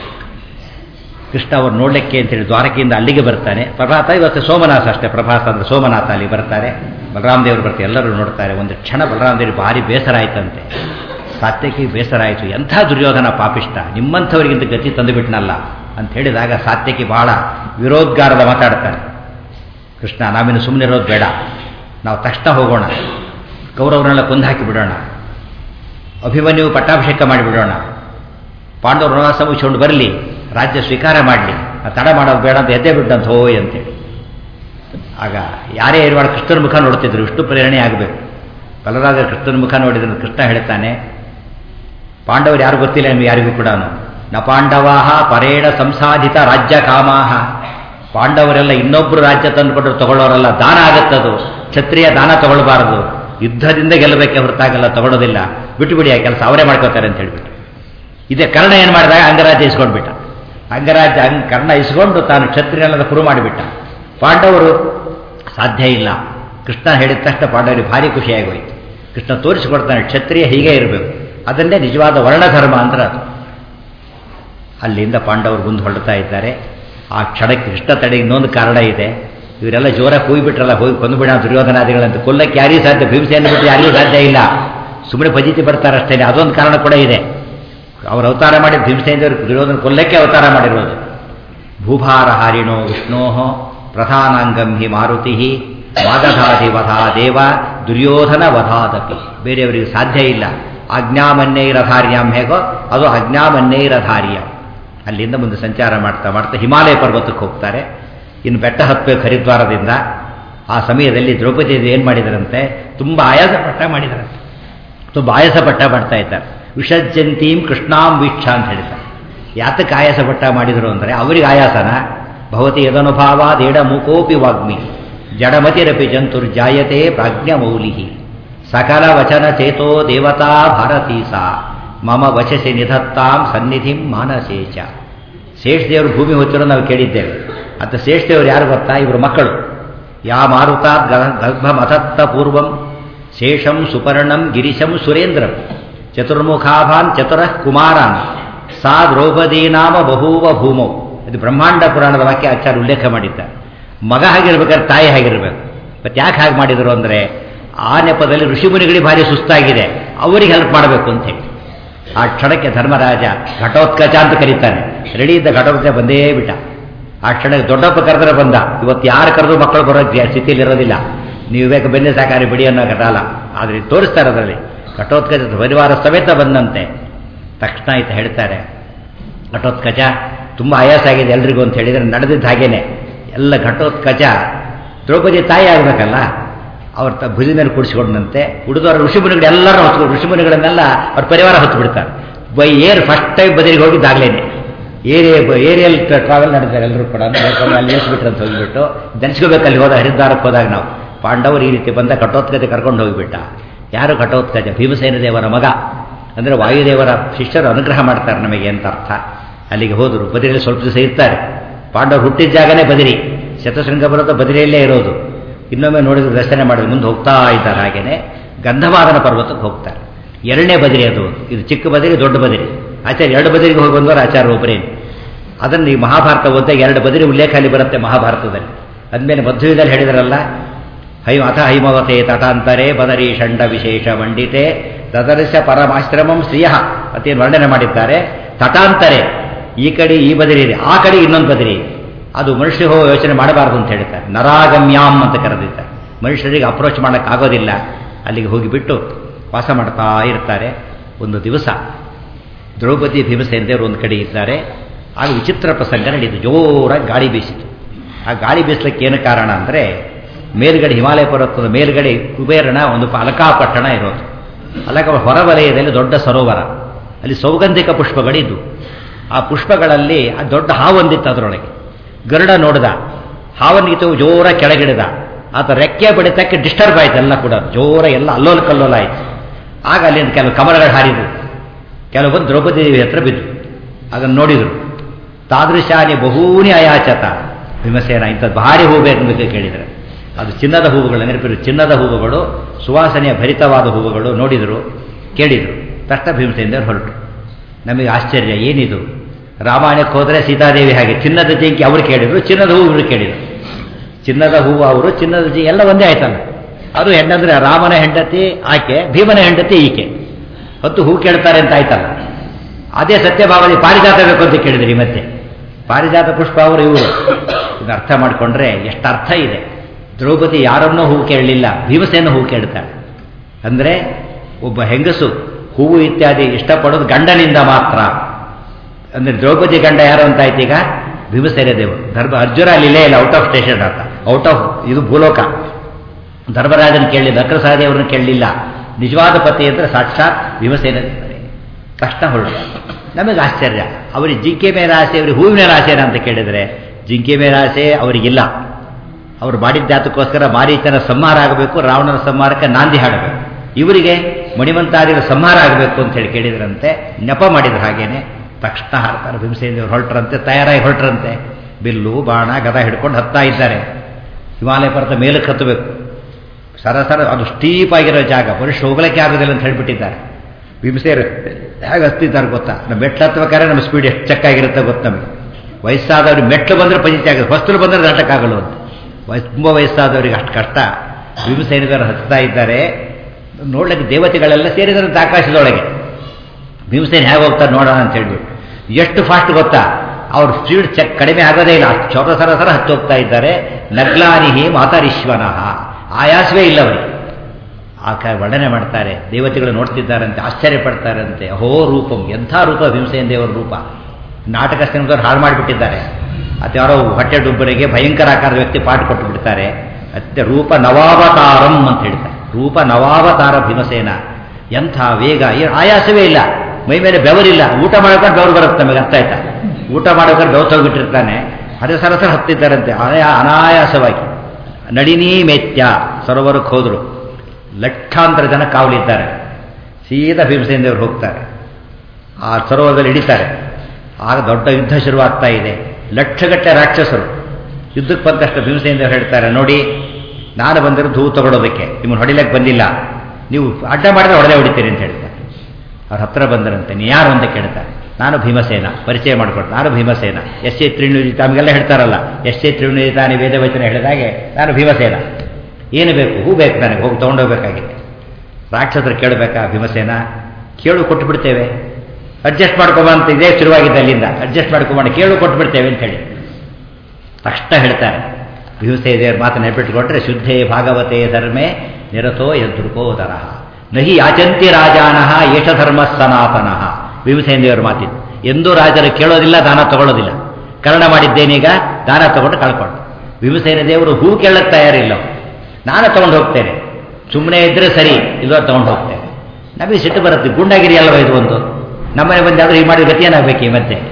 Speaker 1: ಕೃಷ್ಣ ಅವ್ರು ನೋಡಲಿಕ್ಕೆ ಅಂತೇಳಿ ದ್ವಾರಕೆಯಿಂದ ಅಲ್ಲಿಗೆ ಬರ್ತಾನೆ ಪ್ರಭಾತ ಇವತ್ತು ಸೋಮನಾಥ ಅಷ್ಟೇ ಪ್ರಭಾಸ ಅಂದರೆ ಸೋಮನಾಥ ಅಲ್ಲಿ ಬರ್ತಾರೆ ಬಲರಾಮದೇವರು ಬರ್ತಾರೆ ಎಲ್ಲರೂ ನೋಡ್ತಾರೆ ಒಂದು ಕ್ಷಣ ಬಲರಾಮದೇವರು ಭಾರಿ ಬೇಸರ ಆಯ್ತಂತೆ ಸಾತ್ಯಕ್ಕೆ ಬೇಸರ ಆಯಿತು ಎಂಥ ದುರ್ಯೋಧನ ಪಾಪಿಷ್ಟ ನಿಮ್ಮಂಥವರಿಗಿಂತ ಗತಿ ತಂದುಬಿಟ್ನಲ್ಲ ಅಂತ ಹೇಳಿದಾಗ ಸಾತ್ಯಕ್ಕೆ ಬಹಳ ವಿರೋದ್ಗಾರದ ಮಾತಾಡ್ತಾನೆ ಕೃಷ್ಣ ನಾವಿನ್ನು ಸುಮ್ಮನೆ ಇರೋದು ಬೇಡ ನಾವು ತಕ್ಷಣ ಹೋಗೋಣ ಕೌರವರನ್ನೆಲ್ಲ ಕೊಂದು ಹಾಕಿ ಬಿಡೋಣ ಅಭಿಮನ್ಯು ಪಟ್ಟಾಭಿಷೇಕ ಮಾಡಿಬಿಡೋಣ ಪಾಂಡವರು ವನವಾಸ ಮುಗಿಸ್ಕೊಂಡು ಬರಲಿ ರಾಜ್ಯ ಸ್ವೀಕಾರ ಮಾಡಲಿ ತಡ ಮಾಡೋದು ಬೇಡ ಅಂತ ಎದ್ದೇ ಬಿಟ್ಟಂತ ಹೋಯ್ ಅಂತೇಳಿ ಆಗ ಯಾರೇ ಇರುವಾಗ ಕೃಷ್ಣನ ಮುಖ ನೋಡ್ತಿದ್ರು ಇಷ್ಟು ಪ್ರೇರಣೆ ಆಗಬೇಕು ಬಲರಾಜ ಕೃಷ್ಣನ ಮುಖ ನೋಡಿದ್ರು ಕೃಷ್ಣ ಹೇಳ್ತಾನೆ ಪಾಂಡವರು ಯಾರು ಗೊತ್ತಿಲ್ಲ ನಿಮ್ಗೆ ಯಾರಿಗೂ ಕೂಡ ನ ಪಾಂಡವಾಹ ಪರೇಣ ಸಂಸಾಧಿತ ರಾಜ್ಯ ಕಾಮಾಹ ಪಾಂಡವರೆಲ್ಲ ಇನ್ನೊಬ್ಬರು ರಾಜ್ಯ ತಂದುಕೊಂಡ್ರು ತಗೊಳ್ಳೋರಲ್ಲ ದಾನ ಆಗತ್ತದು ಕ್ಷತ್ರಿಯ ದಾನ ತಗೊಳ್ಬಾರದು ಯುದ್ಧದಿಂದ ಗೆಲ್ಲಬೇಕೆ ಹೊರತಾಗಲ್ಲ ತಗೊಳ್ಳೋದಿಲ್ಲ ಬಿಟ್ಟು ಬಿಡಿ ಆ ಕೆಲಸ ಅವರೇ ಮಾಡ್ಕೋತಾರೆ ಅಂತ ಹೇಳ್ಬಿಟ್ಟು ಇದೇ ಕರ್ಣ ಏನು ಮಾಡಿದಾಗ ಅಂಗರಾಜ್ಯ ಇಸ್ಕೊಂಡ್ಬಿಟ್ಟ ಅಂಗರಾಜ್ಯ ಅಂಗ್ ಕರ್ಣ ಇಸ್ಕೊಂಡು ತಾನು ಕ್ಷತ್ರಿಯನೆಲ್ಲ ಪುರು ಮಾಡಿಬಿಟ್ಟ ಪಾಂಡವರು ಸಾಧ್ಯ ಇಲ್ಲ ಕೃಷ್ಣ ಹೇಳಿದ ತಕ್ಷಣ ಪಾಂಡವರಿಗೆ ಭಾರಿ ಖುಷಿಯಾಗೋಯ್ತು ಕೃಷ್ಣ ತೋರಿಸಿಕೊಡ್ತಾನೆ ಕ್ಷತ್ರಿಯ ಹೀಗೆ ಇರಬೇಕು ಅದನ್ನೇ ನಿಜವಾದ ವರ್ಣಧರ್ಮ ಅಂದ್ರೆ ಅದು ಅಲ್ಲಿಂದ ಪಾಂಡವರು ಮುಂದೆ ಹೊರಡ್ತಾ ಇದ್ದಾರೆ ಆ ಕ್ಷಣಕ್ಕೆ ಕೃಷ್ಣ ತಡೆ ಇನ್ನೊಂದು ಕಾರಣ ಇದೆ ಇವರೆಲ್ಲ ಜೋರಾಗಿ ಹೋಗಿಬಿಟ್ರಲ್ಲ ಹೋಗಿ ಕೊಂದುಬಿಡ ದುರ್ಯೋಧನಾದಿಗಳಂತ ಕೊಲ್ಲಕ್ಕೆ ಯಾರಿಗೂ ಸಾಧ್ಯ ಭೀಮಸೇನ ಬಿಟ್ಟು ಯಾರಿಗೂ ಸಾಧ್ಯ ಇಲ್ಲ ಸುಮ್ಮನೆ ಫಜಿತಿ ಬರ್ತಾರೆ ಅಷ್ಟೇ ಅದೊಂದು ಕಾರಣ ಕೂಡ ಇದೆ ಅವರು ಅವತಾರ ಮಾಡಿ ಭೀಮಸೇನ ದುರ್ಯೋಧನ ಕೊಲ್ಲಕ್ಕೆ ಅವತಾರ ಮಾಡಿರೋದು ಭೂಭಾರ ಹಾರಿಣೋ ವಿಷ್ಣೋ ಪ್ರಧಾನಾಂಗಂ ಹಿ ಮಾರುತಿ ವಾದಧಾಧಿ ವಧಾ ದೇವ ದುರ್ಯೋಧನ ವಧಾದಪಿ ಬೇರೆಯವರಿಗೆ ಸಾಧ್ಯ ಇಲ್ಲ ಆಜ್ಞಾಮನ್ಯೈರಧಾರ್ಯಂ ಹೇಗೋ ಅದು ಆಜ್ಞಾಮನ್ಯೈರಧಾರ್ಯ ಅಲ್ಲಿಂದ ಮುಂದೆ ಸಂಚಾರ ಮಾಡ್ತಾ ಮಾಡ್ತಾ ಹಿಮಾಲಯ ಪರ್ವತಕ್ಕೆ ಹೋಗ್ತಾರೆ ಇನ್ನು ಬೆಟ್ಟ ಹತ್ತಬೇಕು ಹರಿದ್ವಾರದಿಂದ ಆ ಸಮಯದಲ್ಲಿ ದ್ರೌಪದಿ ಏನು ಮಾಡಿದರಂತೆ ತುಂಬ ಆಯಾಸ ಪಟ್ಟ ಮಾಡಿದರಂತೆ ತುಂಬ ಆಯಾಸ ಪಟ್ಟ ಮಾಡ್ತಾ ಇದ್ದಾರೆ ವಿಸರ್ಜಂತೀಂ ಕೃಷ್ಣಾಂ ವೀಕ್ಷ ಅಂತ ಹೇಳ್ತಾರೆ ಯಾತಕ್ಕೆ ಆಯಾಸ ಪಟ್ಟ ಮಾಡಿದರು ಅಂದರೆ ಅವರಿಗೆ ಆಯಾಸನ ಭವತಿ ಯದನುಭಾವಾದೇಡ ಮೂಕೋಪಿ ವಾಗ್ಮಿ ಜಡಮತಿರಪಿ ಜಂತುರ್ಜಾಯತೆ ಪ್ರಾಜ್ಞಮೌಲಿ ಸಕಲ ವಚನ ಚೇತೋ ದೇವತಾ ಭಾರತೀ ಸಾ ಮಮ ವಚಸಿ ನಿಧತ್ತಾಂ ಸನ್ನಿಧಿಂ ಮಾನಸೇಚ ಶೇಷದೇವರು ಭೂಮಿ ಹೊತ್ತಿರೋ ನಾವು ಕೇಳಿದ್ದೇವೆ ಅಂತ ಶೇಷದೇವರು ಯಾರು ಗೊತ್ತಾ ಇವರು ಮಕ್ಕಳು ಯಾ ಮಾರುತಾತ್ ಗರ್ಭಮಥತ್ತ ಪೂರ್ವಂ ಶೇಷಂ ಸುಪರ್ಣಂ ಗಿರಿಶಂ ಸುರೇಂದ್ರಂ ಚತುರ್ಮುಖಾಭಾನ್ ಚತುರಃ ಕುಮಾರಾನ್ ಸಾ ದ್ರೌಪದಿ ನಾಮ ಬಹೂವ ಭೂಮೌ ಇದು ಬ್ರಹ್ಮಾಂಡ ಪುರಾಣದ ವಾಕ್ಯ ಆಚಾರ್ಯ ಉಲ್ಲೇಖ ಮಾಡಿದ್ದಾರೆ ಮಗ ಹಾಗಿರ್ಬೇಕಾದ್ರೆ ತಾಯಿ ಹಾಗಿರ್ಬೇಕು ಮತ್ತೆ ಯಾಕೆ ಹಾಗೆ ಮಾಡಿದರು ಅಂದರೆ ಆ ನೆಪದಲ್ಲಿ ಋಷಿಮುನಿಗಳಿಗೆ ಭಾರಿ ಸುಸ್ತಾಗಿದೆ ಅವರಿಗೆ ಹೆಲ್ಪ್ ಮಾಡಬೇಕು ಅಂತ ಹೇಳಿ ಆ ಕ್ಷಣಕ್ಕೆ ಧರ್ಮರಾಜ ಘಟೋತ್ಕಚ ಅಂತ ಕರೀತಾನೆ ರೆಡಿ ಇದ್ದ ಘಟೋತ್ಕಚ ಬಂದೇ ಬಿಟ್ಟ ಆ ಕ್ಷಣಕ್ಕೆ ದೊಡ್ಡಪ್ಪ ಕರೆದ್ರೆ ಬಂದ ಇವತ್ತು ಯಾರು ಕರೆದು ಮಕ್ಕಳು ಬರೋ ಸ್ಥಿತಿಯಲ್ಲಿ ಇರೋದಿಲ್ಲ ನೀವು ಬೇಕು ಬೆನ್ನೆ ಸಾಕಾರಿ ಬಿಡಿ ಅನ್ನೋ ಕಥಾಲ ಆದರೆ ತೋರಿಸ್ತಾರೆ ಅದರಲ್ಲಿ ಘಟೋತ್ಕಚ ಪರಿವಾರ ಸಮೇತ ಬಂದಂತೆ ತಕ್ಷಣ ಆಯ್ತು ಹೇಳ್ತಾರೆ ಘಟೋತ್ಕಚ ತುಂಬ ಆಯಾಸ ಆಗಿದೆ ಎಲ್ರಿಗೂ ಅಂತ ಹೇಳಿದರೆ ನಡೆದಿದ್ದು ಹಾಗೇನೆ ಎಲ್ಲ ಘಟೋತ್ಕಚ ದ್ರೌಪದಿ ತಾಯಿ ಆಗಬೇಕಲ್ಲ ಅವ್ರ ತ ಭುಜ ಮೇಲೆ ಕೂಡಿಸಿಕೊಂಡಂತೆ ಉಳಿದವರ ಋಷಿಮುನಿಗಳು ಎಲ್ಲರೂ ಹೊತ್ತು ಋಷಿಮುನಿಗಳನ್ನೆಲ್ಲ ಅವ್ರ ಪರಿವಾರ ಹೊತ್ತು ಬಿಡ್ತಾರೆ ಬೈ ಏರ್ ಫಸ್ಟ್ ಟೈಮ್ ಬದಲಿಗೆ ಹೋಗಿದ್ದಾಗಲೇನೆ ಏರಿಯ ಏರಿಯಲ್ ಟ್ರಾವೆಲ್ ನಡೆದಾರೆ ಎಲ್ಲರೂ ಕೂಡ ಅಲ್ಲಿ ನಿಲ್ಲಿಸ್ಬಿಟ್ರು ಅಂತ ಹೋಗಿಬಿಟ್ಟು ನೆನೆಸ್ಕೋಬೇಕು ಅಲ್ಲಿ ಹೋದ ಹರಿದ್ವಾರಕ್ಕೆ ಹೋದಾಗ ನಾವು ಪಾಂಡವರು ಈ ರೀತಿ ಬಂದ ಘಟೋತ್ಕತೆ ಕರ್ಕೊಂಡು ಹೋಗಿಬಿಟ್ಟ ಯಾರು ಘಟೋತ್ಕಚ ಭೀಮಸೇನ ದೇವರ ಮಗ ಅಂದರೆ ವಾಯುದೇವರ ಶಿಷ್ಯರು ಅನುಗ್ರಹ ಮಾಡ್ತಾರೆ ನಮಗೆ ಅಂತ ಅರ್ಥ ಅಲ್ಲಿಗೆ ಹೋದರು ಬದಿರಿಯಲ್ಲಿ ಸ್ವಲ್ಪ ದಿವಸ ಇರ್ತಾರೆ ಪಾಂಡವರು ಹುಟ್ಟಿದ ಜಾಗನೇ ಬದಿರಿ ಶತಶೃಂಗ ಬರೋದು ಬದಿರಿಯಲ್ಲೇ ಇರೋದು ಇನ್ನೊಮ್ಮೆ ನೋಡಿದ್ರೆ ದರ್ಶನ ಮಾಡಿದ್ರೆ ಮುಂದೆ ಹೋಗ್ತಾ ಇದ್ದಾರೆ ಹಾಗೇನೆ ಗಂಧಮಾದನ ಪರ್ವತಕ್ಕೆ ಹೋಗ್ತಾರೆ ಎರಡನೇ ಬದಿರಿ ಅದು ಇದು ಚಿಕ್ಕ ಬದಿರಿ ದೊಡ್ಡ ಬದಿರಿ ಆಚಾರ್ಯ ಎರಡು ಬದಿರಿಗೆ ಹೋಗಿ ಬಂದವರು ಆಚಾರ್ಯ ಒಬ್ಬರೇನು ಅದನ್ನು ಈ ಮಹಾಭಾರತ ಓದಿದಾಗ ಎರಡು ಬದಿರಿ ಉಲ್ಲೇಖ ಅಲ್ಲಿ ಬರುತ್ತೆ ಮಹಾಭಾರತದಲ್ಲಿ ಅದ್ಮೇಲೆ ಮಧ್ವದಲ್ಲಿ ಹೇಳಿದಾರಲ್ಲ ಹೈ ಅಥ ಹೈಮವತೆ ತಟಾಂತರೆ ಬದರಿ ಷಂಡ ವಿಶೇಷ ಮಂಡಿತೆ ದದರ್ಶ ಪರಮಾಶ್ರಮಂ ಶ್ರಿಯ ಅತೇನು ವರ್ಣನೆ ಮಾಡಿದ್ದಾರೆ ತಟಾಂತರೆ ಈ ಕಡೆ ಈ ಬದಿರಿ ಇದೆ ಆ ಕಡೆ ಇನ್ನೊಂದು ಬದಿರಿ ಇದೆ ಅದು ಮನುಷ್ಯ ಹೋಗೋ ಯೋಚನೆ ಮಾಡಬಾರ್ದು ಅಂತ ಹೇಳ್ತಾರೆ ನರಾಗಮ್ಯಾಮ್ ಅಂತ ಕರೆದಿದ್ದಾರೆ ಮನುಷ್ಯರಿಗೆ ಅಪ್ರೋಚ್ ಮಾಡೋಕ್ಕಾಗೋದಿಲ್ಲ ಅಲ್ಲಿಗೆ ಹೋಗಿಬಿಟ್ಟು ವಾಸ ಮಾಡ್ತಾ ಇರ್ತಾರೆ ಒಂದು ದಿವಸ ದ್ರೌಪದಿ ಭೀಮಸೇನ ದೇವರು ಒಂದು ಕಡೆ ಇದ್ದಾರೆ ಆಗ ವಿಚಿತ್ರ ಪ್ರಸಂಗ ನಡೆಯಿತು ಜೋರಾಗಿ ಗಾಳಿ ಬೀಸಿತು ಆ ಗಾಳಿ ಬೀಸಲಿಕ್ಕೆ ಏನು ಕಾರಣ ಅಂದರೆ ಮೇಲ್ಗಡೆ ಹಿಮಾಲಯ ಪರ್ವತದ ಮೇಲ್ಗಡೆ ಕುಬೇರನ ಒಂದು ಅಲಕಾಪಟ್ಟಣ ಇರೋದು ಅಲಕ ಹೊರವಲಯದಲ್ಲಿ ದೊಡ್ಡ ಸರೋವರ ಅಲ್ಲಿ ಸೌಗಂಧಿಕ ಪುಷ್ಪಗಳಿದ್ದು ಆ ಪುಷ್ಪಗಳಲ್ಲಿ ಆ ದೊಡ್ಡ ಹಾವೊಂದಿತ್ತು ಅದರೊಳಗೆ ಗರುಡ ನೋಡಿದ ಹಾವನ್ನಿತು ಜೋರ ಕೆಳಗಿಡಿದ ಆತ ರೆಕ್ಕೆ ಬಡಿತಕ್ಕೆ ಡಿಸ್ಟರ್ಬ್ ಆಯ್ತು ಎಲ್ಲ ಕೂಡ ಜೋರ ಎಲ್ಲ ಅಲ್ಲೋಲ ಕಲ್ಲೋಲ ಆಯ್ತು ಆಗ ಅಲ್ಲಿಂದ ಕೆಲವು ಕಮಲಗಳು ಹಾರಿದ್ರು ಕೆಲವು ಬಂದು ದ್ರೌಪದಿ ದೇವಿ ಹತ್ರ ಬಿದ್ದು ಅದನ್ನು ನೋಡಿದರು ತಾದೃಶಾನಿ ಬಹೂನಿ ಅಯಾಚತ ಭೀಮಸೇನ ಇಂಥದ್ದು ಭಾರಿ ಹೂ ಬೇಕು ಅಂತ ಕೇಳಿದರೆ ಅದು ಚಿನ್ನದ ಹೂವುಗಳು ನೆನಪಿರು ಚಿನ್ನದ ಹೂವುಗಳು ಸುವಾಸನೆಯ ಭರಿತವಾದ ಹೂವುಗಳು ನೋಡಿದರು ಕೇಳಿದರು ತಕ್ಷಣ ಭೀಮಸೇನ ಹೊರಟು ನಮಗೆ ಆಶ್ಚರ್ಯ ಏನಿದು ರಾಮಾಯಣಕ್ಕೆ ಹೋದರೆ ಸೀತಾದೇವಿ ಹಾಗೆ ಚಿನ್ನದ ಜಿಂಕಿ ಅವರು ಕೇಳಿದರು ಚಿನ್ನದ ಹೂವು ಇವರು ಕೇಳಿದರು ಚಿನ್ನದ ಹೂವು ಅವರು ಚಿನ್ನದ ಜಿ ಎಲ್ಲ ಒಂದೇ ಆಯ್ತಲ್ಲ ಅದು ಹೆಣ್ಣಂದ್ರೆ ರಾಮನ ಹೆಂಡತಿ ಆಕೆ ಭೀಮನ ಹೆಂಡತಿ ಈಕೆ ಹೊತ್ತು ಹೂ ಕೇಳ್ತಾರೆ ಅಂತ ಆಯ್ತಲ್ಲ ಅದೇ ಸತ್ಯಭಾವನೆ ಪಾರಿಜಾತ ಬೇಕು ಅಂತ ಕೇಳಿದ್ರಿ ಮತ್ತೆ ಪಾರಿಜಾತ ಪುಷ್ಪ ಅವರು ಇವರು ಇದು ಅರ್ಥ ಮಾಡಿಕೊಂಡ್ರೆ ಎಷ್ಟು ಅರ್ಥ ಇದೆ ದ್ರೌಪದಿ ಯಾರನ್ನೂ ಹೂ ಕೇಳಲಿಲ್ಲ ಭೀಮಸೇನ ಹೂ ಕೇಳ್ತಾಳೆ ಅಂದರೆ ಒಬ್ಬ ಹೆಂಗಸು ಹೂವು ಇತ್ಯಾದಿ ಇಷ್ಟಪಡೋದು ಗಂಡನಿಂದ ಮಾತ್ರ ಅಂದರೆ ದ್ರೌಪದಿ ಗಂಡ ಯಾರು ಅಂತ ಆಯ್ತು ಈಗ ಭೀಮಸೇನ ದೇವರು ಧರ್ಮ ಅರ್ಜುನ ಅಲ್ಲಿಲೇ ಇಲ್ಲ ಔಟ್ ಆಫ್ ಸ್ಟೇಷನ್ ಅಂತ ಔಟ್ ಆಫ್ ಇದು ಭೂಲೋಕ ಧರ್ಮರಾಜನ ಕೇಳಲಿಲ್ಲ ಅಕ್ರಸಹದೇವರನ್ನು ಕೇಳಲಿಲ್ಲ ನಿಜವಾದ ಪತಿ ಅಂದರೆ ಸಾಕ್ಷಾತ್ ಭೀಮಸೇನ ದೇವರೇ ತಕ್ಷಣ ಹೊರಡು ನಮಗೆ ಆಶ್ಚರ್ಯ ಅವರಿಗೆ ಜಿಂಕೆ ಮೇಲೆ ಆಸೆ ಅವರಿಗೆ ಹೂವಿನ ಮೇಲೆ ಆಸೆನ ಅಂತ ಕೇಳಿದರೆ ಜಿಂಕೆ ಮೇಲೆ ಆಸೆ ಅವರಿಗಿಲ್ಲ ಅವರು ಮಾಡಿದ್ದಾತಕ್ಕೋಸ್ಕರ ಮಾರೀಚನ ಸಂಹಾರ ಆಗಬೇಕು ರಾವಣನ ಸಂಹಾರಕ್ಕೆ ನಾಂದಿ ಹಾಡಬೇಕು ಇವರಿಗೆ ಮಣಿವಂತಾದಿಗಳ ಸಂಹಾರ ಆಗಬೇಕು ಅಂತ ಹೇಳಿ ಕೇಳಿದ್ರಂತೆ ನೆಪ ಮಾಡಿದ್ರು ಹಾಗೇನೆ ತಕ್ಷಣ ಹಾಡ್ತಾರೆ ಭೀಮಸೇನ ದೇವರು ಹೊರಟ್ರಂತೆ ತಯಾರಾಗಿ ಹೊರಟ್ರಂತೆ ಬಿಲ್ಲು ಬಾಣ ಗದ ಹಿಡ್ಕೊಂಡು ಹತ್ತಾ ಇದ್ದಾರೆ ಹಿಮಾಲಯ ಪರ್ವತ ಮೇಲಕ್ಕೆ ಹತ್ತಬೇಕು ಸರಸರ ಅದು ಸ್ಟೀಪ್ ಆಗಿರೋ ಜಾಗ ಮನುಷ್ಯ ಹೋಗ್ಲಿಕ್ಕೆ ಆಗೋದಿಲ್ಲ ಅಂತ ಹೇಳ್ಬಿಟ್ಟಿದ್ದಾರೆ ಭೀಮಸೇರು ಹೇಗೆ ಹತ್ತಿದ್ದಾರೆ ಗೊತ್ತಾ ನಮ್ಮ ಮೆಟ್ಲು ಹತ್ಬೇಕಾದ್ರೆ ನಮ್ಮ ಸ್ಪೀಡ್ ಎಷ್ಟು ಚೆಕ್ ಆಗಿರುತ್ತೆ ಗೊತ್ತು ನಮಗೆ ವಯಸ್ಸಾದವ್ರಿಗೆ ಮೆಟ್ಲು ಬಂದರೆ ಪಂಚಾಯತ್ ಆಗುತ್ತೆ ಹೊಸ್ತಲು ಬಂದರೆ ದಾಟಕ್ಕಾಗಲ್ಲ ಅಂತ ವಯಸ್ ತುಂಬ ವಯಸ್ಸಾದವರಿಗೆ ಅಷ್ಟು ಕಷ್ಟ ಭೀಮಸೇನಿದರು ಹತ್ತಾ ಇದ್ದಾರೆ ನೋಡ್ಲಿಕ್ಕೆ ದೇವತೆಗಳೆಲ್ಲ ಸೇರಿದಂತೆ ಆಕಾಶದೊಳಗೆ ಭೀಮಸೇನ ಹೇಗೆ ಹೋಗ್ತಾರೆ ನೋಡೋಣ ಅಂತ ಹೇಳ್ಬಿಟ್ಟು ಎಷ್ಟು ಫಾಸ್ಟ್ ಗೊತ್ತಾ ಅವ್ರ ಸ್ಪೀಡ್ ಚೆಕ್ ಕಡಿಮೆ ಆಗೋದೇ ಇಲ್ಲ ಅಷ್ಟು ಚೌಟ ಸರ ಸರ ಹತ್ತಿ ಹೋಗ್ತಾ ಇದ್ದಾರೆ ನಗ್ಲಾನಿಹಿ ಮಾತಾರೀಶ್ವನಃ ಆಯಾಸವೇ ಇಲ್ಲ ಅವರಿಗೆ ಆ ಕ ವರ್ಣನೆ ಮಾಡ್ತಾರೆ ದೇವತೆಗಳು ನೋಡ್ತಿದ್ದಾರಂತೆ ಆಶ್ಚರ್ಯ ಪಡ್ತಾರಂತೆ ಅಹೋ ರೂಪಂ ಎಂಥ ರೂಪ ಭೀಮಸೇನ ದೇವರ ರೂಪ ನಾಟಕ ಸಿನಿಮಾದವ್ರು ಹಾಳು ಮಾಡಿಬಿಟ್ಟಿದ್ದಾರೆ ಅದು ಯಾರೋ ಹೊಟ್ಟೆ ಡುಬ್ಬರಿಗೆ ಭಯಂಕರ ಆಕಾರದ ವ್ಯಕ್ತಿ ಪಾಠ ಕೊಟ್ಟು ಬಿಡ್ತಾರೆ ಅತ್ತೆ ರೂಪ ನವಾವತಾರಂ ಅಂತ ಹೇಳ್ತಾರೆ ರೂಪ ನವಾವತಾರ ಭೀಮಸೇನ ಎಂಥ ವೇಗ ಏನು ಆಯಾಸವೇ ಇಲ್ಲ ಮೈ ಮೇಲೆ ಬೆವರಿಲ್ಲ ಊಟ ಮಾಡ್ಕೊಂಡು ಬೆವರು ಬರುತ್ತೆ ನಮಗೆ ಅರ್ಥ ಆಯ್ತಾ ಊಟ ಮಾಡ್ಬೇಕಾದ್ರೆ ಬೆವರು ಹೋಗ್ಬಿಟ್ಟಿರ್ತಾನೆ ಅದೇ ಸರಸರ ಹತ್ತಿದ್ದಾರಂತೆ ಆಯಾ ಅನಾಯಾಸವಾಗಿ ನಡಿನೀ ಮೇತ್ಯ ಸರೋವರಕ್ಕೆ ಹೋದರು ಲಕ್ಷಾಂತರ ಜನ ಕಾವಲಿದ್ದಾರೆ ಸೀದಾ ಭೀಮಸೇನ ದೇವರು ಹೋಗ್ತಾರೆ ಆ ಸರೋವರದಲ್ಲಿ ಹಿಡಿತಾರೆ ಆಗ ದೊಡ್ಡ ಯುದ್ಧ ಶುರುವಾಗ್ತಾ ಇದೆ ಲಕ್ಷಗಟ್ಟಲೆ ರಾಕ್ಷಸರು ಯುದ್ಧಕ್ಕೆ ಬಂದಷ್ಟು ಭೀಮಸೇನ ದೇವರು ಹೇಳ್ತಾರೆ ನೋಡಿ ನಾನು ಬಂದಿರೋ ಧೂ ತಗೊಳ್ಳೋದಕ್ಕೆ ನಿಮ್ಮನ್ನು ಹೊಡಿಲಕ್ಕೆ ಬಂದಿಲ್ಲ ನೀವು ಅಡ್ಡ ಮಾಡಿದ್ರೆ ಹೊಡೆದೇ ಹೊಡಿತೀರಿ ಅಂತ ಹೇಳ್ತಾರೆ ಅವ್ರ ಹತ್ರ ಬಂದರಂತೆ ನೀ ಯಾರು ಅಂತ ಕೇಳ್ತಾರೆ ನಾನು ಭೀಮಸೇನ ಪರಿಚಯ ಮಾಡಿಕೊಟ್ಟು ನಾನು ಭೀಮಸೇನ ಎಸ್ ಎ ತ್ರಿಣುಜಿತ ನಮಗೆಲ್ಲ ಹೇಳ್ತಾರಲ್ಲ ಎಸ್ ಎ ತ್ರಿಣುಜಿತಾನಿ ವೇದವಚನ ಹೇಳಿದಾಗೆ ನಾನು ಭೀಮಸೇನ ಏನು ಬೇಕು ಹೂ ಬೇಕು ನನಗೆ ಹೋಗಿ ತೊಗೊಂಡೋಗ್ಬೇಕಾಗಿದೆ ರಾಕ್ಷಸರು ಕೇಳಬೇಕಾ ಭೀಮಸೇನ ಕೇಳು ಕೊಟ್ಟು ಬಿಡ್ತೇವೆ ಅಡ್ಜಸ್ಟ್ ಮಾಡ್ಕೊಬ ಅಂತ ಇದೇ ಶುರುವಾಗಿದ್ದ ಅಲ್ಲಿಂದ ಅಡ್ಜಸ್ಟ್ ಮಾಡ್ಕೊಬಂದು ಕೇಳು ಕೊಟ್ಟು ಬಿಡ್ತೇವೆ ಅಂತ ಹೇಳಿ ತಕ್ಷಣ ಹೇಳ್ತಾರೆ ಭೀಮಸೇನ ದೇವ್ರ ಮಾತನ್ನು ನೆನಪಿಟ್ಟುಕೊಂಡ್ರೆ ಶುದ್ಧೇ ಭಾಗವತೆ ಧರ್ಮೇ ನಿರತೋ ಯದೃಕೋದರ ನಹಿ ಯಾಚಂತಿ ರಾಜಾನಃ ಏಷ ಧರ್ಮ ಸನಾತನಃ ಭೀಮಸೇನ ದೇವರ ಮಾತಿದ್ದು ಎಂದೂ ರಾಜರು ಕೇಳೋದಿಲ್ಲ ದಾನ ತಗೊಳ್ಳೋದಿಲ್ಲ ಕರ್ಣ ಮಾಡಿದ್ದೇನೀಗ ದಾನ ತಗೊಂಡು ಕಳ್ಕೊಂಡು ಭೀಮಸೇನ ದೇವರು ಹೂ ಕೇಳಕ್ಕೆ ತಯಾರಿಲ್ಲ ನಾನು ತಗೊಂಡು ಹೋಗ್ತೇನೆ ಸುಮ್ಮನೆ ಇದ್ರೆ ಸರಿ ಇಲ್ಲೋ ತಗೊಂಡು ಹೋಗ್ತೇನೆ ನಮಗೆ ಸಿಟ್ಟು ಬರುತ್ತೆ ಗುಂಡಾಗಿರಿ ಅಲ್ವ ಇದು ಒಂದು ನಮ್ಮನೆ ಬಂದು ಯಾವ್ದು ಹೀಗೆ ಮಾಡಿದ ಗತಿ ಏನಾಗಬೇಕು ಈ ಮಧ್ಯೆ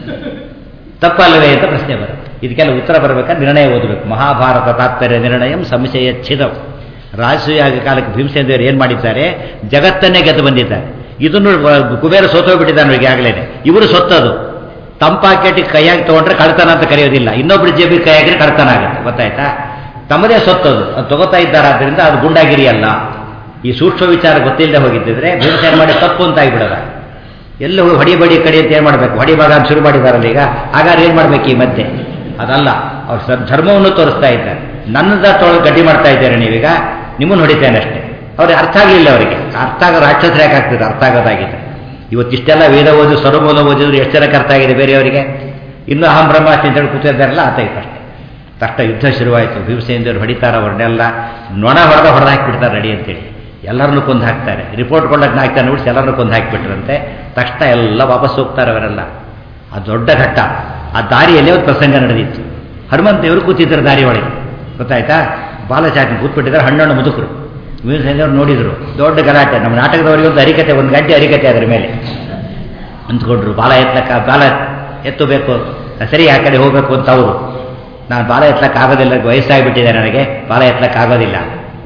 Speaker 1: ತಪ್ಪಲ್ಲವೇ ಅಂತ ಪ್ರಶ್ನೆ ಬರುತ್ತೆ ಇದಕ್ಕೆಲ್ಲ ಉತ್ತರ ಬರಬೇಕಾದ್ರೆ ನಿರ್ಣಯ ಓದಬೇಕು ಮಹಾಭಾರತ ತಾತ್ಪರ್ಯ ನಿರ್ಣಯಂ ಸಂಶಯ ಛಿದಂ ರಾಜಸೂಯಾಗ ಕಾಲಕ್ಕೆ ಭೀಮಸೇನ ದೇವರು ಏನು ಮಾಡಿದ್ದಾರೆ ಜಗತ್ತನ್ನೇ ಗೆದ್ದು ಬಂದಿದ್ದಾರೆ ಇದನ್ನು ಕುಬೇರ ಸೋತೋಗ್ಬಿಟ್ಟಿದ್ದಾನೆ ಈಗಾಗಲೇ ಇವರು ಸೊತ್ತದು ತಂಪಾಕೆಟಿ ಕೈಯಾಗಿ ತಗೊಂಡ್ರೆ ಕಳ್ತನ ಅಂತ ಕರೆಯೋದಿಲ್ಲ ಇನ್ನೊಬ್ರು ಜೇಬಿಗೆ ಕೈ ಹಾಕಿದ್ರೆ ಕಳ್ತನ ಆಗುತ್ತೆ ಗೊತ್ತಾಯ್ತಾ ತಮ್ಮದೇ ಸೊತ್ತದು ಅದು ತಗೋತಾ ಇದ್ದಾರಾದ್ರಿಂದ ಅದು ಗುಂಡಾಗಿರಿ ಅಲ್ಲ ಈ ಸೂಕ್ಷ್ಮ ವಿಚಾರ ಗೊತ್ತಿಲ್ಲದೆ ಹೋಗಿದ್ದಿದ್ರೆ ಭೀಮಸೇನ ಮಾಡಿ ತಪ್ಪು ಅಂತ ಆಗಿಬಿಡೋದ ಎಲ್ಲ ಹೊಡಿ ಬಡಿ ಕಡಿ ಅಂತ ಏನು ಮಾಡಬೇಕು ಹೊಡಿ ಭಾಗ ಶುರು ಮಾಡಿದಾರಲ್ಲ ಈಗ ಹಾಗಾದ್ರೆ ಏನು ಮಾಡ್ಬೇಕು ಈ ಮಧ್ಯೆ ಅದಲ್ಲ ಅವ್ರು ಸ ಧರ್ಮವನ್ನು ತೋರಿಸ್ತಾ ಇದ್ದಾರೆ ನನ್ನದ ತೊಳಗೆ ಗಡ್ಡಿ ಮಾಡ್ತಾ ಇದ್ದಾರೆ ನೀವೀಗ ನಿಮ್ಮನ್ನು ಹೊಡಿತೇನೆ ಅಷ್ಟೇ ಅವ್ರಿಗೆ ಅರ್ಥ ಆಗಲಿಲ್ಲ ಅವರಿಗೆ ಅರ್ಥ ಆಗೋ ರಾಕ್ಷಸರು ಯಾಕೆ ಆಗ್ತದೆ ಅರ್ಥ ಆಗೋದಾಗಿದೆ ಇವತ್ತಿಷ್ಟೆಲ್ಲ ವೇದ ಓದಿ ಸ್ವರಮೂಲ ಓದಿದ್ರು ಎಷ್ಟು ಜನಕ್ಕೆ ಅರ್ಥ ಆಗಿದೆ ಬೇರೆಯವರಿಗೆ ಇನ್ನೂ ಅಹಂ ಬ್ರಹ್ಮಾಸ್ತಿ ಅಂತ ಹೇಳಿ ಕೂತಿದ್ದಾರಲ್ಲ ಆತ ಇತ್ತು ಅಷ್ಟೇ ತಕ್ಷಣ ಯುದ್ಧ ಶುರುವಾಯಿತು ಭೀಮಸೇಂದ್ರರು ಹೊಡಿತಾರ ಅವ್ರನ್ನೆಲ್ಲ ನೊಣ ಹೊಡೆದ ಹೊಡೆದು ಹಾಕಿಬಿಡ್ತಾರೆ ರೆಡಿ ಅಂತೇಳಿ ಎಲ್ಲರನ್ನೂ ಕೊಂದು ಹಾಕ್ತಾರೆ ರಿಪೋರ್ಟ್ ಕೊಡಕ್ಕೆ ಹಾಕ್ತಾರೆ ನೋಡಿಸಿ ಎಲ್ಲರನ್ನೂ ಕೊಂದು ಹಾಕಿಬಿಟ್ರಂತೆ ತಕ್ಷಣ ಎಲ್ಲ ವಾಪಸ್ ಹೋಗ್ತಾರೆ ಅವರೆಲ್ಲ ಆ ದೊಡ್ಡ ಘಟ್ಟ ಆ ದಾರಿಯಲ್ಲಿ ಒಂದು ಪ್ರಸಂಗ ನಡೆದಿತ್ತು ಹನುಮಂತ ದೇವರು ಕೂತಿದ್ದರು ದಾರಿ ಒಳಗೆ ಗೊತ್ತಾಯ್ತಾ ಬಾಲಚಾಕಿ ಕೂತ್ಬಿಟ್ಟಿದ್ದಾರೆ ಹಣ್ಣಣ್ಣು ಮುದುಕರು ವೀರಸೇನವ್ರು ನೋಡಿದ್ರು ದೊಡ್ಡ ಗಲಾಟೆ ನಮ್ಮ ನಾಟಕದವರಿಗೆ ಒಂದು ಅರಿಕತೆ ಒಂದು ಗಂಟೆ ಅರಿಕತೆ ಅದರ ಮೇಲೆ ಅಂದ್ಕೊಂಡ್ರು ಬಾಲ ಎತ್ತಕ್ಕ ಬಾಲ ಎತ್ತಬೇಕು ಸರಿ ಆ ಕಡೆ ಹೋಗಬೇಕು ಅಂತ ಅವರು ನಾನು ಬಾಲ ಎತ್ತಲಕ್ಕೆ ಆಗೋದಿಲ್ಲ ವಯಸ್ಸಾಗಿಬಿಟ್ಟಿದೆ ನನಗೆ ಬಾಲ ಎತ್ತಲಕ್ಕೆ ಆಗೋದಿಲ್ಲ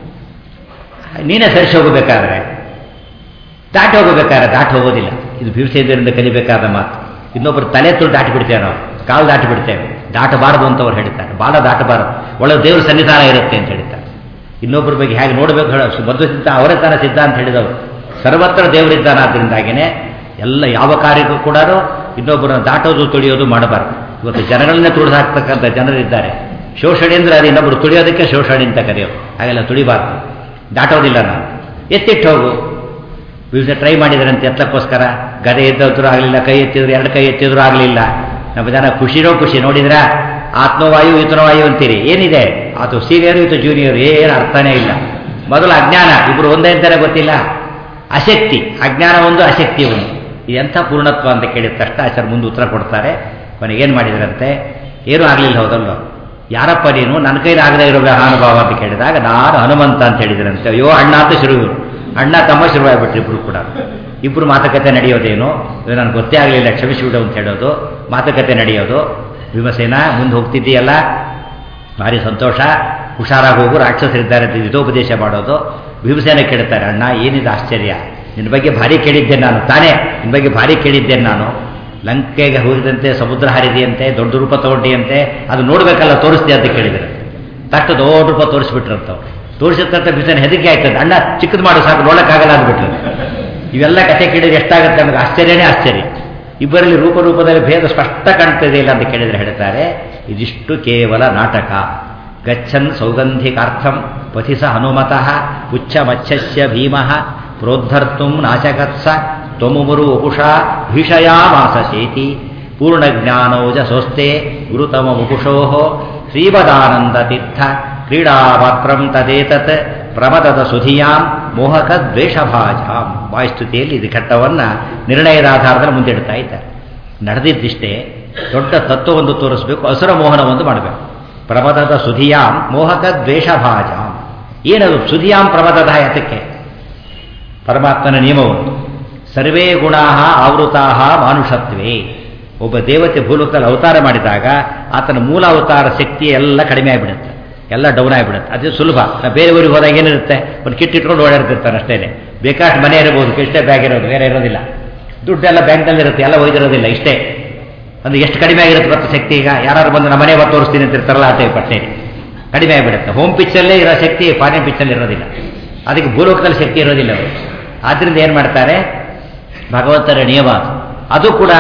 Speaker 1: ನೀನೇ ಸರಿಸಿ ಹೋಗಬೇಕಾದ್ರೆ ದಾಟಿ ಹೋಗಬೇಕಾದ್ರೆ ದಾಟಿ ಹೋಗೋದಿಲ್ಲ ಇದು ಭೀಮಸೇಂದ್ರರಿಂದ ಕಲಿಬೇಕಾದ ಮಾತು ಇನ್ನೊಬ್ಬರು ತಲೆ ತುಳು ದಾಟಿ ಬಿಡ್ತೇವೆ ನಾವು ಕಾಲು ದಾಟಿ ಬಿಡ್ತೇವೆ ದಾಟಬಾರದು ಅಂತ ಅವ್ರು ಹೇಳ್ತಾರೆ ಬಾಲ ದಾಟಬಾರದು ಒಳಗೆ ದೇವ್ರ ಸನ್ನಿಧಾನ ಇರುತ್ತೆ ಅಂತ ಹೇಳ್ತಾರೆ ಇನ್ನೊಬ್ಬರ ಬಗ್ಗೆ ಹೇಗೆ ನೋಡಬೇಕು ಹೇಳ ಮಧ್ವ ಸಿದ್ಧ ಅವರೇ ತಾನ ಸಿದ್ಧ ಅಂತ ಹೇಳಿದವರು ಸರ್ವತ್ರ ದೇವರಿದ್ದಾನಾದ್ರಿಂದಾಗಿನೇ ಎಲ್ಲ ಯಾವ ಕಾರ್ಯಕ್ಕೂ ಕೂಡ ಇನ್ನೊಬ್ಬರನ್ನ ದಾಟೋದು ತುಳಿಯೋದು ಮಾಡಬಾರ್ದು ಇವತ್ತು ಜನಗಳನ್ನೇ ತುಳಿದು ಹಾಕ್ತಕ್ಕಂಥ ಜನರಿದ್ದಾರೆ ಶೋಷಣೆ ಅಂದರೆ ಅದು ಇನ್ನೊಬ್ಬರು ತುಳಿಯೋದಕ್ಕೆ ಶೋಷಣೆ ಅಂತ ಕರೆಯೋದು ಹಾಗೆಲ್ಲ ತುಳಿಬಾರ್ದು ದಾಟೋದಿಲ್ಲ ನಾನು ಎತ್ತಿಟ್ಟು ಹೋಗು ವಿವಿಧ ಟ್ರೈ ಮಾಡಿದ್ರಂತೆ ಎತ್ತಕ್ಕೋಸ್ಕರ ಗದೆ ಎದ್ದದ್ರು ಆಗಲಿಲ್ಲ ಕೈ ಎತ್ತಿದ್ರು ಎರಡು ಕೈ ಎತ್ತಿದ್ರು ಆಗಲಿಲ್ಲ ನಮ್ಮ ಜನ ಖುಷಿನೋ ಖುಷಿ ನೋಡಿದ್ರ ಆತ್ಮವಾಯು ಈತನವಾಯು ಅಂತೀರಿ ಏನಿದೆ ಅದು ಸೀನಿಯರು ಇದು ಜೂನಿಯರ್ ಏನು ಅರ್ಥನೇ ಇಲ್ಲ ಮೊದಲು ಅಜ್ಞಾನ ಇಬ್ಬರು ಒಂದೇ ಅಂತಾನೆ ಗೊತ್ತಿಲ್ಲ ಅಶಕ್ತಿ ಅಜ್ಞಾನ ಒಂದು ಅಶಕ್ತಿ ಒಂದು ಎಂಥ ಪೂರ್ಣತ್ವ ಅಂತ ಕೇಳಿದ ತಕ್ಷಣ ಆಚಾರ ಮುಂದೆ ಉತ್ತರ ಕೊಡ್ತಾರೆ ಕೊನೆಗೆ ಏನು ಮಾಡಿದ್ರಂತೆ ಏನೂ ಆಗಲಿಲ್ಲ ಹೌದಲ್ವ ಯಾರಪ್ಪ ನೀನು ನನ್ನ ಕೈಲಿ ಆಗದೆ ಇರೋ ಮಹಾನುಭಾವ ಅಂತ ಕೇಳಿದಾಗ ನಾನು ಹನುಮಂತ ಅಂತ ಹೇಳಿದ್ರಂತೆ ಅಯ್ಯೋ ಅಣ್ಣ ಅಂತ ಶುರು ಅಣ್ಣ ತಮ್ಮ ಶುರುವಾಗ್ಬಿಟ್ರು ಇಬ್ರು ಕೂಡ ಇಬ್ಬರು ಮಾತುಕತೆ ನಡೆಯೋದೇನು ಇದು ನನಗೆ ಗೊತ್ತೇ ಆಗಲಿಲ್ಲ ಕ್ಷಮಿಸಿಬಿಡು ಅಂತ ಹೇಳೋದು ಮಾತುಕತೆ ನಡೆಯೋದು ಭೀಮಸೇನ ಮುಂದೆ ಹೋಗ್ತಿದ್ದೀಯಲ್ಲ ಭಾರಿ ಸಂತೋಷ ಹುಷಾರಾಗಿ ಹೋಗು ರಾಕ್ಷಸರಿದ್ದಾರೆ ಅಂತ ಹಿತೋಪದೇಶ ಮಾಡೋದು ಭೀಮಸೇನ ಕೇಳ್ತಾರೆ ಅಣ್ಣ ಏನಿದೆ ಆಶ್ಚರ್ಯ ನಿನ್ನ ಬಗ್ಗೆ ಭಾರಿ ಕೇಳಿದ್ದೇನೆ ನಾನು ತಾನೇ ನಿನ್ನ ಬಗ್ಗೆ ಭಾರಿ ಕೇಳಿದ್ದೇನೆ ನಾನು ಲಂಕೆಗೆ ಹೋಗಿದಂತೆ ಸಮುದ್ರ ಹರಿದೆಯಂತೆ ದೊಡ್ಡ ರೂಪ ತಗೊಂಡಿಯಂತೆ ಅದು ನೋಡಬೇಕಲ್ಲ ತೋರಿಸ್ದೆ ಅಂತ ಕೇಳಿದರೆ ತಕ್ಷಣ ದೊಡ್ಡ ರೂಪ ತೋರಿಸ್ಬಿಟ್ರಂತವ್ರು ತೋರಿಸಿದ ತಕ್ಷಣ ಬಿಸನ ಹೆದರಿಕೆ ಆಯ್ತದೆ ಅಣ್ಣ ಚಿಕ್ಕದು ಮಾಡು ಸಾಕು ನೋಡೋಕ್ಕಾಗಲ್ಲ ಅಂದ್ಬಿಟ್ರು ಇವೆಲ್ಲ ಕಥೆ ಕೇಳಿದ್ರೆ ಎಷ್ಟಾಗುತ್ತೆ ನಮಗೆ ಆಶ್ಚರ್ಯನೇ ಆಶ್ಚರ್ಯ ಇಬ್ಬರಲ್ಲಿ ರೂಪರೂಪದಲ್ಲಿ ಭೇದ ಸ್ಪಷ್ಟ ಕಾಣ್ತದೆ ಇಲ್ಲ ಅಂತ ಕೇಳಿದರೆ ಹೇಳ್ತಾರೆ ಇದಿಷ್ಟು ಕೇವಲ ನಾಟಕ ಗಚ್ಚನ್ ಸೌಗಂಧಿಕಾರ್ಥಂ ಪಥಿಸ ಹನುಮತಃ ಉಚ್ಚಮಚ್ಚಸ್ಯ ಭೀಮಃ ಪ್ರೋದ್ಧರ್ತುಂ ನಾಶಕತ್ಸ ತ್ವಮುಮುರು ವಪುಷಾ ಭೀಷಯಾಮಾಸಚೇತಿ ಪೂರ್ಣಜ್ಞಾನೌಜಸೋಸ್ತೆ ಗುರುತಮ ವಪುಷೋ ಶ್ರೀವದಾನಂದತೀರ್ಥ ಕ್ರೀಡಾಪಾತ್ರಂ ತದೇತತ್ ಪ್ರಮದದ ಸುಧಿಯಾಂ ಮೋಹಕ ದ್ವೇಷಭಾಜಾಂ ವಾಯುಸ್ತುತಿಯಲ್ಲಿ ಇದು ಘಟ್ಟವನ್ನು ನಿರ್ಣಯದ ಆಧಾರದಲ್ಲಿ ಮುಂದಿಡ್ತಾ ಇದ್ದಾರೆ ನಡೆದಿದ್ದಿಷ್ಟೇ ದೊಡ್ಡ ತತ್ವವನ್ನು ತೋರಿಸಬೇಕು ಅಸುರ ಮೋಹನವೊಂದು ಮಾಡಬೇಕು ಪ್ರಮದದ ಸುಧಿಯಾಂ ಮೋಹಕ ದ್ವೇಷಭಾಜಾಂ ಏನದು ಸುಧಿಯಾಂ ಪ್ರಮದದ ಯಾತಕ್ಕೆ ಪರಮಾತ್ಮನ ನಿಯಮವನ್ನು ಸರ್ವೇ ಗುಣಾ ಆವೃತಾ ಮಾನುಷತ್ವೇ ಒಬ್ಬ ದೇವತೆ ಭೂಲೋಕದಲ್ಲಿ ಅವತಾರ ಮಾಡಿದಾಗ ಆತನ ಮೂಲ ಅವತಾರ ಶಕ್ತಿ ಎಲ್ಲ ಕಡಿಮೆ ಆಗಿಬಿಡುತ್ತೆ ಎಲ್ಲ ಡೌನ್ ಆಗಿಬಿಡುತ್ತೆ ಅದು ಸುಲಭ ನಾವು ಬೇರೆ ಊರಿಗೆ ಹೋದಾಗ ಏನಿರುತ್ತೆ ಒಂದು ಕಿಟ್ ಇಟ್ಕೊಂಡು ಓಡಾಡ್ತಿರ್ತಾನೆ ಅಷ್ಟೇ ಬೇಕಾಷ್ಟು ಮನೆ ಇರಬಹುದು ಇಷ್ಟೇ ಬ್ಯಾಗ್ ಇರೋದು ಬೇರೆ ಇರೋದಿಲ್ಲ ದುಡ್ಡೆಲ್ಲ ಬ್ಯಾಂಕ್ನಲ್ಲಿ ಇರುತ್ತೆ ಎಲ್ಲ ಒಯ್ದಿರೋದಿಲ್ಲ ಇಷ್ಟೇ ಅಂದ್ರೆ ಎಷ್ಟು ಕಡಿಮೆ ಆಗಿರುತ್ತೆ ಗೊತ್ತ ಶಕ್ತಿ ಈಗ ಯಾರು ಬಂದು ನಮ್ಮ ಮನೆ ಹೊತ್ತು ತೋರಿಸ್ತೀನಿ ಅಂತ ಇರ್ತಾರಲ್ಲ ಆ ಟೈಪ್ ಅಷ್ಟೇ ಕಡಿಮೆ ಆಗಿಬಿಡುತ್ತೆ ಹೋಮ್ ಪಿಚ್ಚಲ್ಲೇ ಇರೋ ಶಕ್ತಿ ಫಾರಿನ್ ಪಿಚ್ಚಲ್ಲಿ ಇರೋದಿಲ್ಲ ಅದಕ್ಕೆ ಭೂಲೋಕದಲ್ಲಿ ಶಕ್ತಿ ಇರೋದಿಲ್ಲ ಅವರು ಆದ್ರಿಂದ ಏನು ಮಾಡ್ತಾರೆ ಭಗವಂತನ ನಿಯಮ ಅದು ಅದು ಕೂಡ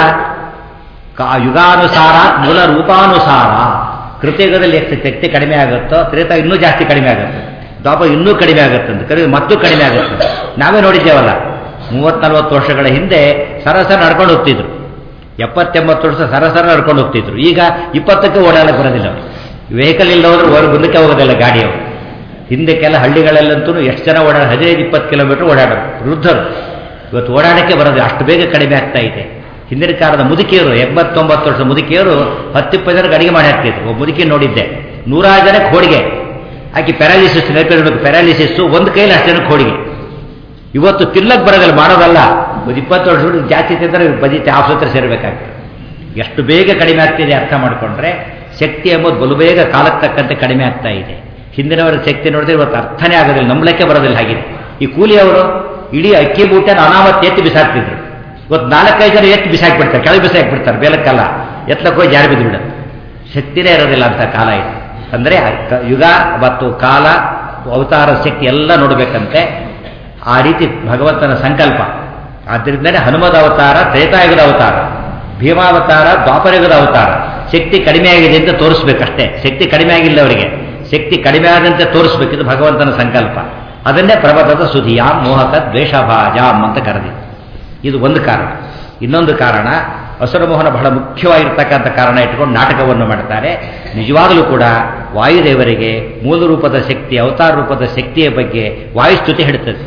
Speaker 1: ಯುಗಾನುಸಾರ ಮೂಲ ರೂಪಾನುಸಾರ ಕೃತಯುಗದಲ್ಲಿ ಎಷ್ಟು ಶಕ್ತಿ ಕಡಿಮೆ ಆಗುತ್ತೋ ತ್ರೇತ ಇನ್ನೂ ಜಾಸ್ತಿ ಕಡಿಮೆ ಆಗುತ್ತೆ ದ್ವಾಪ ಇನ್ನೂ ಕಡಿಮೆ ಆಗುತ್ತೆ ಅಂತ ಕರೆ ಮತ್ತೂ ಕಡಿಮೆ ಆಗುತ್ತೆ ನಾವೇ ನೋಡಿದ್ದೇವಲ್ಲ ಮೂವತ್ ನಲ್ವತ್ತು ವರ್ಷಗಳ ಹಿಂದೆ ಸರಸರ ನಡ್ಕೊಂಡು ಹೋಗ್ತಿದ್ರು ಎಪ್ಪತ್ತೆಂಬತ್ತು ವರ್ಷ ಸರಸರ ನಡ್ಕೊಂಡು ಹೋಗ್ತಿದ್ರು ಈಗ ಇಪ್ಪತ್ತಕ್ಕೆ ಓಡಾಡಕ್ಕೆ ಬರೋದಿಲ್ಲ ಅವರು ವೆಹಿಕಲ್ ಇಲ್ಲ ಹೋದ್ರೆ ಹೊರ ಮುಂದಕ್ಕೆ ಹೋಗೋದಿಲ್ಲ ಗಾಡಿಯವರು ಹಿಂದಕ್ಕೆಲ್ಲ ಹಳ್ಳಿಗಳಲ್ಲಂತೂ ಎಷ್ಟು ಜನ ಓಡಾಡ ಹದಿನೈದು ಇಪ್ಪತ್ತು ಕಿಲೋಮೀಟರ್ ಓಡಾಡೋರು ವೃದ್ಧರು ಇವತ್ತು ಓಡಾಡಕ್ಕೆ ಬರೋದು ಅಷ್ಟು ಬೇಗ ಕಡಿಮೆ ಆಗ್ತಾ ಇದೆ ಹಿಂದಿನ ಕಾಲದ ಮುದುಕಿಯರು ಎಂಬತ್ತೊಂಬತ್ತು ವರ್ಷದ ಮುದುಕಿಯರು ಹತ್ತಿಪ್ಪತ್ತು ಜನಕ್ಕೆ ಅಡಿಗೆ ಮಾಡಿ ಹಾಕ್ತಿದ್ರು ಒಬ್ಬ ಮುದುಕಿ ನೋಡಿದ್ದೆ ನೂರಾರು ಜನಕ್ಕೆ ಹೋಳಿಗೆ ಆಕೆ ಪ್ಯಾರಾಲಿಸಿಸ್ ನೆನಪಿರಬೇಕು ಪ್ಯಾರಾಲಿಸಿಸ್ಸು ಒಂದು ಕೈಲಿ ಅಷ್ಟು ಜನಕ್ಕೆ ಹೋಳಿಗೆ ಇವತ್ತು ತಿನ್ನಕ್ಕೆ ಬರೋದಿಲ್ಲ ಮಾಡೋದಲ್ಲ ಒಂದು ಇಪ್ಪತ್ತು ವರ್ಷ ಜಾಸ್ತಿ ತಿಂದರೆ ಬಜಿ ಆಸ್ಪತ್ರೆ ಸೇರಬೇಕಾಗ್ತದೆ ಎಷ್ಟು ಬೇಗ ಕಡಿಮೆ ಆಗ್ತಿದೆ ಅರ್ಥ ಮಾಡಿಕೊಂಡ್ರೆ ಶಕ್ತಿ ಎಂಬುದು ಬಲು ಬೇಗ ಕಾಲಕ್ಕೆ ತಕ್ಕಂತೆ ಕಡಿಮೆ ಆಗ್ತಾ ಇದೆ ಹಿಂದಿನವರ ಶಕ್ತಿ ನೋಡಿದ್ರೆ ಇವತ್ತು ಅರ್ಥನೇ ಆಗೋದಿಲ್ಲ ನಂಬಲಕ್ಕೆ ಬರೋದಿಲ್ಲ ಹಾಗಿದೆ ಈ ಕೂಲಿಯವರು ಇಡೀ ಅಕ್ಕಿ ಬೂಟನ ಅನಾಮತ್ ಎತ್ತಿ ಬಿಸಾಕ್ತಿದ್ರು ಇವತ್ತು ನಾಲ್ಕೈದು ಜನ ಎತ್ತಿ ಬಿಸಾಕ್ಬಿಡ್ತಾರೆ ಕೆಳಗೆ ಬಿಸಾಕ್ಬಿಡ್ತಾರೆ ಬೇಲಕ್ಕಲ್ಲ ಎತ್ತಕ್ಕೆ ಹೋಗಿ ಜಾರಿ ಬಿದ್ದು ಬಿಡುತ್ತೆ ಶಕ್ತಿನೇ ಇರೋದಿಲ್ಲ ಅಂತ ಕಾಲ ಇದೆ ಅಂದರೆ ಯುಗ ಮತ್ತು ಕಾಲ ಅವತಾರ ಶಕ್ತಿ ಎಲ್ಲ ನೋಡಬೇಕಂತೆ ಆ ರೀತಿ ಭಗವಂತನ ಸಂಕಲ್ಪ ಆದ್ದರಿಂದಲೇ ಹನುಮದ ಅವತಾರ ತ್ರೇತಾಯುಗದ ಅವತಾರ ಭೀಮಾವತಾರ ದ್ವಾಪರಯುಗದ ಅವತಾರ ಶಕ್ತಿ ಕಡಿಮೆ ಆಗಿದೆ ಅಂತ ತೋರಿಸ್ಬೇಕಷ್ಟೇ ಶಕ್ತಿ ಕಡಿಮೆ ಆಗಿಲ್ಲ ಅವರಿಗೆ ಶಕ್ತಿ ಕಡಿಮೆ ಆದಂತೆ ತೋರಿಸ್ಬೇಕಿದು ಭಗವಂತನ ಸಂಕಲ್ಪ ಅದನ್ನೇ ಪ್ರಬದದ ಸುಧಿಯಾಂ ಮೋಹಕ ದ್ವೇಷಭಾಜಾಂ ಅಂತ ಕರೆದಿದೆ ಇದು ಒಂದು ಕಾರಣ ಇನ್ನೊಂದು ಕಾರಣ ಅಸುರಮೋಹನ ಬಹಳ ಮುಖ್ಯವಾಗಿರ್ತಕ್ಕಂಥ ಕಾರಣ ಇಟ್ಕೊಂಡು ನಾಟಕವನ್ನು ಮಾಡ್ತಾರೆ ನಿಜವಾಗಲೂ ಕೂಡ ವಾಯುದೇವರಿಗೆ ಮೂಲ ರೂಪದ ಶಕ್ತಿ ಅವತಾರ ರೂಪದ ಶಕ್ತಿಯ ಬಗ್ಗೆ ವಾಯುಸ್ತುತಿ ಹೇಳುತ್ತದೆ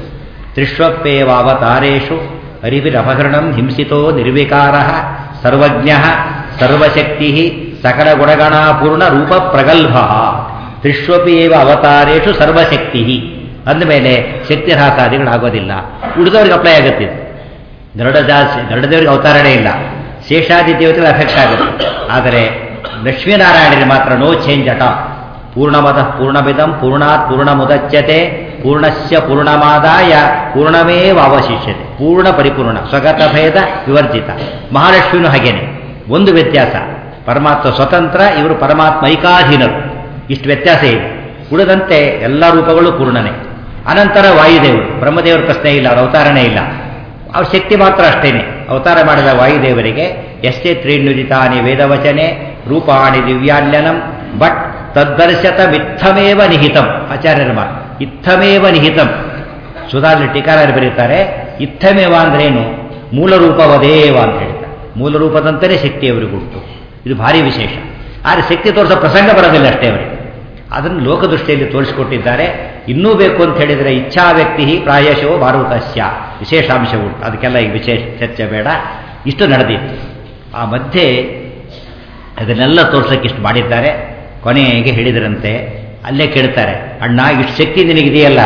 Speaker 1: ತ್ರಿಷ್ವಪ್ಪೇವಾವತಾರೇಶು ಅರಿವಿರಪಹರಣಂ ಹಿಂಸಿತೋ ನಿರ್ವಿಕಾರ ಸರ್ವಜ್ಞ ಸರ್ವಶಕ್ತಿ ಸಕಲ ಗುಣಗಣಾಪೂರ್ಣ ರೂಪ ಪ್ರಗಲ್ಭ ತ್ರಿಷ್ವಪಿ ಏವ ಅವತಾರೇಶು ಸರ್ವಶಕ್ತಿ ಅಂದಮೇಲೆ ಶಕ್ತಿ ಹ್ರಾಸಾದಿಗಳಾಗೋದಿಲ್ಲ ಉಳಿದವ್ರಿಗೆ ಅಪ್ಲೈ ಆಗುತ್ತೆ ಗರುಡ ಜಾಸ್ತಿ ಗರುಡದೇವರಿಗೆ ಅವತಾರನೇ ಇಲ್ಲ ಶೇಷಾದಿ ದೇವತೆಗಳು ಎಫೆಕ್ಟ್ ಆಗುತ್ತೆ ಆದರೆ ಲಕ್ಷ್ಮೀನಾರಾಯಣರಿಗೆ ಮಾತ್ರ ನೋ ಚೇಂಜ್ ಅಟ ಪೂರ್ಣಮದ ಪೂರ್ಣಮಿದಂ ಪೂರ್ಣಾತ್ ಪೂರ್ಣಮುದಚ್ಯತೆ ಪೂರ್ಣಸ್ಯ ಪೂರ್ಣಮಾದಾಯ ಪೂರ್ಣಮೇವ ಅವಶಿಷ್ಯತೆ ಪೂರ್ಣ ಪರಿಪೂರ್ಣ ಸ್ವಗತ ಭೇದ ವಿವರ್ಜಿತ ಮಹಾಲಕ್ಷ್ಮಿನೂ ಹಾಗೇನೆ ಒಂದು ವ್ಯತ್ಯಾಸ ಪರಮಾತ್ಮ ಸ್ವತಂತ್ರ ಇವರು ಪರಮಾತ್ಮ ಐಕಾಧೀನರು ಇಷ್ಟು ವ್ಯತ್ಯಾಸ ಇದೆ ಉಳಿದಂತೆ ಎಲ್ಲ ರೂಪಗಳು ಪೂರ್ಣನೇ ಅನಂತರ ವಾಯುದೇವರು ಬ್ರಹ್ಮದೇವರ ಪ್ರಶ್ನೆ ಇಲ್ಲ ಅವ್ರ ಅವತಾರನೇ ಇಲ್ಲ ಅವ್ರ ಶಕ್ತಿ ಮಾತ್ರ ಅಷ್ಟೇನೆ ಅವತಾರ ಮಾಡಿದ ವಾಯುದೇವರಿಗೆ ಎಷ್ಟೇ ತ್ರೀನ್ಯುದಿತಾನಿ ವೇದವಚನೆ ರೂಪಾಣಿ ದಿವ್ಯಾನ್ಯನಂ ಬಟ್ ತದ್ದರ್ಶತ ಮಿಥಮೇವ ನಿಹಿತಂ ಆಚಾರ್ಯರ ಮಾತು ಇತ್ತಮೇವ ನಿಹಿತಂ ಸುಧಾರ್ಲಿ ಟೀಕಾರರು ಬರೀತಾರೆ ಇತ್ತಮೇವ ಅಂದ್ರೇನು ಮೂಲ ರೂಪವದೇವ ಅಂತ ಹೇಳ್ತಾರೆ ಮೂಲ ರೂಪದಂತೆಯೇ ಶಕ್ತಿ ಅವರಿಗುಂಟು ಇದು ಭಾರಿ ವಿಶೇಷ ಆದರೆ ಶಕ್ತಿ ತೋರಿಸೋ ಪ್ರಸಂಗ ಬರೋದಿಲ್ಲ ಅಷ್ಟೇ ಅವರಿಗೆ ಅದನ್ನು ಲೋಕದೃಷ್ಟಿಯಲ್ಲಿ ತೋರಿಸಿಕೊಟ್ಟಿದ್ದಾರೆ ಇನ್ನೂ ಬೇಕು ಅಂತ ಹೇಳಿದರೆ ಇಚ್ಛಾ ವ್ಯಕ್ತಿ ಪ್ರಾಯಶೋ ಭಾರತಸ್ಯ ವಿಶೇಷಾಂಶ ಉಂಟು ಅದಕ್ಕೆಲ್ಲ ಈಗ ವಿಶೇಷ ಚರ್ಚೆ ಬೇಡ ಇಷ್ಟು ನಡೆದಿತ್ತು ಆ ಮಧ್ಯೆ ಅದನ್ನೆಲ್ಲ ತೋರ್ಸೋಕೆ ಇಷ್ಟು ಮಾಡಿದ್ದಾರೆ ಕೊನೆಗೆ ಹೇಳಿದರಂತೆ ಅಲ್ಲೇ ಕೇಳ್ತಾರೆ ಅಣ್ಣ ಇಷ್ಟು ಶಕ್ತಿ ನಿನಗಿದೆಯಲ್ಲ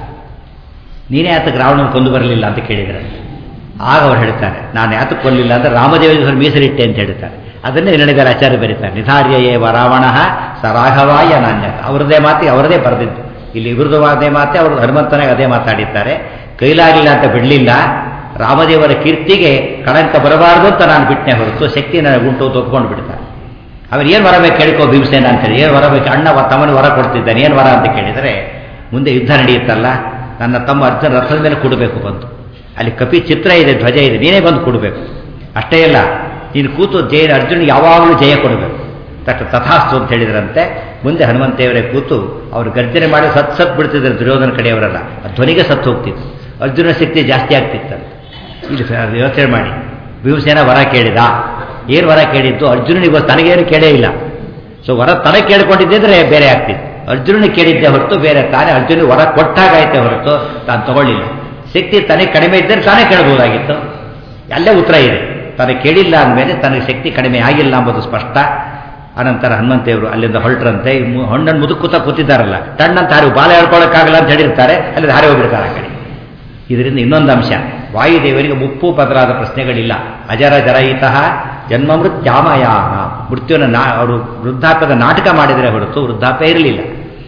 Speaker 1: ನೀನೇ ಯಾತಕ್ಕೆ ರಾವಣನ ಕೊಂದು ಬರಲಿಲ್ಲ ಅಂತ ಕೇಳಿದ್ರಂತೆ ಆಗ ಅವ್ರು ಹೇಳ್ತಾರೆ ನಾನು ಯಾತಕ್ಕೆ ಕೊಲ್ಲಿಲ್ಲ ಅಂದರೆ ರಾಮದೇವರ ಮೀಸಲಿಟ್ಟೆ ಅಂತ ಹೇಳ್ತಾರೆ ಅದನ್ನೇ ನಿರ್ಣಯದಲ್ಲಿ ಆಚಾರ್ಯ ಬರೀತಾರೆ ನಿಧಾರ್ಯ ಏವ ರಾವಣ ಸ ರಾಘವಾಯ ನಾಣ್ಯ ಅವರದೇ ಮಾತಿ ಅವರದೇ ಬರೆದಿದ್ದು ಇಲ್ಲಿ ಇವ್ರದ್ದು ಅದೇ ಮಾತೆ ಅವರು ಹನುಮಂತನಾಗ ಅದೇ ಮಾತಾಡಿದ್ದಾರೆ ಕೈಲಾಗಲಿಲ್ಲ ಅಂತ ಬಿಡಲಿಲ್ಲ ರಾಮದೇವರ ಕೀರ್ತಿಗೆ ಕಳಂಕ ಬರಬಾರದು ಅಂತ ನಾನು ಬಿಟ್ಟನೆ ಹೊರತು ಶಕ್ತಿ ನನಗೆ ಉಂಟು ಅಂತ ಒಪ್ಕೊಂಡು ಬಿಡ್ತಾರೆ ಅವ್ರು ಏನು ವರ ಬೇಕು ಕೇಳ್ಕೋ ಭೀಮಸೇನ ಅಂತೇಳಿ ಏನು ವರ ಬೇಕು ಅಣ್ಣ ತಮ್ಮನ ವರ ಕೊಡ್ತಿದ್ದಾನೆ ಏನು ವರ ಅಂತ ಕೇಳಿದರೆ ಮುಂದೆ ಯುದ್ಧ ನಡೆಯುತ್ತಲ್ಲ ನನ್ನ ತಮ್ಮ ಅರ್ಜುನ ರಥದ ಮೇಲೆ ಕೊಡಬೇಕು ಬಂತು ಅಲ್ಲಿ ಕಪಿ ಚಿತ್ರ ಇದೆ ಧ್ವಜ ಇದೆ ನೀನೇ ಬಂದು ಕೊಡಬೇಕು ಅಷ್ಟೇ ಅಲ್ಲ ನೀನು ಕೂತು ಜಯ ಅರ್ಜುನ್ ಯಾವಾಗಲೂ ಜಯ ಕೊಡಬೇಕು ತಕ್ಕ ತಥಾಸ್ತು ಅಂತ ಹೇಳಿದ್ರಂತೆ ಮುಂದೆ ಹನುಮಂತೇವರೇ ಕೂತು ಅವರು ಗರ್ಜನೆ ಮಾಡಿ ಸತ್ ಸತ್ ಬಿಡ್ತಿದ್ರು ದುರ್ಯೋಧನ ಕಡೆಯವರೆಲ್ಲ ಆ ಧ್ವನಿಗೆ ಸತ್ತು ಹೋಗ್ತಿತ್ತು ಅರ್ಜುನ ಶಕ್ತಿ ಜಾಸ್ತಿ ಆಗ್ತಿತ್ತಂತೆ ಇಲ್ಲಿ ಯೋಚನೆ ಮಾಡಿ ಭೀಮಸೇನ ವರ ಕೇಳಿದ ಏನು ವರ ಕೇಳಿದ್ದು ಅರ್ಜುನನಿಗೆ ತನಗೇನು ಕೇಳೇ ಇಲ್ಲ ಸೊ ವರ ತನಗೆ ಕೇಳ್ಕೊಂಡಿದ್ದಿದ್ರೆ ಬೇರೆ ಆಗ್ತಿತ್ತು ಅರ್ಜುನನಿಗೆ ಕೇಳಿದ್ದೆ ಹೊರತು ಬೇರೆ ತಾನೇ ಅರ್ಜುನ ವರ ಕೊಟ್ಟಾಗೈತೆ ಹೊರತು ತಾನು ತಗೊಳ್ಳಿಲ್ಲ ಶಕ್ತಿ ತನಗೆ ಕಡಿಮೆ ಇದ್ದರೆ ತಾನೇ ಕೇಳ್ಬೋದಾಗಿತ್ತು ಅಲ್ಲೇ ಉತ್ತರ ಇದೆ ತನಗೆ ಕೇಳಿಲ್ಲ ಅಂದಮೇಲೆ ತನಗೆ ಶಕ್ತಿ ಕಡಿಮೆ ಆಗಿಲ್ಲ ಎಂಬುದು ಸ್ಪಷ್ಟ ಅನಂತರ ಹನುಮಂತೇವರು ಅಲ್ಲಿಂದ ಹೊರಟ್ರಂತೆ ಹಣ್ಣನ್ನು ಮುದುಕುತ್ತ ಕೂತಿದ್ದಾರಲ್ಲ ಟಣ್ಣಂತ ಹಾರಿ ಬಾಲ ಹೇಳ್ಕೊಳ್ಳೋಕ್ಕಾಗಲ್ಲ ಅಂತ ಹೇಳಿರ್ತಾರೆ ಅಲ್ಲಿ ಹಾರಿ ಹೋಗ್ಬಿಡ್ತಾರೆ ಆ ಕಡೆ ಇದರಿಂದ ಇನ್ನೊಂದು ಅಂಶ ವಾಯುದೇವರಿಗೆ ಮುಪ್ಪು ಬದಲಾದ ಪ್ರಶ್ನೆಗಳಿಲ್ಲ ಅಜರ ಜರಯಿತಃ ಜನ್ಮ ಮೃತ್ಯಾಮಯಾನ ಮೃತ್ಯುವನ್ನು ನಾ ಅವರು ವೃದ್ಧಾಪ್ಯದ ನಾಟಕ ಮಾಡಿದರೆ ಹೊರತು ವೃದ್ಧಾಪ್ಯ ಇರಲಿಲ್ಲ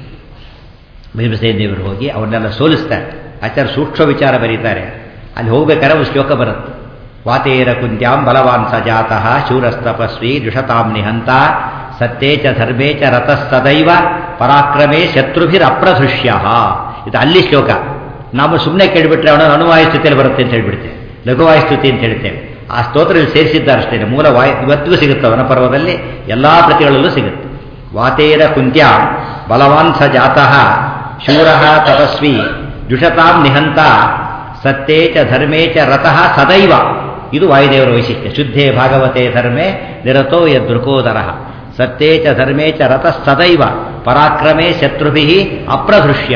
Speaker 1: ಭೀಮಸೇನ ದೇವರು ಹೋಗಿ ಅವ್ರನ್ನೆಲ್ಲ ಸೋಲಿಸ್ತಾರೆ ಆಚಾರ್ಯ ಸೂಕ್ಷ್ಮ ವಿಚಾರ ಬರೀತಾರೆ ಅಲ್ಲಿ ಹೋಗ್ಬೇಕಾದ್ರೆ ಒಂದು ಶ್ಲೋಕ ಬರುತ್ತೆ ವಾತೇರ ಕುಂತ್ಯಾಂ ಬಲವಾನ್ ಸ ಜಾತಃ ಶೂರಸ್ತಪಸ್ವಿ ದುಷತಾಂ ನಿಹಂತ ಸತ್ಯೇ ಚ ಧರ್ಮೇ ಚ ರತಃ ಸದೈವ ಪರಾಕ್ರಮೇ ಶತ್ರುಭಿರಪ್ರಧೃಷ್ಯ ಇದು ಅಲ್ಲಿ ಶ್ಲೋಕ ನಾವು ಸುಮ್ಮನೆ ಕೇಳಿಬಿಟ್ರೆ ಅವನ ಅಣುವಾಯುಸ್ತುತಿಯಲ್ಲಿ ಬರುತ್ತೆ ಅಂತ ಹೇಳ್ಬಿಡ್ತೇವೆ ಲಘುವಾಯುಸ್ತುತಿ ಅಂತ ಹೇಳ್ತೇವೆ ಆ ಸ್ತೋತ್ರದಲ್ಲಿ ಸೇರಿಸಿದ್ದಾರೆ ಅಷ್ಟೇ ಮೂಲ ವಾಯು ಇವತ್ತಿಗೂ ಸಿಗುತ್ತೆ ಅವನ ಪರ್ವದಲ್ಲಿ ಎಲ್ಲ ಪ್ರತಿಗಳಲ್ಲೂ ಸಿಗುತ್ತೆ ವಾತೇರ ಕುಂತ್ಯ ಬಲವಾನ್ ಸ ಜಾತಃ ಶೂರ ತಪಸ್ವಿ ದುಷತಾಂ ನಿಹಂತ ಸತ್ಯೇ ಚ ಧರ್ಮೇ ಚ ರತಃ ಸದೈವ ಇದು ವಾಯುದೇವರ ವೈಶಿಷ್ಟ್ಯ ಶುದ್ಧೇ ಭಾಗವತೆ ಧರ್ಮೇ ನಿರತೋ ಯದೃಕೋದರ ಸತ್ಯೇ ಚ ಧರ್ಮೇ ಚ ರತಃ ಸದೈವ ಪರಾಕ್ರಮೇ ಶತ್ರುಭಿ ಅಪ್ರದೃಶ್ಯ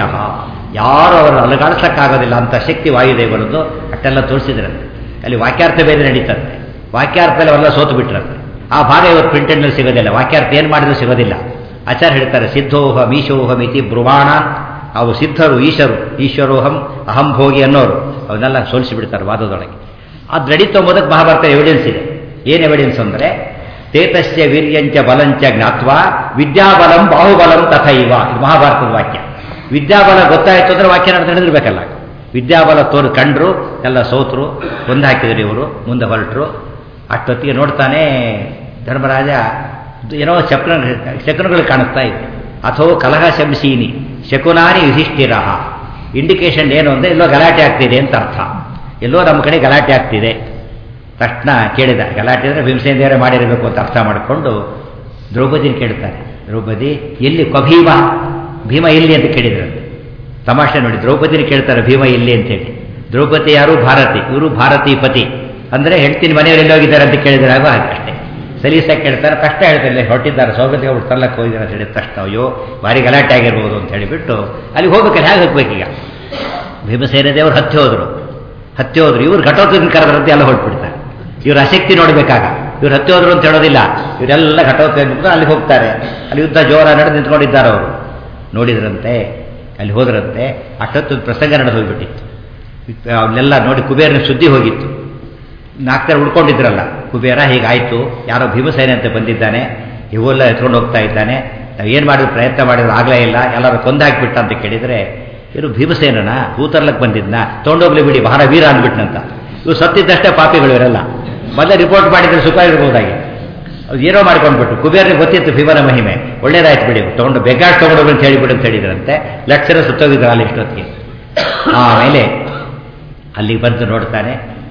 Speaker 1: ಯಾರು ಅವರು ಅಲಗಾಡಿಸಕ್ಕಾಗೋದಿಲ್ಲ ಅಂತ ಶಕ್ತಿ ವಾಯುದೇವರದ್ದು ಅಷ್ಟೆಲ್ಲ ತೋರಿಸಿದ್ರಂತೆ ಅಲ್ಲಿ ವಾಕ್ಯಾರ್ಥ ಬೇರೆ ನಡೀತಂತೆ ವಾಕ್ಯಾರ್ಥದಲ್ಲಿ ಅವೆಲ್ಲ ಸೋತು ಬಿಟ್ರಂತೆ ಆ ಭಾಗ ಇವತ್ತು ಪ್ರಿಂಟೆಡ್ನಲ್ಲಿ ಸಿಗೋದಿಲ್ಲ ವಾಕ್ಯಾರ್ಥ ಏನು ಮಾಡಿದ್ರು ಸಿಗೋದಿಲ್ಲ ಆಚಾರ್ಯ ಹೇಳ್ತಾರೆ ಸಿದ್ಧೋಹಂ ಈಶೋಹಂ ಇತಿ ಬ್ರುವಾಣ ಅವು ಸಿದ್ಧರು ಈಶರು ಈಶ್ವರೋಹಂ ಅಹಂ ಭೋಗಿ ಅನ್ನೋರು ಅವನ್ನೆಲ್ಲ ಸೋಲಿಸಿ ಬಿಡ್ತಾರೆ ವಾದದೊಳಗೆ ಅದು ನಡೀತು ಎಂಬುದಕ್ಕೆ ಮಹಾಭಾರತ ಎವಿಡೆನ್ಸ್ ಇದೆ ಏನು ಎವಿಡೆನ್ಸ್ ಅಂದರೆ ತೇತಸ್ಯ ವೀರ್ಯಂಚ ಬಲಂಚ ಜ್ಞಾತ್ವ ವಿದ್ಯಾಬಲಂ ಬಾಹುಬಲಂ ತಥೈವ ಇದು ಮಹಾಭಾರತದ ವಾಕ್ಯ ವಿದ್ಯಾಬಲ ಗೊತ್ತಾಯಿತು ಅಂದರೆ ವಾಕ್ಯ ನಡೆದಿರ್ಬೇಕಲ್ಲ ವಿದ್ಯಾಬಲ ತೋರು ಕಂಡ್ರು ಎಲ್ಲ ಸೋತರು ಒಂದು ಹಾಕಿದ್ರು ಇವರು ಮುಂದೆ ಹೊರಟರು ಅಷ್ಟೊತ್ತಿಗೆ ನೋಡ್ತಾನೆ ಧರ್ಮರಾಜ ಏನೋ ಶಕ್ನ ಶಕುನಗಳು ಕಾಣಿಸ್ತಾ ಇವೆ ಅಥೋ ಕಲಹ ಶಂಸೀನಿ ಶಕುನಾನಿ ಯುಧಿಷ್ಠಿರ ಇಂಡಿಕೇಶನ್ ಏನು ಅಂದರೆ ಎಲ್ಲೋ ಗಲಾಟೆ ಆಗ್ತಿದೆ ಅಂತ ಅರ್ಥ ಎಲ್ಲೋ ನಮ್ಮ ಕಡೆ ಗಲಾಟೆ ಆಗ್ತಿದೆ ತಕ್ಷಣ ಕೇಳಿದ ಗಲಾಟೆ ಅಂದರೆ ಭೀಮಸೇನ ದೇವರೇ ಮಾಡಿರಬೇಕು ಅಂತ ಅರ್ಥ ಮಾಡಿಕೊಂಡು ದ್ರೌಪದಿನ ಕೇಳ್ತಾರೆ ದ್ರೌಪದಿ ಎಲ್ಲಿ ಭೀಮ ಭೀಮ ಎಲ್ಲಿ ಅಂತ ಕೇಳಿದ್ರಂತೆ ತಮಾಷೆ ನೋಡಿ ದ್ರೌಪದಿನ ಕೇಳ್ತಾರೆ ಭೀಮ ಎಲ್ಲಿ ಅಂತೇಳಿ ದ್ರೌಪದಿ ಯಾರು ಭಾರತಿ ಇವರು ಭಾರತಿ ಪತಿ ಅಂದರೆ ಹೆಂಡ್ತಿನ ಮನೆಯವರು ಎಲ್ಲಿ ಹೋಗಿದ್ದಾರೆ ಅಂತ ಕೇಳಿದ್ರೆ ಆಗ ಅಷ್ಟೇ ಸಲೀಸಾಗಿ ಕೇಳ್ತಾರೆ ಕಷ್ಟ ಹೇಳ್ತಾರೆ ಹೊರಟಿದ್ದಾರೆ ಸೌಗತಿಗೆ ಅವ್ರು ತಲ್ಲಕ್ಕೆ ಹೋಗಿದ್ದಾರೆ ಅಂತ ಹೇಳಿದ ತಕ್ಷಣ ಅಯ್ಯೋ ಭಾರಿ ಗಲಾಟೆ ಆಗಿರ್ಬೋದು ಅಂತ ಹೇಳಿಬಿಟ್ಟು ಅಲ್ಲಿ ಹೋಗ್ಬೇಕಾದ್ರೆ ಹೇಗೆ ಹೋಗ್ಬೇಕೀಗ ಭೀಮಸೇನ ದೇವರು ಹತ್ತಿ ಹೋದರು ಹತ್ತಿ ಹೋದ್ರು ಇವ್ರು ಘಟೋತ್ಕನ ಕರೆದ್ರಂತೆ ಎಲ್ಲ ಹೊರಟ್ಬಿಡ್ತಾರೆ ಇವ್ರ ಆಸಕ್ತಿ ನೋಡಬೇಕಾಗ ಇವ್ರು ಹತ್ತಿ ಹೋದ್ರು ಅಂತ ಹೇಳೋದಿಲ್ಲ ಇವರೆಲ್ಲ ಘಟೋತ್ಕನ ಅಲ್ಲಿ ಹೋಗ್ತಾರೆ ಅಲ್ಲಿ ಯುದ್ಧ ಜೋರ ನಡೆದು ನಿಂತ್ಕೊಂಡಿದ್ದಾರೆ ಅವರು ನೋಡಿದ್ರಂತೆ ಅಲ್ಲಿ ಹೋದ್ರಂತೆ ಅಷ್ಟೊತ್ತು ಪ್ರಸಂಗ ನಡೆದು ಹೋಗ್ಬಿಟ್ಟಿತ್ತು ಅವನ್ನೆಲ್ಲ ನೋಡಿ ಕುಬೇರನ ಸುದ್ದಿ ಹೋಗಿತ್ತು ನಾಲ್ಕರ ಉಳ್ಕೊಂಡಿದ್ರಲ್ಲ ಕುಬೇರ ಹೀಗಾಯಿತು ಯಾರೋ ಭೀಮಸೇನೆ ಅಂತ ಬಂದಿದ್ದಾನೆ ಇವೆಲ್ಲ ಎತ್ಕೊಂಡು ಹೋಗ್ತಾ ಇದ್ದಾನೆ ನಾವು ಏನು ಮಾಡಿದ್ರು ಪ್ರಯತ್ನ ಮಾಡಿದ್ರು ಆಗಲೇ ಇಲ್ಲ ಎಲ್ಲರೂ ಕೊಂದಾಕ್ಬಿಟ್ಟ ಅಂತ ಕೇಳಿದರೆ ಇವರು ಭೀಮಸೇನನ ಹೂತರ್ಲಕ್ಕೆ ಬಂದಿದ್ನ ತೊಗೊಂಡೋಗ್ಲಿ ಬಿಡಿ ಬಹಳ ವೀರ ಅಂದ್ಬಿಟ್ನಂತ ಇವು ಸತ್ತಿದ್ದಷ್ಟೇ ಪಾಪಿಗಳು ಇವರೆಲ್ಲ ಮೊದಲೇ ರಿಪೋರ್ಟ್ ಮಾಡಿದ್ರೆ ಸುಖ ಇರ್ಬೋದಾಗಿ ಅದು ಏನೋ ಮಾಡ್ಕೊಂಡ್ಬಿಟ್ಟು ಕುಬೇರನಿಗೆ ಗೊತ್ತಿತ್ತು ಭೀಮನ ಮಹಿಮೆ ಒಳ್ಳೇದಾಯ್ತು ಬಿಡಿ ತೊಗೊಂಡು ಬೇಕಾಷ್ಟು ತೊಗೊಂಡೋಗ್ರಿ ಅಂತ ಹೇಳಿಬಿಡು ಅಂತ ಹೇಳಿದ್ರಂತೆ ಲಕ್ಷರ ಸುತ್ತೋಗಿದ್ರು ಅಲ್ಲಿ ಇಷ್ಟೊತ್ತಿಗೆ ಆಮೇಲೆ ಅಲ್ಲಿಗೆ ಬಂದು ನೋಡ್ತಾನೆ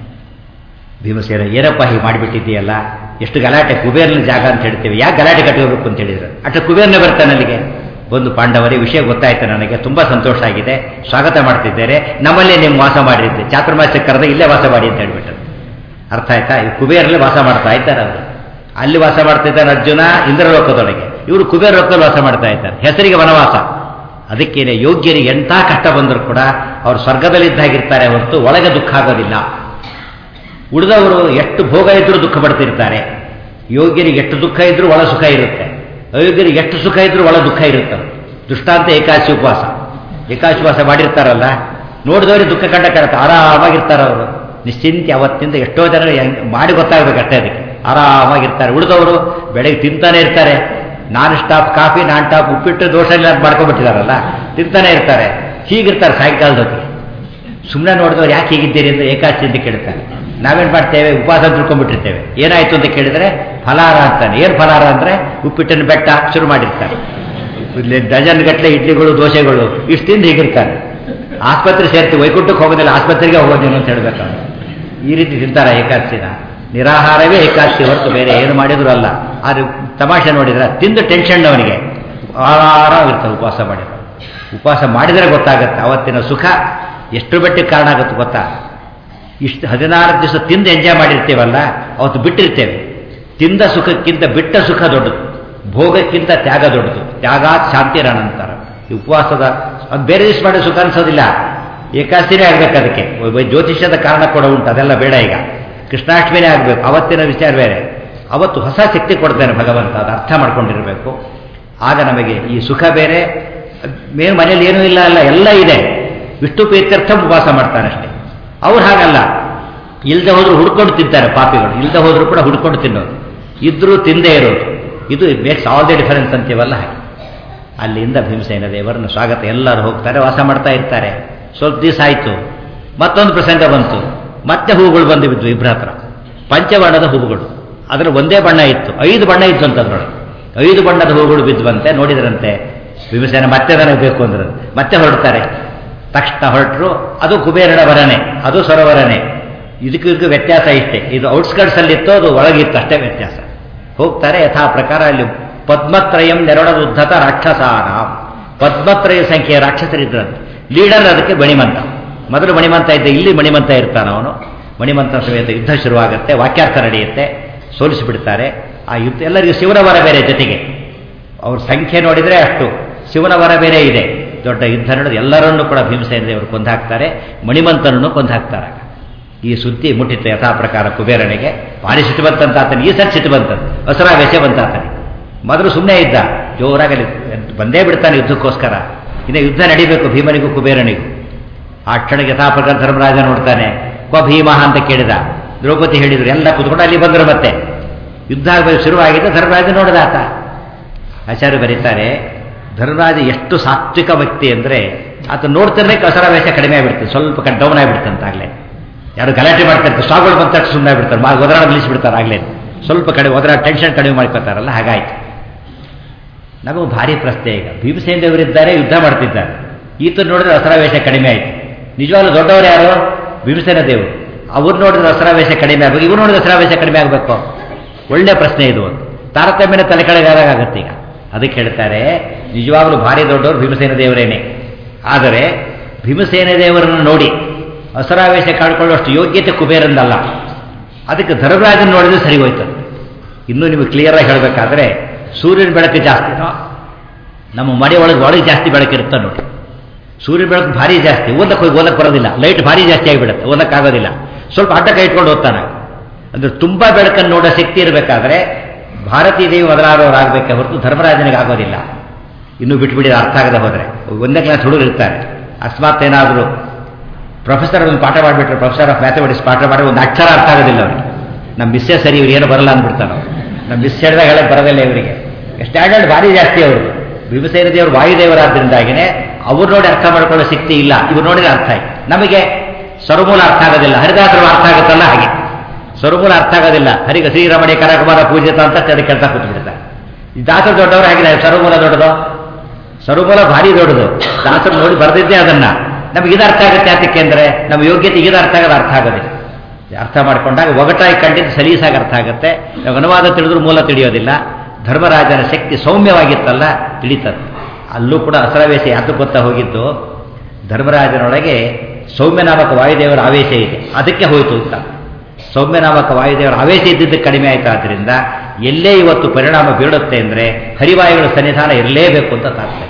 Speaker 1: ಭೀಮಸೇನ ಏನಪ್ಪ ಹೀಗೆ ಮಾಡಿಬಿಟ್ಟಿದ್ದೀಯಲ್ಲ ಎಷ್ಟು ಗಲಾಟೆ ಕುಬೇರನ ಜಾಗ ಅಂತ ಹೇಳ್ತೀವಿ ಯಾಕೆ ಗಲಾಟೆ ಕಟ್ಟಬೇಕು ಅಂತ ಹೇಳಿದ್ರು ಅಷ್ಟು ಕುಬೇರನೇ ಬರ್ತಾನೆ ಅಲ್ಲಿಗೆ ಬಂದು ಪಾಂಡವರೇ ವಿಷಯ ಗೊತ್ತಾಯ್ತು ನನಗೆ ತುಂಬ ಸಂತೋಷ ಆಗಿದೆ ಸ್ವಾಗತ ಮಾಡ್ತಿದ್ದೇನೆ ನಮ್ಮಲ್ಲೇ ನೀವು ವಾಸ ಮಾಡಿದ್ದೆ ಚಾತುರ್ಮಾಸ್ಯ ಕರೆದ ಇಲ್ಲೇ ವಾಸ ಮಾಡಿ ಅಂತ ಹೇಳ್ಬಿಟ್ಟು ಅರ್ಥ ಆಯ್ತಾ ಈ ಕುಬೇರಲ್ಲೇ ವಾಸ ಮಾಡ್ತಾ ಇದ್ದಾರೆ ಅವರು ಅಲ್ಲಿ ವಾಸ ಮಾಡ್ತಾ ಇದ್ದಾನೆ ಅರ್ಜುನ ಇಂದ್ರಲೋಕದೊಳಗೆ ಇವರು ಕುಬೇರ ಲೋಕದಲ್ಲಿ ವಾಸ ಮಾಡ್ತಾ ಇದ್ದಾರೆ ಹೆಸರಿಗೆ ವನವಾಸ ಅದಕ್ಕೇನೆ ಯೋಗ್ಯರಿಗೆ ಎಂಥ ಕಷ್ಟ ಬಂದರೂ ಕೂಡ ಅವರು ಸ್ವರ್ಗದಲ್ಲಿದ್ದಾಗಿರ್ತಾರೆ ಹೊರತು ಒಳಗೆ ದುಃಖ ಆಗೋದಿಲ್ಲ ಉಳಿದವರು ಎಷ್ಟು ಭೋಗ ಇದ್ರೂ ದುಃಖ ಪಡ್ತಿರ್ತಾರೆ ಯೋಗ್ಯರಿಗೆ ಎಷ್ಟು ದುಃಖ ಇದ್ರೂ ಒಳ ಸುಖ ಇರುತ್ತೆ ಅಯೋಗ್ಯರಿಗೆ ಎಷ್ಟು ಸುಖ ಇದ್ರೂ ಒಳ ದುಃಖ ಇರುತ್ತೆ ದುಷ್ಟಾಂತ ಏಕಾಶಿ ಉಪವಾಸ ಏಕಾಶಿ ಉಪವಾಸ ಮಾಡಿರ್ತಾರಲ್ಲ ನೋಡಿದವರಿಗೆ ದುಃಖ ಕಂಡ ಕಾಣುತ್ತೆ ಆರಾಮಾಗಿರ್ತಾರೆ ಅವರು ನಿಶ್ಚಿಂತೆ ಅವತ್ತಿಂದ ಎಷ್ಟೋ ಜನ ಮಾಡಿ ಗೊತ್ತಾಗಬೇಕು ಅಷ್ಟೇ ಅದಕ್ಕೆ ಆರಾಮಾಗಿರ್ತಾರೆ ಉಳಿದವರು ಬೆಳಗ್ಗೆ ತಿಂತಾನೆ ಇರ್ತಾರೆ non stop coffee non top ಉಪ್ಪಿಟ್ಟು ದೋಷ ಇಲ್ಲ ಅಂತ ಮಾಡ್ಕೊಂಡ್ಬಿಟ್ಟಿದಾರಲ್ಲ ತಿಂತಾನೆ ಇರ್ತಾರೆ ಹೀಗಿರ್ತಾರೆ ಸಾಯಂಕಾಲದ ಹೊತ್ತಿಗೆ ಸುಮ್ಮನೆ ನೋಡಿದವ್ರು ಯಾಕೆ ಹೀಗಿದ್ದೀರಿ ಅಂತ ಏಕಾಚಿ ಅಂತ ಕೇಳ್ತಾರೆ ನಾವೇನು ಮಾಡ್ತೇವೆ ಉಪವಾಸ ತಿಳ್ಕೊಂಡ್ಬಿಟ್ಟಿರ್ತೇವೆ ಏನಾಯ್ತು ಅಂತ ಕೇಳಿದ್ರೆ ಫಲಾರ ಅಂತಾನೆ ಏನು ಫಲಾರ ಅಂದರೆ ಉಪ್ಪಿಟ್ಟಿನ ಬೆಟ್ಟ ಶುರು ಮಾಡಿರ್ತಾರೆ ಇಲ್ಲಿ ಡಜನ್ ಗಟ್ಟಲೆ ಇಡ್ಲಿಗಳು ದೋಸೆಗಳು ಇಷ್ಟು ತಿಂದು ಹೀಗಿರ್ತಾರೆ ಆಸ್ಪತ್ರೆ ಸೇರ್ತೀವಿ ವೈಕುಂಠಕ್ಕೆ ಹೋಗೋದಿಲ್ಲ ಆಸ್ಪತ್ರೆಗೆ ಹೋಗೋದೇನು ಅಂತ ಹೇಳ್ಬೇಕಾದ್ರೆ ಈ ರೀತಿ ತಿಂತಾರೆ ಏಕಾದಶಿನ ನಿರಾಹಾರವೇ ಏಕಾದಶಿ ಹೊರತು ಬೇರೆ ಏನು ಮಾಡಿದ್ರು ಅಲ್ಲ ಆದ್ರೆ ತಮಾಷೆ ನೋಡಿದ್ರೆ ತಿಂದು ಟೆನ್ಷನ್ ಅವನಿಗೆ ಆರಾಮಿರ್ತಾರೆ ಉಪವಾಸ ಮಾಡಿದ್ರೆ ಉಪವಾಸ ಮಾಡಿದರೆ ಗೊತ್ತಾಗುತ್ತೆ ಅವತ್ತಿನ ಸುಖ ಎಷ್ಟು ಮಟ್ಟಿಗೆ ಕಾರಣ ಆಗುತ್ತೆ ಗೊತ್ತಾ ಇಷ್ಟು ಹದಿನಾರು ದಿವಸ ತಿಂದು ಎಂಜಾಯ್ ಮಾಡಿರ್ತೀವಲ್ಲ ಅವತ್ತು ಬಿಟ್ಟಿರ್ತೇವೆ ತಿಂದ ಸುಖಕ್ಕಿಂತ ಬಿಟ್ಟ ಸುಖ ದೊಡ್ಡದು ಭೋಗಕ್ಕಿಂತ ತ್ಯಾಗ ದೊಡ್ಡದು ತ್ಯಾಗಾತ್ ಶಾಂತಿರನಂತರ ಈ ಉಪವಾಸದ ಅದು ಬೇರೆ ದಿವಸ ಮಾಡೋ ಸುಖ ಅನ್ಸೋದಿಲ್ಲ ಏಕಾಸ್ತಿನೇ ಆಗ್ಬೇಕು ಅದಕ್ಕೆ ಒಬ್ಬ ಜ್ಯೋತಿಷ್ಯದ ಕಾರಣ ಕೂಡ ಉಂಟು ಅದೆಲ್ಲ ಬೇಡ ಈಗ ಕೃಷ್ಣಾಷ್ಟಮಿನೇ ಆಗಬೇಕು ಅವತ್ತಿನ ವಿಚಾರ ಬೇರೆ ಅವತ್ತು ಹೊಸ ಶಕ್ತಿ ಕೊಡ್ತಾನೆ ಭಗವಂತ ಅದು ಅರ್ಥ ಮಾಡ್ಕೊಂಡಿರಬೇಕು ಆಗ ನಮಗೆ ಈ ಸುಖ ಬೇರೆ ಮೇನ್ ಮನೇಲಿ ಏನೂ ಇಲ್ಲ ಅಲ್ಲ ಎಲ್ಲ ಇದೆ ವಿಷ್ಣು ಪ್ರೀತ್ಯರ್ಥ ಉಪವಾಸ ಮಾಡ್ತಾರೆ ಅಷ್ಟೇ ಅವ್ರು ಹಾಗಲ್ಲ ಇಲ್ಲದೆ ಹೋದ್ರು ಹುಡ್ಕೊಂಡು ತಿಂತಾರೆ ಪಾಪಿಗಳು ಇಲ್ಲದೆ ಹೋದ್ರು ಕೂಡ ಹುಡ್ಕೊಂಡು ತಿನ್ನೋದು ಇದ್ರೂ ತಿಂದೇ ಇರೋದು ಇದು ಮೇಕ್ಸ್ ಆಲ್ ದಿ ಡಿಫರೆನ್ಸ್ ಅಂತೀವಲ್ಲ ಹಾಗೆ ಅಲ್ಲಿಂದ ಭೀಮಸೇನ ದೇವರನ್ನು ಸ್ವಾಗತ ಎಲ್ಲರೂ ಹೋಗ್ತಾರೆ ವಾಸ ಮಾಡ್ತಾ ಇರ್ತಾರೆ ಸ್ವಲ್ಪ ದಿವಸ ಆಯಿತು ಮತ್ತೊಂದು ಪ್ರಸಂಗ ಬಂತು ಮತ್ತೆ ಹೂಗಳು ಬಂದು ಬಿದ್ದು ಇಬ್ಬರ ಹತ್ರ ಪಂಚಬಣ್ಣದ ಹೂವುಗಳು ಅದರ ಒಂದೇ ಬಣ್ಣ ಇತ್ತು ಐದು ಬಣ್ಣ ಇತ್ತು ಅಂತ ಅದ್ರೊಳಗೆ ಐದು ಬಣ್ಣದ ಹೂಗಳು ಬಿದ್ದುವಂತೆ ನೋಡಿದ್ರಂತೆ ಭೀಮಸೇನ ಮತ್ತೆ ನನಗೆ ಬೇಕು ಅಂದ್ರು ಮತ್ತೆ ಹೊರಡ್ತಾರೆ ತಕ್ಷಣ ಹೊರಟರು ಅದು ಕುಬೇರನ ವರನೆ ಅದು ಸರೋವರನೆ ಇದಕ್ಕೂ ಇದಕ್ಕೂ ವ್ಯತ್ಯಾಸ ಇಷ್ಟೇ ಇದು ಔಟ್ಸ್ಕರ್ಟ್ಸ್ ಅಲ್ಲಿ ಇತ್ತು ಅದು ಒಳಗಿತ್ತು ಅಷ್ಟೇ ವ್ಯತ್ಯಾಸ ಹೋಗ್ತಾರೆ ಯಥಾ ಪ್ರಕಾರ ಅಲ್ಲಿ ಪದ್ಮತ್ರಯಂ ನೆರಳದ ಉದ್ಧತ ರಾಕ್ಷಸಾನ ಪದ್ಮತ್ರಯ ಸಂಖ್ಯೆಯ ರಾಕ್ಷಸರಿದ್ರಂತೆ ಲೀಡರ್ ಅದಕ್ಕೆ ಮಣಿಮಂತ ಮೊದಲು ಮಣಿಮಂತ ಇದ್ದ ಇಲ್ಲಿ ಮಣಿಮಂತ ಇರ್ತಾನ ಅವನು ಮಣಿಮಂತ ಸಮೇತ ಯುದ್ಧ ಶುರುವಾಗುತ್ತೆ ವಾಕ್ಯಾರ್ಥ ನಡೆಯುತ್ತೆ ಸೋಲಿಸಿಬಿಡ್ತಾರೆ ಆ ಯುದ್ಧ ಎಲ್ಲರಿಗೂ ಶಿವನ ವರ ಬೇರೆ ಜೊತೆಗೆ ಅವ್ರ ಸಂಖ್ಯೆ ನೋಡಿದರೆ ಅಷ್ಟು ಶಿವನ ವರ ಬೇರೆ ಇದೆ ದೊಡ್ಡ ಯುದ್ಧ ನಡೆದು ಎಲ್ಲರನ್ನೂ ಕೂಡ ಭೀಮಸೇನ ದೇವರು ಕೊಂದಾಕ್ತಾರೆ ಮಣಿಮಂತನನ್ನು ಕೊಂದಾಕ್ತಾರೆ ಈ ಸುದ್ದಿ ಮುಟ್ಟಿತ್ತು ಯಥಾ ಪ್ರಕಾರ ಕುಬೇರನಿಗೆ ಭಾರಿ ಸಿಟ್ಟು ಬಂತಂತ ಆತನಿಗೆ ಈ ಸರಿ ಸಿಟ್ಟು ಬಂತಂತ ಹಸರಾವೇಶ ಬಂತ ಆತನಿಗೆ ಮೊದಲು ಸುಮ್ಮನೆ ಇದ್ದ ಜೋರಾಗಲಿ ಬಂದೇ ಬಿಡ್ತಾನೆ ಯುದ್ಧಕ್ಕೋಸ್ಕರ ಇನ್ನು ಯುದ್ಧ ನಡಿಬೇಕು ಭೀಮನಿಗೂ ಕುಬೇರನಿಗೂ ಆ ಕ್ಷಣಕ್ಕೆ ಯಥಾ ಪ್ರಕಾರ ಧರ್ಮರಾಜ ನೋಡ್ತಾನೆ ಕ್ವ ಭೀಮಃ ಅಂತ ಕೇಳಿದ ದ್ರೌಪದಿ ಹೇಳಿದ್ರು ಎಲ್ಲ ಕುತ್ಕೊಂಡು ಅಲ್ಲಿ ಬಂದರು ಮತ್ತೆ ಯುದ್ಧ ಆಗಬೇಕು ಶುರುವಾಗಿದ್ದ ಧರ್ಮರಾಜ ನೋಡಿದ ಆತ ಆಚಾರ್ಯ ಬರೀತಾರೆ ಧರ್ಮರಾಜ ಎಷ್ಟು ಸಾತ್ವಿಕ ವ್ಯಕ್ತಿ ಅಂದರೆ ಆತ ನೋಡ್ತಾನೆ ಕಸರಾವೇಶ ಕಡಿಮೆ ಆಗಿಬಿಡ್ತದೆ ಸ್ವಲ್ಪ ಡೌನ್ ಆಗಿಬಿಡ್ತಂತಾಗಲೇ ಯಾರು ಗಲಾಟೆ ಮಾಡ್ತಾರೆ ಸ್ಟಾಕ್ಗಳು ಬಂದ ತಕ್ಷಣ ಸುಮ್ಮನೆ ಬಿಡ್ತಾರೆ ಮಾ ಒದರಾಡ ನಿಲ್ಲಿಸ್ಬಿಡ್ತಾರೆ ಆಗಲೇ ಸ್ವಲ್ಪ ಕಡಿಮೆ ಒದರ ಟೆನ್ಷನ್ ಕಡಿಮೆ ಮಾಡ್ಕೊತಾರಲ್ಲ ಹಾಗಾಯ್ತು ನಮಗೂ ಭಾರಿ ಪ್ರಶ್ನೆ ಈಗ ಭೀಮಸೇನ ದೇವರಿದ್ದಾರೆ ಯುದ್ಧ ಮಾಡ್ತಿದ್ದಾರೆ ಈತ ನೋಡಿದ್ರೆ ಹಸರಾವೇಶ ಕಡಿಮೆ ಆಯಿತು ನಿಜವಾಗ್ಲೂ ದೊಡ್ಡವರು ಯಾರು ಭೀಮಸೇನ ದೇವರು ಅವ್ರು ನೋಡಿದ್ರೆ ಹಸರಾವೇಶ ಕಡಿಮೆ ಆಗಬೇಕು ಇವ್ರು ನೋಡಿದ್ರೆ ಹಸರಾವೇಶ ಕಡಿಮೆ ಆಗಬೇಕು ಒಳ್ಳೆ ಪ್ರಶ್ನೆ ಇದು ತಾರತಮ್ಯನ ತಲೆ ಕೆಳಗಾಗುತ್ತೆ ಈಗ ಅದಕ್ಕೆ ಹೇಳ್ತಾರೆ ನಿಜವಾಗ್ಲೂ ಭಾರಿ ದೊಡ್ಡವರು ಭೀಮಸೇನ ದೇವರೇನೆ ಆದರೆ ಭೀಮಸೇನ ದೇವರನ್ನು ನೋಡಿ ಹಸರಾವೇಶ ಕಾಡ್ಕೊಳ್ಳುವಷ್ಟು ಯೋಗ್ಯತೆ ಕುಬೇರಂದಲ್ಲ ಅದಕ್ಕೆ ಧರ್ಮರಾಜನ್ ನೋಡಿದ್ರೆ ಸರಿ ಹೋಯ್ತು ಇನ್ನೂ ನಿಮಗೆ ಕ್ಲಿಯರಾಗಿ ಹೇಳಬೇಕಾದ್ರೆ ಸೂರ್ಯನ ಬೆಳಕು ಜಾಸ್ತಿನೋ ನಮ್ಮ ಮನೆ ಒಳಗೆ ಒಳಗೆ ಜಾಸ್ತಿ ಬೆಳಕಿರುತ್ತೆ ನೋಡಿ ಸೂರ್ಯನ ಬೆಳಕು ಭಾರಿ ಜಾಸ್ತಿ ಓದಕ್ಕೆ ಹೋಗಿ ಓದಕ್ಕೆ ಬರೋದಿಲ್ಲ ಲೈಟ್ ಭಾರಿ ಜಾಸ್ತಿ ಆಗಿಬಿಡುತ್ತೆ ಓದಕ್ಕಾಗೋದಿಲ್ಲ ಸ್ವಲ್ಪ ಅಡ್ಡ ಕೈ ಇಟ್ಕೊಂಡು ಓದ್ತಾನೆ ಅಂದರೆ ತುಂಬ ಬೆಳಕನ್ನು ನೋಡೋ ಶಕ್ತಿ ಇರಬೇಕಾದ್ರೆ ಭಾರತೀಯ ದೇವಿ ಮೊದಲಾದವರಾಗಬೇಕೆ ಹೊರತು ಧರ್ಮರಾಜನಿಗೆ ಆಗೋದಿಲ್ಲ ಇನ್ನೂ ಬಿಟ್ಬಿಡಿ ಅರ್ಥ ಆಗದೆ ಹೋದರೆ ಒಂದೇ ಕ್ಲಾಸ್ ಹುಡುಗರು ಇರ್ತಾರೆ ಅಕಸ್ಮಾತ್ ಏನಾದರೂ ಪ್ರೊಫೆಸರ್ ಒಂದು ಪಾಠ ಮಾಡಿಬಿಟ್ರೆ ಪ್ರೊಫೆಸರ್ ಆಫ್ ಮ್ಯಾಥಮೆಟಿಕ್ಸ್ ಪಾಠ ಮಾಡಿ ಒಂದು ಅಕ್ಷರ ಅರ್ಥ ಆಗೋದಿಲ್ಲ ಅವರಿಗೆ ನಮ್ಮ ಮಿಸ್ಸೇ ಸರಿ ಇವ್ರು ಏನು ಬರಲ್ಲ ಅಂದ್ಬಿಡ್ತಾನೆ ಅವ್ರು ನಮ್ಮ ಮಿಸ್ ಹೇಳಿದಾಗ ಹೇಳಕ್ಕೆ ಬರೋದಿಲ್ಲ ಇವರಿಗೆ ಸ್ಟ್ಯಾಂಡರ್ಡ್ ಭಾರಿ ಜಾಸ್ತಿ ಅವರು ಭೀಮಸೇನ ದೇವರು ವಾಯುದೇವರಾದ್ದರಿಂದಾಗಿನೇ ಅವ್ರು ನೋಡಿ ಅರ್ಥ ಮಾಡ್ಕೊಳ್ಳೋ ಶಕ್ತಿ ಇಲ್ಲ ಇವ್ರು ನೋಡಿದ್ರೆ ಅರ್ಥ ಆಯ್ತು ನಮಗೆ ಸರ್ವಮೂಲ ಅರ್ಥ ಆಗೋದಿಲ್ಲ ಹರಿದಾಸರು ಅರ್ಥ ಆಗುತ್ತಲ್ಲ ಹಾಗೆ ಸರ್ವಮೂಲ ಅರ್ಥ ಆಗೋದಿಲ್ಲ ಹರಿಗ ಶ್ರೀರಮಣಿ ಕರಕುಮಾರ ಪೂಜಿತ ಅಂತ ಅದಕ್ಕೆ ಕೆಲಸ ಕೂತ್ಬಿಡ್ತಾರೆ ಈ ದಾಸರು ದೊಡ್ಡವರು ಹಾಗಿದೆ ಸರ್ವಮೂಲ ದೊಡ್ಡದು ಸರ್ವಮೂಲ ಭಾರಿ ದೊಡ್ಡದು ದಾಸರು ನೋಡಿ ಬರೆದಿದ್ದೇ ಅದನ್ನ ನಮ್ಗೆ ಇದು ಅರ್ಥ ಆಗುತ್ತೆ ಯಾತಕ್ಕೆ ಅಂದರೆ ನಮ್ಮ ಯೋಗ್ಯತೆ ಇದು ಅರ್ಥ ಆಗೋದು ಅರ್ಥ ಆಗೋದಿಲ್ಲ ಅರ್ಥ ಮಾಡ್ಕೊಂಡಾಗ ಒಗಟಾಗಿ ಕಂಡಿದ್ದು ಸಲೀಸಾಗಿ ಅರ್ಥ ಆಗುತ್ತೆ ನಾವು ಅನುವಾದ ತಿಳಿದ್ರೂ ಮೂಲ ತಿಳಿಯೋದಿಲ್ಲ ಧರ್ಮರಾಜನ ಶಕ್ತಿ ಸೌಮ್ಯವಾಗಿತ್ತಲ್ಲ ತಿಳಿತದೆ ಅಲ್ಲೂ ಕೂಡ ಅಸರಾವೇಶ ಯಾತಕ್ಕೆ ಗೊತ್ತಾ ಹೋಗಿದ್ದು ಧರ್ಮರಾಜನೊಳಗೆ ಸೌಮ್ಯನಾಮಕ ವಾಯುದೇವರ ಆವೇಶ ಇದೆ ಅದಕ್ಕೆ ಹೋಯಿತು ಅಂತ ಸೌಮ್ಯನಾಮಕ ವಾಯುದೇವರ ಆವೇಶ ಇದ್ದಿದ್ದಕ್ಕೆ ಕಡಿಮೆ ಆಯಿತು ಆದ್ದರಿಂದ ಎಲ್ಲೇ ಇವತ್ತು ಪರಿಣಾಮ ಬೀಳುತ್ತೆ ಅಂದರೆ ಹರಿವಾಯುಗಳ ಸನ್ನಿಧಾನ ಇರಲೇಬೇಕು ಅಂತ ತಾತ್ಪರ್ಯ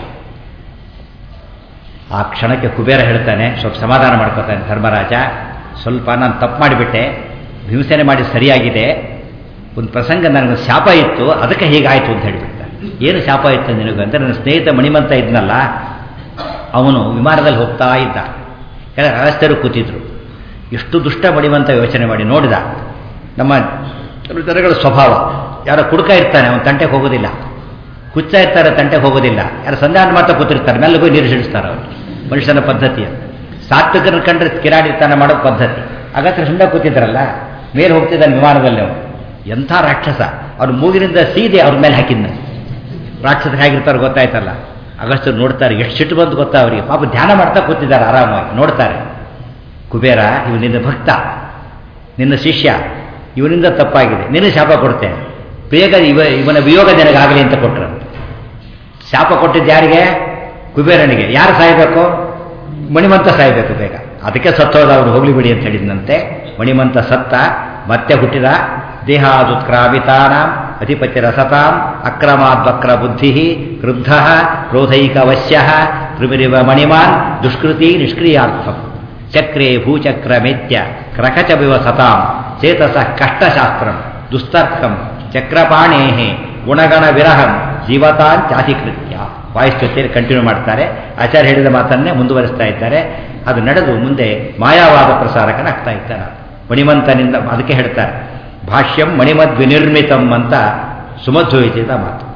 Speaker 1: ಆ ಕ್ಷಣಕ್ಕೆ ಕುಬೇರ ಹೇಳ್ತಾನೆ ಸ್ವಲ್ಪ ಸಮಾಧಾನ ಮಾಡ್ಕೋತಾನೆ ಧರ್ಮರಾಜ ಸ್ವಲ್ಪ ನಾನು ತಪ್ಪು ಮಾಡಿಬಿಟ್ಟೆ ಹಿಂಸೆನೆ ಮಾಡಿ ಸರಿಯಾಗಿದೆ ಒಂದು ಪ್ರಸಂಗ ನನಗೆ ಶಾಪ ಇತ್ತು ಅದಕ್ಕೆ ಹೀಗಾಯಿತು ಅಂತ ಹೇಳಿಬಿಡ್ತಾನೆ ಏನು ಶಾಪ ಇತ್ತು ನಿನಗೆ ಅಂತ ನನ್ನ ಸ್ನೇಹಿತ ಮಣಿಮಂತ ಇದ್ನಲ್ಲ ಅವನು ವಿಮಾನದಲ್ಲಿ ಹೋಗ್ತಾ ಇದ್ದ ಎಲ್ಲ ರಹಸ್ಯರು ಕೂತಿದ್ರು ಎಷ್ಟು ದುಷ್ಟ ಮಣಿಮಂತ ಯೋಚನೆ ಮಾಡಿ ನೋಡಿದ ನಮ್ಮ ಜನಗಳ ಸ್ವಭಾವ ಯಾರೋ ಕುಡುಕ ಇರ್ತಾನೆ ಅವನು ತಂಟೆಗೆ ಹೋಗೋದಿಲ್ಲ ಕುಚ್ಚ ಇರ್ತಾರೆ ತಂಟೆಗೆ ಹೋಗೋದಿಲ್ಲ ಯಾರು ಸಂಧಾನ ಮಾತ್ರ ಕೂತಿರ್ತಾರೆ ಮೇಲೆ ಹೋಗಿ ನೀರು ಸಿಡಿಸ್ತಾರೆ ಅವರು ಮನುಷ್ಯನ ಪದ್ಧತಿ ಸಾತ್ವಿಕರ ಕಂಡ್ರೆ ಕಿರಾಡಿತನ ಮಾಡೋ ಪದ್ಧತಿ ಅಗತ್ಯ ಸುಂಡ ಕೂತಿದ್ರಲ್ಲ ಮೇಲೆ ಹೋಗ್ತಿದ್ದಾನೆ ವಿಮಾನದಲ್ಲಿ ಅವನು ಎಂಥ ರಾಕ್ಷಸ ಅವ್ರ ಮೂಗಿನಿಂದ ಸೀದೆ ಅವ್ರ ಮೇಲೆ ಹಾಕಿದ್ನ ರಾಕ್ಷಸ ಹೇಗಿರ್ತಾರೆ ಗೊತ್ತಾಯ್ತಲ್ಲ ಅಗಸ್ತ್ಯರು ನೋಡ್ತಾರೆ ಎಷ್ಟು ಸಿಟ್ಟು ಬಂದು ಗೊತ್ತಾ ಅವರಿಗೆ ಪಾಪ ಧ್ಯಾನ ಮಾಡ್ತಾ ಕೂತಿದ್ದಾರೆ ಆರಾಮಾಗಿ ನೋಡ್ತಾರೆ ಕುಬೇರ ಇವನಿಂದ ಭಕ್ತ ನಿನ್ನ ಶಿಷ್ಯ ಇವನಿಂದ ತಪ್ಪಾಗಿದೆ ನಿನ್ನ ಶಾಪ ಕೊಡ್ತೇನೆ ಬೇಗ ಇವ ಇವನ ವಿಯೋಗ ನನಗಾಗಲಿ ಅಂತ ಕೊಟ್ಟರಂತೆ ಶಾಪ ಕೊಟ್ಟಿದ್ದು ಯಾರಿಗೆ ಕುಬೇರನಿಗೆ ಯಾರು ಸಾಯಬೇಕು ಮಣಿಮಂತ ಸಾಯಬೇಕು ಬೇಗ ಅದಕ್ಕೆ ಸತ್ತೋದ ಅವರು ಹೋಗ್ಲಿ ಬಿಡಿ ಅಂತ ಹೇಳಿದಂತೆ ಮಣಿಮಂತ ಸತ್ತ ಮತ್ತೆ ಹುಟ್ಟಿದ ದೇಹಾದುತ್ಕ್ರಾಮಿತಾನ ಅಧಿಪತಿ ರಸತಾಂ ಅಕ್ರಮಾದ್ವಕ್ರ ಬುದ್ಧಿ ಕ್ರುದ್ಧ ಕ್ರೋಧೈಕವಶ್ಯ ತ್ರಿಮಿರಿವ ಮಣಿಮಾನ್ ದುಷ್ಕೃತಿ ನಿಷ್ಕ್ರಿಯಾರ್ಥಂ ಚಕ್ರೇ ಭೂಚಕ್ರ ಮೇತ್ಯ ಕ್ರಕಚವಿವ ಸತಾಂ ಚೇತಸ ಕಷ್ಟಶಾಸ್ತ್ರ ದುಸ್ತರ್ಕಂ ಚಕ್ರಪಾಣೇ ಗುಣಗಣ ವಿರಹಂ ಜೀವತಾನ್ ಚಾತಿಕೃತ್ಯ ವಾಯುಸ್ತುತಿಯಲ್ಲಿ ಕಂಟಿನ್ಯೂ ಮಾಡ್ತಾರೆ ಆಚಾರ್ಯ ಹೇಳಿದ ಮಾತನ್ನೇ ಮುಂದುವರಿಸ್ತಾ ಇದ್ದಾರೆ ಅದು ನಡೆದು ಮುಂದೆ ಮಾಯಾವಾದ ಪ್ರಸಾರಕನಾಗ್ತಾ ಇದ್ದಾನೆ ಮಣಿಮಂತನಿಂದ ಅದಕ್ಕೆ ಹೇಳ್ತಾರೆ ಭಾಷ್ಯಂ ಮಣಿಮದ್ ವಿನಿರ್ಮಿತಂ ಅಂತ ಸುಮಧ್ವಯಿಸಿದ ಮಾತು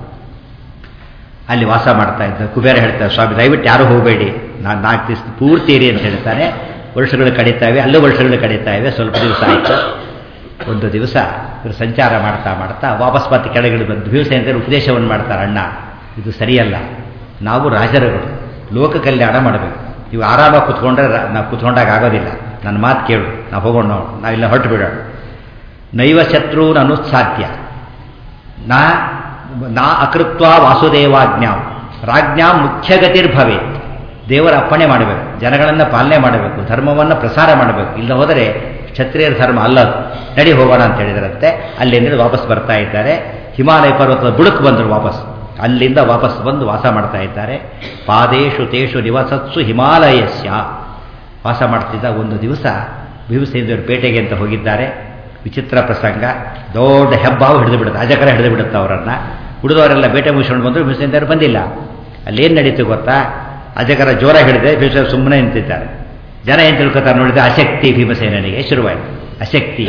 Speaker 1: ಅಲ್ಲಿ ವಾಸ ಮಾಡ್ತಾ ಇದ್ದ ಕುಬೇರ ಹೇಳ್ತಾರೆ ಸ್ವಾಮಿ ದಯವಿಟ್ಟು ಯಾರು ಹೋಗಬೇಡಿ ನಾನು ನಾಲ್ಕು ದಿವಸ ಪೂರ್ತಿ ಇರಿ ಅಂತ ಹೇಳ್ತಾನೆ ವರ್ಷಗಳು ಕಡಿತಾ ಇವೆ ಅಲ್ಲೂ ವರ್ಷಗಳು ಕಡಿತಾ ಇವೆ ಸ್ವಲ್ಪ ದಿವಸ ಆಯಿತು ಒಂದು ದಿವಸ ಇವರು ಸಂಚಾರ ಮಾಡ್ತಾ ಮಾಡ್ತಾ ವಾಪಸ್ ಮತ್ತೆ ಕೆಳಗಡೆ ಬಂದು ಭೀಮಸೇನ ಉಪದೇಶವನ್ನು ಮಾಡ್ತಾರೆ ಅಣ್ಣ ಇದು ಸರಿಯಲ್ಲ ನಾವು ರಾಜರುಗಳು ಲೋಕ ಕಲ್ಯಾಣ ಮಾಡಬೇಕು ನೀವು ಆರಾಮಾಗಿ ಕೂತ್ಕೊಂಡ್ರೆ ನಾವು ಕೂತ್ಕೊಂಡಾಗ ಆಗೋದಿಲ್ಲ ನನ್ನ ಮಾತು ಕೇಳು ನಾವು ಹೋಗೋಣ ನಾವು ನಾವಿಲ್ಲ ಹೊರಟು ಬಿಡೋಣ ನೈವ ಶತ್ರುನ್ ಅನುತ್ಸಾಧ್ಯ ನಾ ನಾ ಅಕೃತ್ವ ವಾಸುದೇವಾಜ್ಞಾಂ ರಾಜ್ಞಾಂ ಮುಖ್ಯಗತಿರ್ಭವೇತ್ ದೇವರ ಅಪ್ಪಣೆ ಮಾಡಬೇಕು ಜನಗಳನ್ನು ಪಾಲನೆ ಮಾಡಬೇಕು ಧರ್ಮವನ್ನು ಪ್ರಸಾರ ಮಾಡಬೇಕು ಇಲ್ಲ ಹೋದರೆ ಕ್ಷತ್ರಿಯರ ಧರ್ಮ ಅಲ್ಲದು ನಡಿ ಹೋಗೋಣ ಅಂತ ಹೇಳಿದರಂತೆ ಅಲ್ಲಿಂದ ವಾಪಸ್ ಬರ್ತಾ ಇದ್ದಾರೆ ಹಿಮಾಲಯ ಪರ್ವತದ ಬುಡಕ್ಕೆ ಬಂದರು ವಾಪಸ್ ಅಲ್ಲಿಂದ ವಾಪಸ್ ಬಂದು ವಾಸ ಮಾಡ್ತಾ ಇದ್ದಾರೆ ಪಾದೇಶು ತೇಷು ನಿವಸತ್ಸು ಹಿಮಾಲಯಸ್ಯ ವಾಸ ಮಾಡ್ತಿದ್ದ ಒಂದು ದಿವಸ ಭೀಮಸೇಂದ್ರ ಪೇಟೆಗೆ ಅಂತ ಹೋಗಿದ್ದಾರೆ ವಿಚಿತ್ರ ಪ್ರಸಂಗ ದೊಡ್ಡ ಹೆಬ್ಬಾವು ಹಿಡಿದು ಬಿಡುತ್ತೆ ಅಜಕರ ಹಿಡಿದು ಬಿಡುತ್ತೆ ಅವರನ್ನು ಉಳಿದವರೆಲ್ಲ ಬೇಟೆ ಮುಗಿಸ್ಕೊಂಡು ಬಂದರು ಭೀಮಸೇಂದ್ರ ಬಂದಿಲ್ಲ ಅಲ್ಲೇನು ನಡೀತು ಗೊತ್ತಾ ಅಜಕರ ಜೋರ ಹಿಡಿದೆ ಭೀಮಸೇನ ಸುಮ್ಮನೆ ನಿಂತಿದ್ದಾರೆ ಜನ ಏನು ತಿಳ್ಕೊತಾರೆ ನೋಡಿದ್ರೆ ಅಶಕ್ತಿ ಭೀಮಸೇನಿಗೆ ಶುರುವಾಯಿತು ಅಶಕ್ತಿ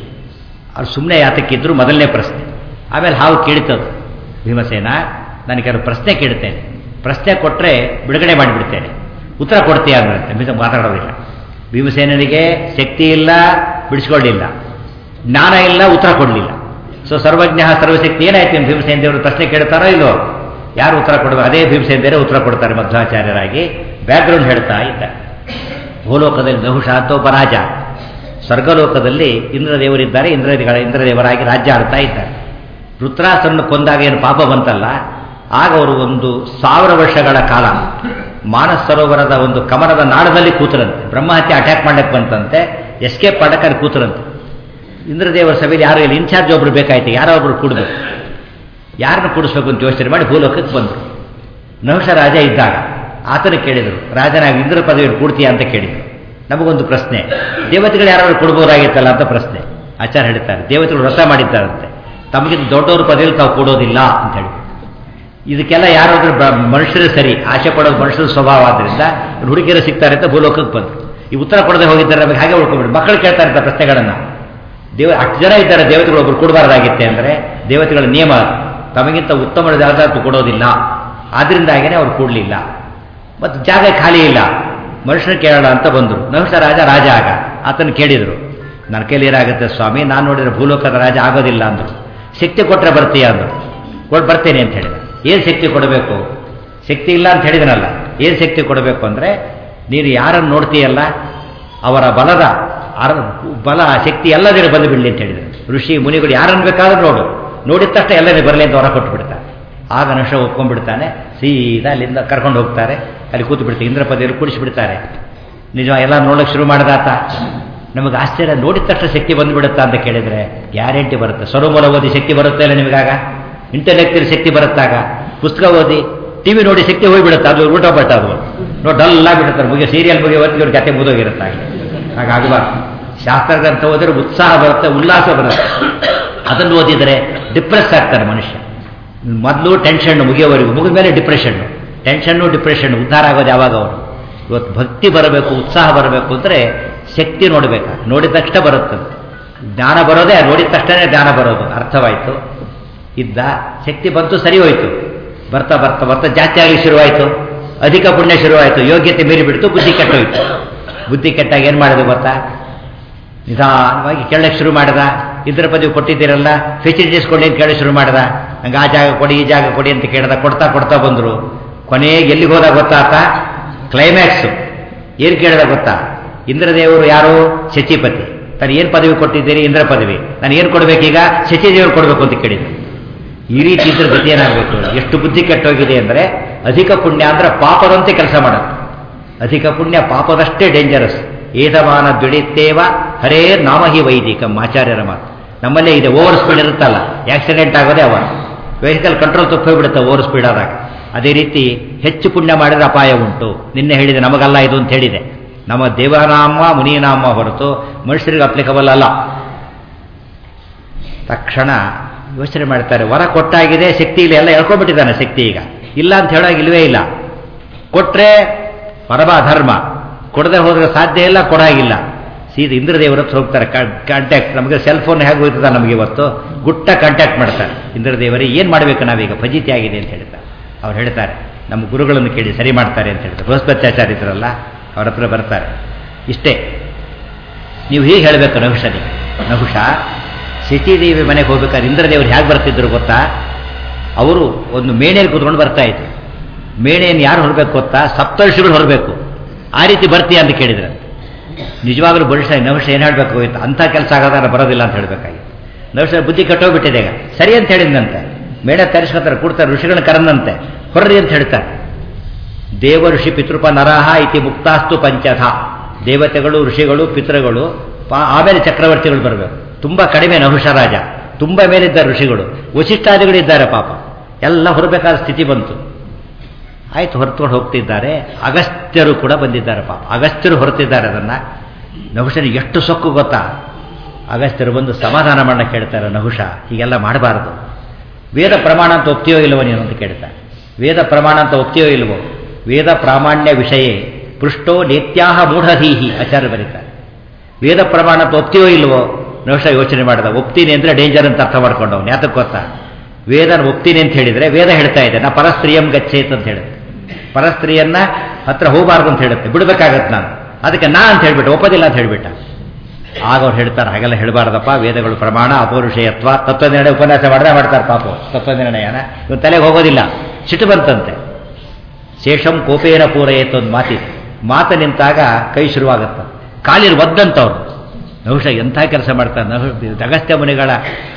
Speaker 1: ಅವ್ರು ಸುಮ್ಮನೆ ಯಾತಕ್ಕಿದ್ರು ಮೊದಲನೇ ಪ್ರಶ್ನೆ ಆಮೇಲೆ ಹಾವು ಕೇಳಿತದು ಭೀಮಸೇನ ನನಗೆ ಅದು ಪ್ರಶ್ನೆ ಕೇಳ್ತೇನೆ ಪ್ರಶ್ನೆ ಕೊಟ್ಟರೆ ಬಿಡುಗಡೆ ಮಾಡಿಬಿಡ್ತೇನೆ ಉತ್ತರ ಕೊಡ್ತೀಯ ಅಂದ್ರೆ ಭೀಮ ಮಾತಾಡೋದಿಲ್ಲ ಭೀಮಸೇನಿಗೆ ಶಕ್ತಿ ಇಲ್ಲ ಬಿಡಿಸ್ಕೊಳ್ಳಿಲ್ಲ ಜ್ಞಾನ ಇಲ್ಲ ಉತ್ತರ ಕೊಡಲಿಲ್ಲ ಸೊ ಸರ್ವಜ್ಞ ಸರ್ವಶಕ್ತಿ ಏನಾಯ್ತು ಭೀಮಸೇನ ದೇವರು ಪ್ರಶ್ನೆ ಕೇಳ್ತಾರೋ ಇಲ್ಲೋ ಯಾರು ಉತ್ತರ ಕೊಡಬೇಕು ಅದೇ ಭೀಮಸೇನ ದೇವರೇ ಉತ್ತರ ಕೊಡ್ತಾರೆ ಮಧ್ವಾಚಾರ್ಯರಾಗಿ ಬ್ಯಾಕ್ಗ್ರೌಂಡ್ ಹೇಳ್ತಾ ಇದ್ದ ಭೂಲೋಕದಲ್ಲಿ ಬಹುಶಃ ಒಬ್ಬ ರಾಜ ಸ್ವರ್ಗಲೋಕದಲ್ಲಿ ಇಂದ್ರದೇವರಿದ್ದಾರೆ ಇಂದ್ರದೇವ ಇಂದ್ರದೇವರಾಗಿ ರಾಜ್ಯ ಆಡ್ತಾ ಇದ್ದಾರೆ ರುದ್ರಾಸನ್ನು ಕೊಂದಾಗ ಏನು ಪಾಪ ಬಂತಲ್ಲ ಆಗ ಅವರು ಒಂದು ಸಾವಿರ ವರ್ಷಗಳ ಕಾಲ ಮಾನಸ ಸರೋವರದ ಒಂದು ಕಮಲದ ನಾಡದಲ್ಲಿ ಕೂತರಂತೆ ಬ್ರಹ್ಮಹತ್ಯೆ ಅಟ್ಯಾಕ್ ಮಾಡಕ್ಕೆ ಬಂತಂತೆ ಎಸ್ಕೇಪ್ ಮಾಡಕ್ಕೆ ಕೂತರಂತೆ ಇಂದ್ರದೇವರ ಸಭೆಯಲ್ಲಿ ಯಾರು ಇಲ್ಲಿ ಇನ್ಚಾರ್ಜ್ ಒಬ್ರು ಬೇಕಾಯ್ತು ಯಾರೋ ಒಬ್ರು ಕೂಡಬೇಕು ಯಾರನ್ನು ಕೂಡಿಸ್ಬೇಕು ಅಂತ ಯೋಚನೆ ಮಾಡಿ ಭೂಲೋಕಕ್ಕೆ ಬಂದರು ನಹುಷ ರಾಜ ಇದ್ದಾಗ ಆತನ ಕೇಳಿದರು ರಾಜನಾಗಿ ಇಂದ್ರ ಪದವಿಯಲ್ಲಿ ಕೂಡ್ತೀಯಾ ಅಂತ ಕೇಳಿದರು ನಮಗೊಂದು ಪ್ರಶ್ನೆ ದೇವತೆಗಳು ಯಾರು ಕೊಡ್ಬೋದಾಗಿತ್ತಲ್ಲ ಅಂತ ಪ್ರಶ್ನೆ ಆಚಾರ ಹೇಳ್ತಾರೆ ದೇವತೆಗಳು ವ್ರತ ಮಾಡಿದ್ದಾರಂತೆ ತಮಗಿಂತ ದೊಡ್ಡವ್ರ ಪದವಿಯಲ್ಲಿ ತಾವು ಕೊಡೋದಿಲ್ಲ ಅಂತ ಹೇಳಿ ಇದಕ್ಕೆಲ್ಲ ಯಾರಾದ್ರೂ ಮನುಷ್ಯರು ಸರಿ ಆಸೆ ಪಡೋದು ಮನುಷ್ಯರ ಸ್ವಭಾವ ಆದ್ದರಿಂದ ಹುಡುಗಿಯರು ಸಿಗ್ತಾರೆ ಅಂತ ಭೂಲೋಕಕ್ಕೆ ಬಂದರು ಈ ಉತ್ತರ ಕೊಡದೆ ಹೋಗಿದ್ದಾರೆ ನಮಗೆ ಹಾಗೆ ಉಳ್ಕೊಂಡ್ಬಿಟ್ಟು ಮಕ್ಕಳು ಕೇಳ್ತಾರೆ ಇಂಥ ಪ್ರಶ್ನೆಗಳನ್ನು ದೇವ ಅಷ್ಟು ಜನ ಇದ್ದಾರೆ ದೇವತೆಗಳು ಒಬ್ರು ಕೊಡಬಾರ್ದಾಗಿತ್ತೆ ಅಂದರೆ ದೇವತೆಗಳ ನಿಯಮ ತಮಗಿಂತ ಉತ್ತಮ ಜಾಗ ಕೊಡೋದಿಲ್ಲ ಆದ್ದರಿಂದಾಗೇನೆ ಅವ್ರು ಕೊಡಲಿಲ್ಲ ಮತ್ತು ಜಾಗ ಖಾಲಿ ಇಲ್ಲ ಮನುಷ್ಯನ ಕೇಳೋಣ ಅಂತ ಬಂದರು ನಹುಷ ರಾಜ ರಾಜ ಆಗ ಆತನ ಕೇಳಿದರು ನನ್ನ ಕೈಲಿ ಏನಾಗುತ್ತೆ ಸ್ವಾಮಿ ನಾನು ನೋಡಿದ್ರೆ ಭೂಲೋಕದ ರಾಜ ಆಗೋದಿಲ್ಲ ಅಂದರು ಶಕ್ತಿ ಕೊಟ್ಟರೆ ಬರ್ತೀಯ ಅಂದರು ಕೊಟ್ಟು ಬರ್ತೇನೆ ಅಂತ ಹೇಳಿದ ಏನು ಶಕ್ತಿ ಕೊಡಬೇಕು ಶಕ್ತಿ ಇಲ್ಲ ಅಂತ ಹೇಳಿದನಲ್ಲ ಏನು ಶಕ್ತಿ ಕೊಡಬೇಕು ಅಂದರೆ ನೀನು ಯಾರನ್ನು ನೋಡ್ತೀಯಲ್ಲ ಅವರ ಬಲದ ಅರ ಬಲ ಶಕ್ತಿ ಎಲ್ಲದಿರ ಬಂದು ಬಿಡಲಿ ಅಂತ ಹೇಳಿದರು ಋಷಿ ಮುನಿಗಳು ಯಾರನ್ನು ಬೇಕಾದ್ರೂ ನೋಡು ನೋಡಿದ ತಕ್ಷಣ ಎಲ್ಲನೇ ಬರಲಿ ಅಂತ ಹೊರ ಕೊಟ್ಟು ಬಿಡ್ತಾರೆ ಆಗ ನಶ ಒಪ್ಕೊಂಡ್ಬಿಡ್ತಾನೆ ಸೀದಾ ಅಲ್ಲಿಂದ ಕರ್ಕೊಂಡು ಹೋಗ್ತಾರೆ ಅಲ್ಲಿ ಕೂತು ಬಿಡ್ತಾರೆ ಇಂದ್ರಪದಿಯಲ್ಲಿ ಕುಡಿಸಿಬಿಡ್ತಾರೆ ನಿಜ ಎಲ್ಲ ನೋಡೋಕೆ ಶುರು ಮಾಡಿದಾತ ನಮಗೆ ಆಶ್ಚರ್ಯ ನೋಡಿದ ತಕ್ಷಣ ಶಕ್ತಿ ಬಂದುಬಿಡುತ್ತಾ ಅಂತ ಕೇಳಿದರೆ ಗ್ಯಾರಂಟಿ ಬರುತ್ತೆ ಸ್ವರಮೂಲ ಓದಿ ಶಕ್ತಿ ಬರುತ್ತೆ ಇಲ್ಲ ನಿಮಗಾಗ ಇಂಟೆಲೆಕ್ಚುಯಲ್ ಶಕ್ತಿ ಬರುತ್ತಾಗ ಪುಸ್ತಕ ಓದಿ ಟಿ ವಿ ನೋಡಿ ಶಕ್ತಿ ಹೋಗಿಬಿಡುತ್ತೆ ಅದು ಊಟ ಬಟ್ಟ ಅದು ನೋಡಿ ಡಲ್ ಆಗಿಬಿಡುತ್ತಾರೆ ಮುಗಿಯ ಸೀರಿಯಲ್ ಮುಗಿಯ ಹೊತ್ತಿಗೆ ಅವ್ರ ಕತೆ ಮುಗಿದೋಗಿರುತ್ತೆ ಹಾಗೆ ಹಾಗಾಗಬಾರ್ದು ಶಾಸ್ತ್ರಗ್ರಂಥ ಓದಿದ್ರೆ ಉತ್ಸಾಹ ಬರುತ್ತೆ ಉಲ್ಲಾಸ ಬರುತ್ತೆ ಅದನ್ನು ಓದಿದರೆ ಡಿಪ್ರೆಸ್ ಆಗ್ತಾರೆ ಮನುಷ್ಯ ಮೊದಲು ಟೆನ್ಷನ್ ಮುಗಿಯೋವರೆಗೂ ಮುಗಿದ ಮೇಲೆ ಡಿಪ್ರೆಷನ್ನು ಟೆನ್ಷನ್ನು ಡಿಪ್ರೆಷನ್ ಉದ್ಧಾರ ಆಗೋದು ಯಾವಾಗ ಅವರು ಇವತ್ತು ಭಕ್ತಿ ಬರಬೇಕು ಉತ್ಸಾಹ ಬರಬೇಕು ಅಂದರೆ ಶಕ್ತಿ ನೋಡಬೇಕು ನೋಡಿದ ತಕ್ಷಣ ಬರುತ್ತದೆ ಜ್ಞಾನ ಬರೋದೇ ನೋಡಿದ ತಕ್ಷಣ ಜ್ಞಾನ ಬರೋದು ಅರ್ಥವಾಯಿತು ಇದ್ದ ಶಕ್ತಿ ಬಂತು ಸರಿ ಹೋಯಿತು ಬರ್ತಾ ಬರ್ತಾ ಬರ್ತಾ ಜಾಸ್ತಿ ಆಗಲಿ ಶುರುವಾಯಿತು ಅಧಿಕ ಪುಣ್ಯ ಶುರುವಾಯಿತು ಯೋಗ್ಯತೆ ಮೀರಿ ಬಿಡ್ತು ಬುದ್ಧಿ ಕೆಟ್ಟೋಯ್ತು ಬುದ್ಧಿ ಕೆಟ್ಟಾಗ ಏನು ಮಾಡೋದು ಗೊತ್ತಾ ನಿಧಾನವಾಗಿ ಕೇಳಕ್ಕೆ ಶುರು ಮಾಡ್ದ ಇದ್ರ ಪದವಿ ಕೊಟ್ಟಿದ್ದೀರಲ್ಲ ಫೆಸಿಲಿಟೀಸ್ ಕೊಡಿ ಅಂತ ಕೇಳಿ ಶುರು ಮಾಡ್ದ ನಂಗೆ ಆ ಜಾಗ ಕೊಡಿ ಈ ಜಾಗ ಕೊಡಿ ಅಂತ ಕೇಳ್ದ ಕೊಡ್ತಾ ಕೊಡ್ತಾ ಬಂದರು ಕೊನೆಗೆ ಎಲ್ಲಿಗೆ ಹೋದಾಗ ಗೊತ್ತಾತ ಕ್ಲೈಮ್ಯಾಕ್ಸು ಏನು ಕೇಳಿದ ಗೊತ್ತಾ ಇಂದ್ರದೇವರು ಯಾರು ಶಚಿಪತಿ ತಾನು ಏನು ಪದವಿ ಕೊಟ್ಟಿದ್ದೀರಿ ಇಂದ್ರ ಪದವಿ ನಾನು ಏನು ಕೊಡಬೇಕೀಗ ಶಚಿದೇವರು ಕೊಡಬೇಕು ಅಂತ ಕೇಳಿದ್ರು ಈ ರೀತಿ ಇದ್ರೆ ಗತಿ ಏನಾಗಬೇಕು ಎಷ್ಟು ಬುದ್ಧಿ ಕೆಟ್ಟೋಗಿದೆ ಅಂದರೆ ಅಧಿಕ ಪುಣ್ಯ ಅಂದ್ರೆ ಪಾಪದಂತೆ ಕೆಲಸ ಮಾಡುತ್ತೆ ಅಧಿಕ ಪುಣ್ಯ ಪಾಪದಷ್ಟೇ ಡೇಂಜರಸ್ ಏತಮಾನ ದುಡಿತೇವ ಹರೇ ನಾಮಹಿ ವೈದಿಕಂ ಆಚಾರ್ಯರ ಮಾತು ನಮ್ಮಲ್ಲೇ ಇದೆ ಓವರ್ ಸ್ಪೀಡ್ ಇರುತ್ತಲ್ಲ ಆಕ್ಸಿಡೆಂಟ್ ಆಗೋದೇ ಅವ ವೆಹಿಕಲ್ ಕಂಟ್ರೋಲ್ ತಪ್ಪೋಗ್ಬಿಡುತ್ತೆ ಓವರ್ ಸ್ಪೀಡ್ ಆದಾಗ ಅದೇ ರೀತಿ ಹೆಚ್ಚು ಪುಣ್ಯ ಮಾಡಿದ್ರೆ ಅಪಾಯ ಉಂಟು ನಿನ್ನೆ ಹೇಳಿದೆ ನಮಗಲ್ಲ ಇದು ಅಂತ ಹೇಳಿದೆ ನಮ್ಮ ದೇವನಾಮ ಮುನಿನಾಮ ಹೊರತು ಮನುಷ್ಯರಿಗೆ ಅಪ್ಲಿಕಬಲ್ ಅಲ್ಲ ತಕ್ಷಣ ಯೋಚನೆ ಮಾಡ್ತಾರೆ ವರ ಕೊಟ್ಟಾಗಿದೆ ಶಕ್ತಿ ಇಲ್ಲ ಎಲ್ಲ ಹೇಳ್ಕೊಂಡ್ಬಿಟ್ಟಿದ್ದಾನೆ ಶಕ್ತಿ ಈಗ ಇಲ್ಲ ಅಂತ ಹೇಳೋಕೆ ಇಲ್ವೇ ಇಲ್ಲ ಕೊಟ್ರೆ ಪರಮ ಧರ್ಮ ಕೊಡದೆ ಹೋದ್ರೆ ಸಾಧ್ಯ ಇಲ್ಲ ಕೊಡಾಗಿಲ್ಲ ಸೀದಾ ಇಂದ್ರದೇವರ ಹತ್ರ ಹೋಗ್ತಾರೆ ಕಾಂಟ್ಯಾಕ್ಟ್ ನಮಗೆ ಸೆಲ್ ಫೋನ್ ಹೇಗೆ ಹೋಗ್ತದ ನಮಗೆ ಇವತ್ತು ಗುಟ್ಟ ಕಾಂಟ್ಯಾಕ್ಟ್ ಮಾಡ್ತಾರೆ ಇಂದ್ರದೇವರೇ ಏನು ಮಾಡಬೇಕು ನಾವೀಗ ಫಜಿತಿ ಆಗಿದೆ ಅಂತ ಹೇಳ್ತಾರೆ ಅವ್ರು ಹೇಳ್ತಾರೆ ನಮ್ಮ ಗುರುಗಳನ್ನು ಕೇಳಿ ಸರಿ ಮಾಡ್ತಾರೆ ಅಂತ ಹೇಳ್ತಾರೆ ಬೃಹಸ್ಪತ್ಯಾಚಾರ್ಯ ಇದ್ರಲ್ಲ ಅವ್ರ ಹತ್ರ ಬರ್ತಾರೆ ಇಷ್ಟೇ ನೀವು ಹೀಗೆ ಹೇಳಬೇಕು ನಹುಷನಿಗೆ ನಹುಷ ಶಚಿದೇವಿ ಮನೆಗೆ ಹೋಗ್ಬೇಕಾದ್ರೆ ಇಂದ್ರದೇವರು ಹೇಗೆ ಬರ್ತಿದ್ರು ಗೊತ್ತಾ ಅವರು ಒಂದು ಮೇಣೆಯಲ್ಲಿ ಕೂತ್ಕೊಂಡು ಬರ್ತಾ ಇದ್ರು ಮೇಣೆಯನ್ನು ಯಾರು ಹೊರಬೇಕು ಗೊತ್ತಾ ಸಪ್ತರ್ಷಿಗಳು ಹೊರಬೇಕು ಆ ರೀತಿ ಬರ್ತೀಯ ಅಂತ ಕೇಳಿದ್ರೆ ನಿಜವಾಗ್ಲೂ ಬಳಿಸ ನಹುಷ ಏನು ಹೇಳಬೇಕು ಹೋಯ್ತು ಅಂಥ ಕೆಲಸ ಆಗೋದಾರ ಬರೋದಿಲ್ಲ ಅಂತ ಹೇಳಬೇಕಾಗಿತ್ತು ನಹುಷ ಬುದ್ಧಿ ಕಟ್ಟೋಗ್ಬಿಟ್ಟಿದೆ ಈಗ ಸರಿ ಅಂತ ಹೇಳಿದಂತೆ ಮೇಣ ತರಿಸ್ಕೊತಾರೆ ಕೊಡ್ತಾರೆ ಋಷಿಗಳನ್ನ ಕರೆದಂತೆ ಹೊರ್ರಿ ಅಂತ ಹೇಳ್ತಾರೆ ದೇವ ಋಷಿ ಪಿತೃಪ ನರಹ ಇತಿ ಮುಕ್ತಾಸ್ತು ಪಂಚಥ ದೇವತೆಗಳು ಋಷಿಗಳು ಪಿತೃಗಳು ಆಮೇಲೆ ಚಕ್ರವರ್ತಿಗಳು ಬರಬೇಕು ತುಂಬ ಕಡಿಮೆ ನಹುಷ ರಾಜ ತುಂಬ ಮೇಲಿದ್ದಾರೆ ಋಷಿಗಳು ವಶಿಷ್ಠಾದಿಗಳು ಇದ್ದಾರೆ ಪಾಪ ಎಲ್ಲ ಹೊರಬೇಕಾದ ಸ್ಥಿತಿ ಬಂತು ಆಯ್ತು ಹೊರತ್ಕೊಂಡು ಹೋಗ್ತಿದ್ದಾರೆ ಅಗಸ್ತ್ಯರು ಕೂಡ ಬಂದಿದ್ದಾರೆ ಪಾಪ ಅಗಸ್ತ್ಯರು ಹೊರತಿದ್ದಾರೆ ಅದನ್ನು ನಹುಷನಿಗೆ ಎಷ್ಟು ಸೊಕ್ಕು ಗೊತ್ತಾ ಅಗಸ್ತ್ಯರು ಬಂದು ಸಮಾಧಾನ ಮಾಡನ್ನ ಕೇಳ್ತಾರೆ ನಹುಷ ಹೀಗೆಲ್ಲ ಮಾಡಬಾರದು ವೇದ ಪ್ರಮಾಣ ಅಂತ ಒಪ್ತೀಯೋ ಇಲ್ವೋ ನೀನು ಅಂತ ಕೇಳ್ತಾರೆ ವೇದ ಪ್ರಮಾಣ ಅಂತ ಒಪ್ತೀಯೋ ಇಲ್ವೋ ವೇದ ಪ್ರಾಮಾಣ್ಯ ವಿಷಯ ಪೃಷ್ಟೋ ನೇತ್ಯಾಹ ಮೂಢಧೀಹಿ ಆಚಾರ್ಯ ಬರೀತಾರೆ ವೇದ ಪ್ರಮಾಣ ಅಂತ ಒಪ್ತೀಯೋ ಇಲ್ವೋ ನಹುಷ ಯೋಚನೆ ಮಾಡಿದ ಒಪ್ತೀನಿ ಅಂದರೆ ಡೇಂಜರ್ ಅಂತ ಅರ್ಥ ಮಾಡ್ಕೊಂಡವನು ಯಾತಕ್ಕೆ ಗೊತ್ತಾ ವೇದನ ಒಪ್ತೀನಿ ಅಂತ ಹೇಳಿದರೆ ವೇದ ಹೇಳ್ತಾ ಇದೆ ನಾ ಪರಸ್ತ್ರೀಯಂ ಗಚ್ಚೇತ್ ಅಂತ ಹೇಳುತ್ತೆ ಪರಸ್ತ್ರೀಯನ್ನ ಹತ್ರ ಹೋಗಬಾರ್ದು ಅಂತ ಹೇಳುತ್ತೆ ಬಿಡ್ಬೇಕಾಗತ್ತೆ ನಾನು ಅದಕ್ಕೆ ನಾ ಅಂತ ಹೇಳ್ಬಿಟ್ಟು ಒಪ್ಪೋದಿಲ್ಲ ಅಂತ ಹೇಳ್ಬಿಟ್ಟ ಆಗ ಅವ್ರು ಹೇಳ್ತಾರೆ ಹಾಗೆಲ್ಲ ಹೇಳಬಾರ್ದಪ್ಪ ವೇದಗಳು ಪ್ರಮಾಣ ಅಪೌರುಷಯತ್ವ ತತ್ವನಿರ್ಣಯ ಉಪನ್ಯಾಸ ಮಾಡದೆ ಮಾಡ್ತಾರೆ ಪಾಪ ತತ್ವನಿರ್ಣಯನ ಇವನು ತಲೆಗೆ ಹೋಗೋದಿಲ್ಲ ಸಿಟ್ಟು ಬಂತಂತೆ ಶೇಷಂ ಕೋಪೇನ ಪೂರೈತ ಒಂದು ಮಾತಿದೆ ಮಾತು ನಿಂತಾಗ ಕೈ ಶುರುವಾಗತ್ತ ಕಾಲಿರು ಒದ್ದಂತವ್ರು ನಹುಷ ಎಂಥ ಕೆಲಸ ಮಾಡ್ತಾರೆ ನಹು ಅಗಸ್ತ್ಯ ಮುನಿಗಳ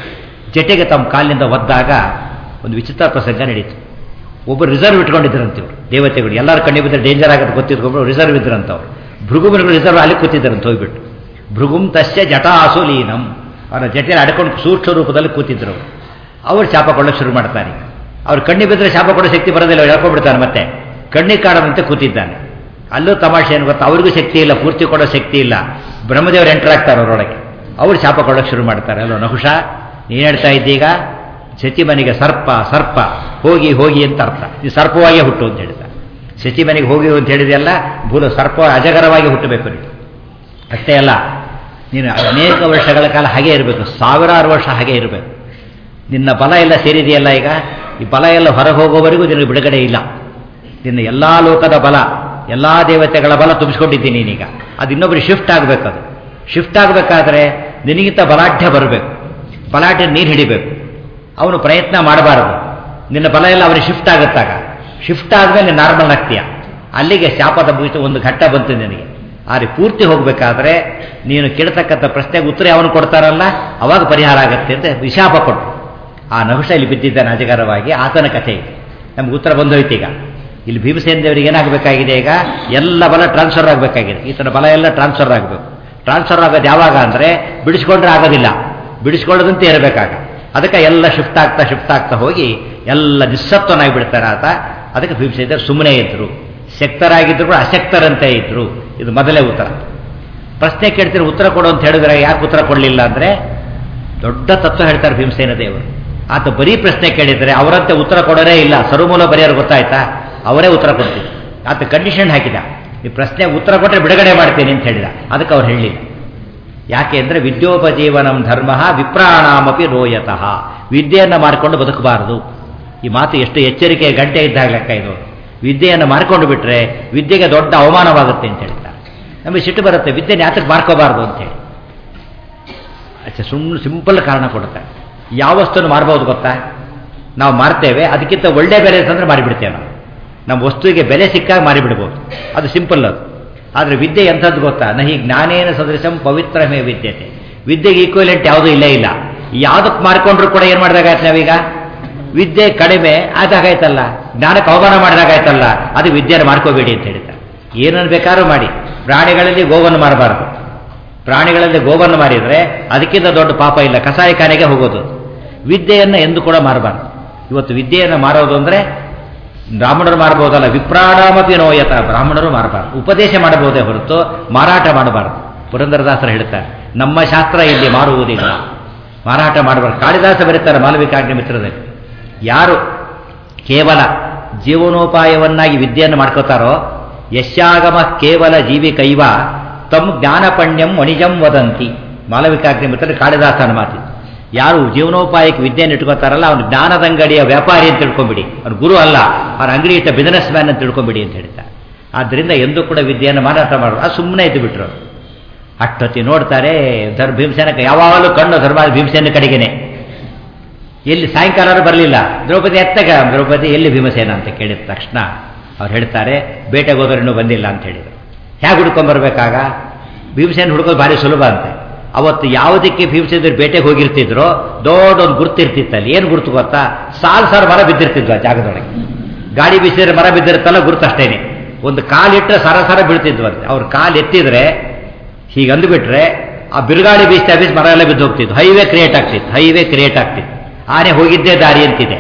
Speaker 1: ಜಟೆಗೆ ತಮ್ಮ ಕಾಲಿನಿಂದ ಒದ್ದಾಗ ಒಂದು ವಿಚಿತ್ರ ಪ್ರಸಂಗ ನಡೀತು ಒಬ್ಬರು ರಿಸರ್ವ್ ಇಟ್ಕೊಂಡಿದ್ರಂತಿವ್ರು ದೇವತೆಗಳು ಎಲ್ಲರ ಕಣ್ಣಿ ಬಿದ್ದರೆ ಡೇಂಜರ್ ಆಗುತ್ತೆ ಗೊತ್ತಿದ್ಕೊಬ್ರು ರಿಸರ್ವ್ ಇದ್ರಂತವ್ರು ಭೃಗುಮನಿಗಳು ರಿಸರ್ವ್ ಅಲ್ಲಿ ಕೂತಿದ್ದಾರಂತ ಹೋಗ್ಬಿಟ್ಟು ಭೃಗುಂ ತಸ್ಯ ಜಟಾಸು ಲೀನಂ ಅವರ ಜಟೆಯಲ್ಲಿ ಅಡ್ಕೊಂಡು ಸೂಕ್ಷ್ಮ ರೂಪದಲ್ಲಿ ಕೂತಿದ್ರು ಅವರು ಶಾಪ ಕೊಡೋಕೆ ಶುರು ಮಾಡ್ತಾರೆ ಅವ್ರು ಕಣ್ಣಿ ಬಿದ್ದರೆ ಶಾಪ ಕೊಡೋ ಶಕ್ತಿ ಬರೋದಿಲ್ಲ ಹೇಳ್ಕೊಂಡ್ಬಿಡ್ತಾನೆ ಮತ್ತೆ ಕಣ್ಣಿಗೆ ಕಾಣದಂತೆ ಕೂತಿದ್ದಾನೆ ಅಲ್ಲೂ ತಮಾಷೆ ಏನು ಗೊತ್ತಾ ಅವ್ರಿಗೂ ಶಕ್ತಿ ಇಲ್ಲ ಪೂರ್ತಿ ಕೊಡೋ ಶಕ್ತಿ ಇಲ್ಲ ಬ್ರಹ್ಮದೇವರು ಎಂಟರ್ ಆಗ್ತಾರೆ ಅವರೊಳಗೆ ಅವ್ರು ಶಾಪ ಕೊಡೋಕೆ ಶುರು ಮಾಡ್ತಾರೆ ಅಲ್ಲೋ ನಹುಷ ನೀನು ಹೇಳ್ತಾ ಇದ್ದೀಗ ಶಚಿ ಮನೆಗೆ ಸರ್ಪ ಸರ್ಪ ಹೋಗಿ ಹೋಗಿ ಅಂತ ಅರ್ಥ ನೀವು ಸರ್ಪವಾಗೇ ಹುಟ್ಟು ಅಂತ ಹೇಳ್ತಾರೆ ಶಚಿ ಮನೆಗೆ ಹೋಗಿ ಅಂತ ಹೇಳಿದೆಲ್ಲ ಭೂಲ ಸರ್ಪ ಅಜಗರವಾಗಿ ಹುಟ್ಟಬೇಕು ನೀವು ಅಷ್ಟೇ ಅಲ್ಲ ನೀನು ಅನೇಕ ವರ್ಷಗಳ ಕಾಲ ಹಾಗೆ ಇರಬೇಕು ಸಾವಿರಾರು ವರ್ಷ ಹಾಗೆ ಇರಬೇಕು ನಿನ್ನ ಬಲ ಎಲ್ಲ ಸೇರಿದೆಯಲ್ಲ ಈಗ ಈ ಬಲ ಎಲ್ಲ ಹೊರಗೆ ಹೋಗೋವರೆಗೂ ನಿನಗೆ ಬಿಡುಗಡೆ ಇಲ್ಲ ನಿನ್ನ ಎಲ್ಲ ಲೋಕದ ಬಲ ಎಲ್ಲ ದೇವತೆಗಳ ಬಲ ತುಂಬಿಸ್ಕೊಂಡಿದ್ದೀನಿ ನೀನೀಗ ಅದು ಇನ್ನೊಬ್ಬರಿಗೆ ಶಿಫ್ಟ್ ಆಗಬೇಕು ಅದು ಶಿಫ್ಟ್ ಆಗಬೇಕಾದ್ರೆ ನಿನಗಿಂತ ಬಲಾಢ್ಯ ಬರಬೇಕು ಬಲಾಢ್ಯ ನೀರು ಹಿಡಿಬೇಕು ಅವನು ಪ್ರಯತ್ನ ಮಾಡಬಾರದು ನಿನ್ನ ಬಲ ಎಲ್ಲ ಅವರಿಗೆ ಶಿಫ್ಟ್ ಆಗುತ್ತಾಗ ಶಿಫ್ಟ್ ಆದಮೇಲೆ ನಾರ್ಮಲ್ ಆಗ್ತೀಯ ಅಲ್ಲಿಗೆ ಶಾಪದ ಮುಗಿತು ಒಂದು ಘಟ್ಟ ಬಂತು ನಿನಗೆ ಆದರೆ ಪೂರ್ತಿ ಹೋಗಬೇಕಾದ್ರೆ ನೀನು ಕೇಳ್ತಕ್ಕಂಥ ಪ್ರಶ್ನೆಗೆ ಉತ್ತರ ಅವನು ಕೊಡ್ತಾರಲ್ಲ ಅವಾಗ ಪರಿಹಾರ ಆಗುತ್ತೆ ಅಂತ ವಿಶಾಪ ಕೊಟ್ಟು ಆ ನಹುಷ ಇಲ್ಲಿ ಬಿದ್ದಿದ್ದಾನೆ ಅಜಗರವಾಗಿ ಆತನ ಕಥೆ ಇದೆ ನಮ್ಗೆ ಉತ್ತರ ಬಂದೋಯ್ತು ಈಗ ಇಲ್ಲಿ ಭೀಮಸೇನ ದೇವರಿಗೆ ಏನಾಗಬೇಕಾಗಿದೆ ಈಗ ಎಲ್ಲ ಬಲ ಟ್ರಾನ್ಸ್ಫರ್ ಆಗಬೇಕಾಗಿದೆ ಈತನ ಬಲ ಎಲ್ಲ ಟ್ರಾನ್ಸ್ಫರ್ ಆಗಬೇಕು ಟ್ರಾನ್ಸ್ಫರ್ ಆಗೋದು ಯಾವಾಗ ಅಂದರೆ ಬಿಡಿಸ್ಕೊಂಡ್ರೆ ಆಗೋದಿಲ್ಲ ಬಿಡಿಸ್ಕೊಳ್ಳೋದಂತೆ ಇರಬೇಕಾಗ ಅದಕ್ಕೆ ಎಲ್ಲ ಶಿಫ್ಟ್ ಆಗ್ತಾ ಶಿಫ್ಟ್ ಆಗ್ತಾ ಹೋಗಿ ಎಲ್ಲ ನಿಸ್ಸತ್ವನಾಗಿ ಬಿಡ್ತಾರೆ ಆತ ಅದಕ್ಕೆ ಭೀಮಸೇನ ಸುಮ್ಮನೆ ಇದ್ರು ಶಕ್ತರಾಗಿದ್ರು ಕೂಡ ಅಶಕ್ತರಂತೆ ಇದ್ರು ಇದು ಮೊದಲೇ ಉತ್ತರ ಪ್ರಶ್ನೆ ಕೇಳ್ತೀರಿ ಉತ್ತರ ಕೊಡು ಅಂತ ಹೇಳಿದ್ರೆ ಯಾಕೆ ಉತ್ತರ ಕೊಡಲಿಲ್ಲ ಅಂದರೆ ದೊಡ್ಡ ತತ್ವ ಹೇಳ್ತಾರೆ ಭೀಮಸೇನ ದೇವರು ಆತ ಬರೀ ಪ್ರಶ್ನೆ ಕೇಳಿದರೆ ಅವರಂತೆ ಉತ್ತರ ಕೊಡೋರೇ ಇಲ್ಲ ಸರ್ವಮೂಲ ಬರೆಯೋರು ಗೊತ್ತಾಯ್ತಾ ಅವರೇ ಉತ್ತರ ಕೊಡ್ತಿದ್ರು ಆತ ಕಂಡೀಷನ್ ಹಾಕಿದ ಈ ಪ್ರಶ್ನೆ ಉತ್ತರ ಕೊಟ್ಟರೆ ಬಿಡುಗಡೆ ಮಾಡ್ತೀನಿ ಅಂತ ಹೇಳಿದ ಅದಕ್ಕೆ ಅವ್ರು ಹೇಳಲಿಲ್ಲ ಯಾಕೆ ಅಂದರೆ ವಿದ್ಯೋಪಜೀವನಂ ಧರ್ಮ ವಿಪ್ರಾಣಾಮಪಿ ರೋಯತಃ ವಿದ್ಯೆಯನ್ನು ಮಾಡಿಕೊಂಡು ಬದುಕಬಾರದು ಈ ಮಾತು ಎಷ್ಟು ಎಚ್ಚರಿಕೆ ಗಂಟೆ ಇದ್ದಾಗ ಲೆಕ್ಕ ಇದು ವಿದ್ಯೆಯನ್ನು ಮಾರ್ಕೊಂಡು ಬಿಟ್ರೆ ವಿದ್ಯೆಗೆ ದೊಡ್ಡ ಅವಮಾನವಾಗುತ್ತೆ ಅಂತ ಹೇಳ್ತಾರೆ ನಮಗೆ ಸಿಟ್ಟು ಬರುತ್ತೆ ವಿದ್ಯೆನ ಯಾತಕ್ಕೆ ಮಾರ್ಕೋಬಾರ್ದು ಅಂತೇಳಿ ಅಷ್ಟೇ ಸುಮ್ಮನೆ ಸಿಂಪಲ್ ಕಾರಣ ಕೊಡುತ್ತೆ ಯಾವ ವಸ್ತುವನ್ನು ಮಾರ್ಬೋದು ಗೊತ್ತಾ ನಾವು ಮಾರ್ತೇವೆ ಅದಕ್ಕಿಂತ ಒಳ್ಳೆ ಬೆಲೆ ಅಂತಂದ್ರೆ ಮಾರಿಬಿಡ್ತೇವೆ ನಾವು ನಮ್ಮ ವಸ್ತುವಿಗೆ ಬೆಲೆ ಸಿಕ್ಕಾಗ ಮಾರಿಬಿಡ್ಬೋದು ಅದು ಸಿಂಪಲ್ ಅದು ಆದರೆ ವಿದ್ಯೆ ಎಂಥದ್ದು ಗೊತ್ತಾ ನಹಿ ಜ್ಞಾನೇನ ಸದೃಶಂ ಪವಿತ್ರಮೇ ವಿದ್ಯತೆ ವಿದ್ಯೆಗೆ ಈಕ್ವಲೆಂಟ್ ಯಾವುದೂ ಇಲ್ಲೇ ಇಲ್ಲ ಯಾವುದಕ್ಕೆ ಮಾರ್ಕೊಂಡ್ರು ಕೂಡ ಏನು ಮಾಡಿದಾಗಾಯ್ತು ನಾವೀಗ ವಿದ್ಯೆ ಕಡಿಮೆ ಆದಾಗಾಯ್ತಲ್ಲ ಜ್ಞಾನಕ್ಕೆ ಅವಮಾನ ಮಾಡಿದಾಗಾಯ್ತಲ್ಲ ಅದು ವಿದ್ಯೆಯನ್ನು ಮಾಡ್ಕೋಬೇಡಿ ಅಂತ ಹೇಳ್ತಾರೆ ಏನನ್ನು ಬೇಕಾದ್ರೂ ಮಾಡಿ ಪ್ರಾಣಿಗಳಲ್ಲಿ ಗೋವನ್ನು ಮಾರಬಾರದು ಪ್ರಾಣಿಗಳಲ್ಲಿ ಗೋವನ್ನು ಮಾರಿದರೆ ಅದಕ್ಕಿಂತ ದೊಡ್ಡ ಪಾಪ ಇಲ್ಲ ಕಸಾಯಿಖಾನೆಗೆ ಹೋಗೋದು ವಿದ್ಯೆಯನ್ನು ಎಂದು ಕೂಡ ಮಾರಬಾರ್ದು ಇವತ್ತು ವಿದ್ಯೆಯನ್ನು ಮಾರೋದು ಅಂದರೆ ಬ್ರಾಹ್ಮಣರು ಮಾರಬಹುದಲ್ಲ ವಿಪ್ರಾಣಾಮಪಿ ನೋಯತ ಬ್ರಾಹ್ಮಣರು ಮಾರಬಾರ್ದು ಉಪದೇಶ ಮಾಡಬಹುದೇ ಹೊರತು ಮಾರಾಟ ಮಾಡಬಾರ್ದು ಪುರಂದರದಾಸರು ಹೇಳ್ತಾರೆ ನಮ್ಮ ಶಾಸ್ತ್ರ ಇಲ್ಲಿ ಮಾರುವುದಿಲ್ಲ ಮಾರಾಟ ಮಾಡಬಾರ್ದು ಕಾಳಿದಾಸ ಬರೀತಾರೆ ಮಾಲವಿಕಾಗ್ನಿ ಮಿತ್ರದಲ್ಲಿ ಯಾರು ಕೇವಲ ಜೀವನೋಪಾಯವನ್ನಾಗಿ ವಿದ್ಯೆಯನ್ನು ಮಾಡ್ಕೋತಾರೋ ಯಶಾಗಮ ಕೇವಲ ಜೀವಿ ಕೈವ ತಮ್ ಜ್ಞಾನಪಣ್ಯಂ ವಣಿಜಂ ವದಂತಿ ಮಾಲವಿಕಾಗ್ನಿ ಮಿತ್ರ ಕಾಳಿದಾಸನ ಮಾತಿದ್ದು ಯಾರು ಜೀವನೋಪಾಯಕ್ಕೆ ವಿದ್ಯೆಯನ್ನು ಇಟ್ಕೋತಾರಲ್ಲ ಅವನು ಜ್ಞಾನದಂಗಡಿಯ ವ್ಯಾಪಾರಿ ಅಂತ ತಿಳ್ಕೊಂಬಿಡಿ ಅವನು ಗುರು ಅಲ್ಲ ಅವನ ಅಂಗಡಿ ಇಟ್ಟ ಬಿಸಿನೆಸ್ ಮ್ಯಾನ್ ಅಂತ ತಿಳ್ಕೊಂಬಿಡಿ ಅಂತ ಹೇಳ್ತಾರೆ ಆದ್ದರಿಂದ ಎಂದೂ ಕೂಡ ವಿದ್ಯೆಯನ್ನು ಮಾರಾಟ ಮಾಡೋದು ಅದು ಸುಮ್ಮನೆ ಇದ್ದು ಬಿಟ್ರು ಅಷ್ಟೊತ್ತಿ ನೋಡ್ತಾರೆ ಧರ್ ಭೀಮಸೇನಕ್ಕೆ ಯಾವಾಗಲೂ ಕಣ್ಣು ಧರ್ಮ ಭೀಮಸೇನ ಕಡೆಗೇನೆ ಎಲ್ಲಿ ಸಾಯಂಕಾಲ ಬರಲಿಲ್ಲ ದ್ರೌಪದಿ ಎತ್ತಗ ದ್ರೌಪದಿ ಎಲ್ಲಿ ಭೀಮಸೇನ ಅಂತ ಕೇಳಿದ ತಕ್ಷಣ ಅವ್ರು ಹೇಳ್ತಾರೆ ಬೇಟೆಗೆ ಹೋದ್ರೆ ಇನ್ನೂ ಬಂದಿಲ್ಲ ಅಂತ ಹೇಳಿದರು ಹೇಗೆ ಹುಡ್ಕೊಂಬರ್ಬೇಕಾಗ ಭೀಮಸೇನ ಹುಡ್ಕೋದು ಭಾರಿ ಸುಲಭ ಅಂತೆ ಅವತ್ತು ಯಾವುದಕ್ಕೆ ಭೀಮಸೇಂದ್ರ ಬೇಟೆಗೆ ಹೋಗಿರ್ತಿದ್ರೋ ದೊಡ್ಡ ಒಂದು ಗುರ್ತಿರ್ತಿತ್ತಲ್ಲಿ ಏನು ಗುರ್ತು ಗೊತ್ತಾ ಸಾಲು ಸಾರು ಮರ ಬಿದ್ದಿರ್ತಿದ್ವು ಆ ಜಾಗದೊಳಗೆ ಗಾಡಿ ಬೀಸಿದ್ರೆ ಮರ ಬಿದ್ದಿರುತ್ತಲ್ಲ ಗುರ್ತು ಅಷ್ಟೇನೆ ಒಂದು ಕಾಲಿಟ್ಟರೆ ಸರ ಸರ ಬೀಳ್ತಿದ್ವು ಅಂತೆ ಅವ್ರ ಕಾಲು ಎತ್ತಿದ್ರೆ ಹೀಗೆ ಅಂದುಬಿಟ್ರೆ ಆ ಬಿರುಗಾಳಿ ಬೀಸ್ತಾ ಬೀಸ್ ಮರ ಎಲ್ಲ ಬಿದ್ದು ಹೋಗ್ತಿತ್ತು ಹೈವೇ ಕ್ರಿಯೇಟ್ ಆಗ್ತಿತ್ತು ಹೈವೇ ಕ್ರಿಯೇಟ್ ಆಗ್ತಿತ್ತು ಆನೆ ಹೋಗಿದ್ದೇ ದಾರಿ ಅಂತಿದೆ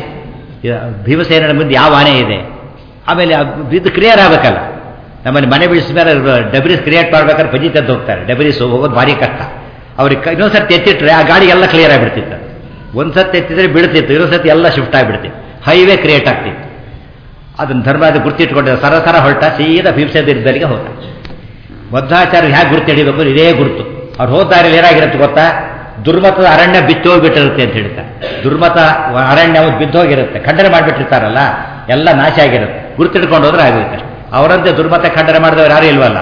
Speaker 1: ಭೀಮಸೇನ ಮುಂದೆ ಯಾವ ಆನೆ ಇದೆ ಆಮೇಲೆ ಬಿದ್ದು ಕ್ಲಿಯರ್ ಆಗಬೇಕಲ್ಲ ನಮ್ಮಲ್ಲಿ ಮನೆ ಬಿಡಿಸಿದ ಮೇಲೆ ಡಬ್ರೀಸ್ ಕ್ರಿಯೇಟ್ ಮಾಡ್ಬೇಕಾದ್ರೆ ಬಜಿ ತೆದ್ದು ಹೋಗ್ತಾರೆ ಡಬ್ರೀಸ್ ಹೋಗೋದು ಭಾರಿ ಕಷ್ಟ ಅವ್ರಿಗೆ ಇನ್ನೊಂದ್ಸತಿ ಎತ್ತಿಟ್ರೆ ಆ ಗಾಡಿ ಎಲ್ಲ ಕ್ಲಿಯರ್ ಆಗಿಬಿಡ್ತಿತ್ತು ಒಂದು ಸತಿ ಎತ್ತಿದ್ರೆ ಬೀಳ್ತಿತ್ತು ಇನ್ನೊಂದ್ಸತಿ ಎಲ್ಲ ಶಿಫ್ಟ್ ಆಗಿಬಿಡ್ತಿತ್ತು ಹೈವೇ ಕ್ರಿಯೇಟ್ ಆಗ್ತಿತ್ತು ಅದನ್ನು ಧರ್ಮದ ಗುರ್ತಿಟ್ಕೊಂಡಿದ್ದ ಸರಸರ ಹೊರಟ ಸೀದಾ ಭೀಮಸೇಂದ್ರದಲ್ಲಿಗೆ ಹೋದ ಮಧ್ವಾಚಾರ್ಯ ಹೇಗೆ ಗುರುತು ಹಿಡಿಬೇಕು ಇದೇ ಗುರುತು ಅವ್ರು ಹೋದ ದಾರಿಯಲ್ಲಿ ಏನಾಗಿರುತ್ತೆ ಗೊತ್ತಾ ದುರ್ಮತದ ಅರಣ್ಯ ಬಿತ್ತು ಹೋಗ್ಬಿಟ್ಟಿರುತ್ತೆ ಅಂತ ಹೇಳ್ತಾರೆ ದುರ್ಮತ ಅರಣ್ಯ ಬಿದ್ದೋಗಿರುತ್ತೆ ಖಂಡನೆ ಮಾಡಿಬಿಟ್ಟಿರ್ತಾರಲ್ಲ ಎಲ್ಲ ನಾಶ ಆಗಿರುತ್ತೆ ಗುರುತಿಡ್ಕೊಂಡು ಹೋದ್ರೆ ಆಗುತ್ತೆ ಅವರಂತೆ ದುರ್ಮತ ಖಂಡನೆ ಮಾಡಿದವರು ಯಾರು ಇಲ್ವಲ್ಲ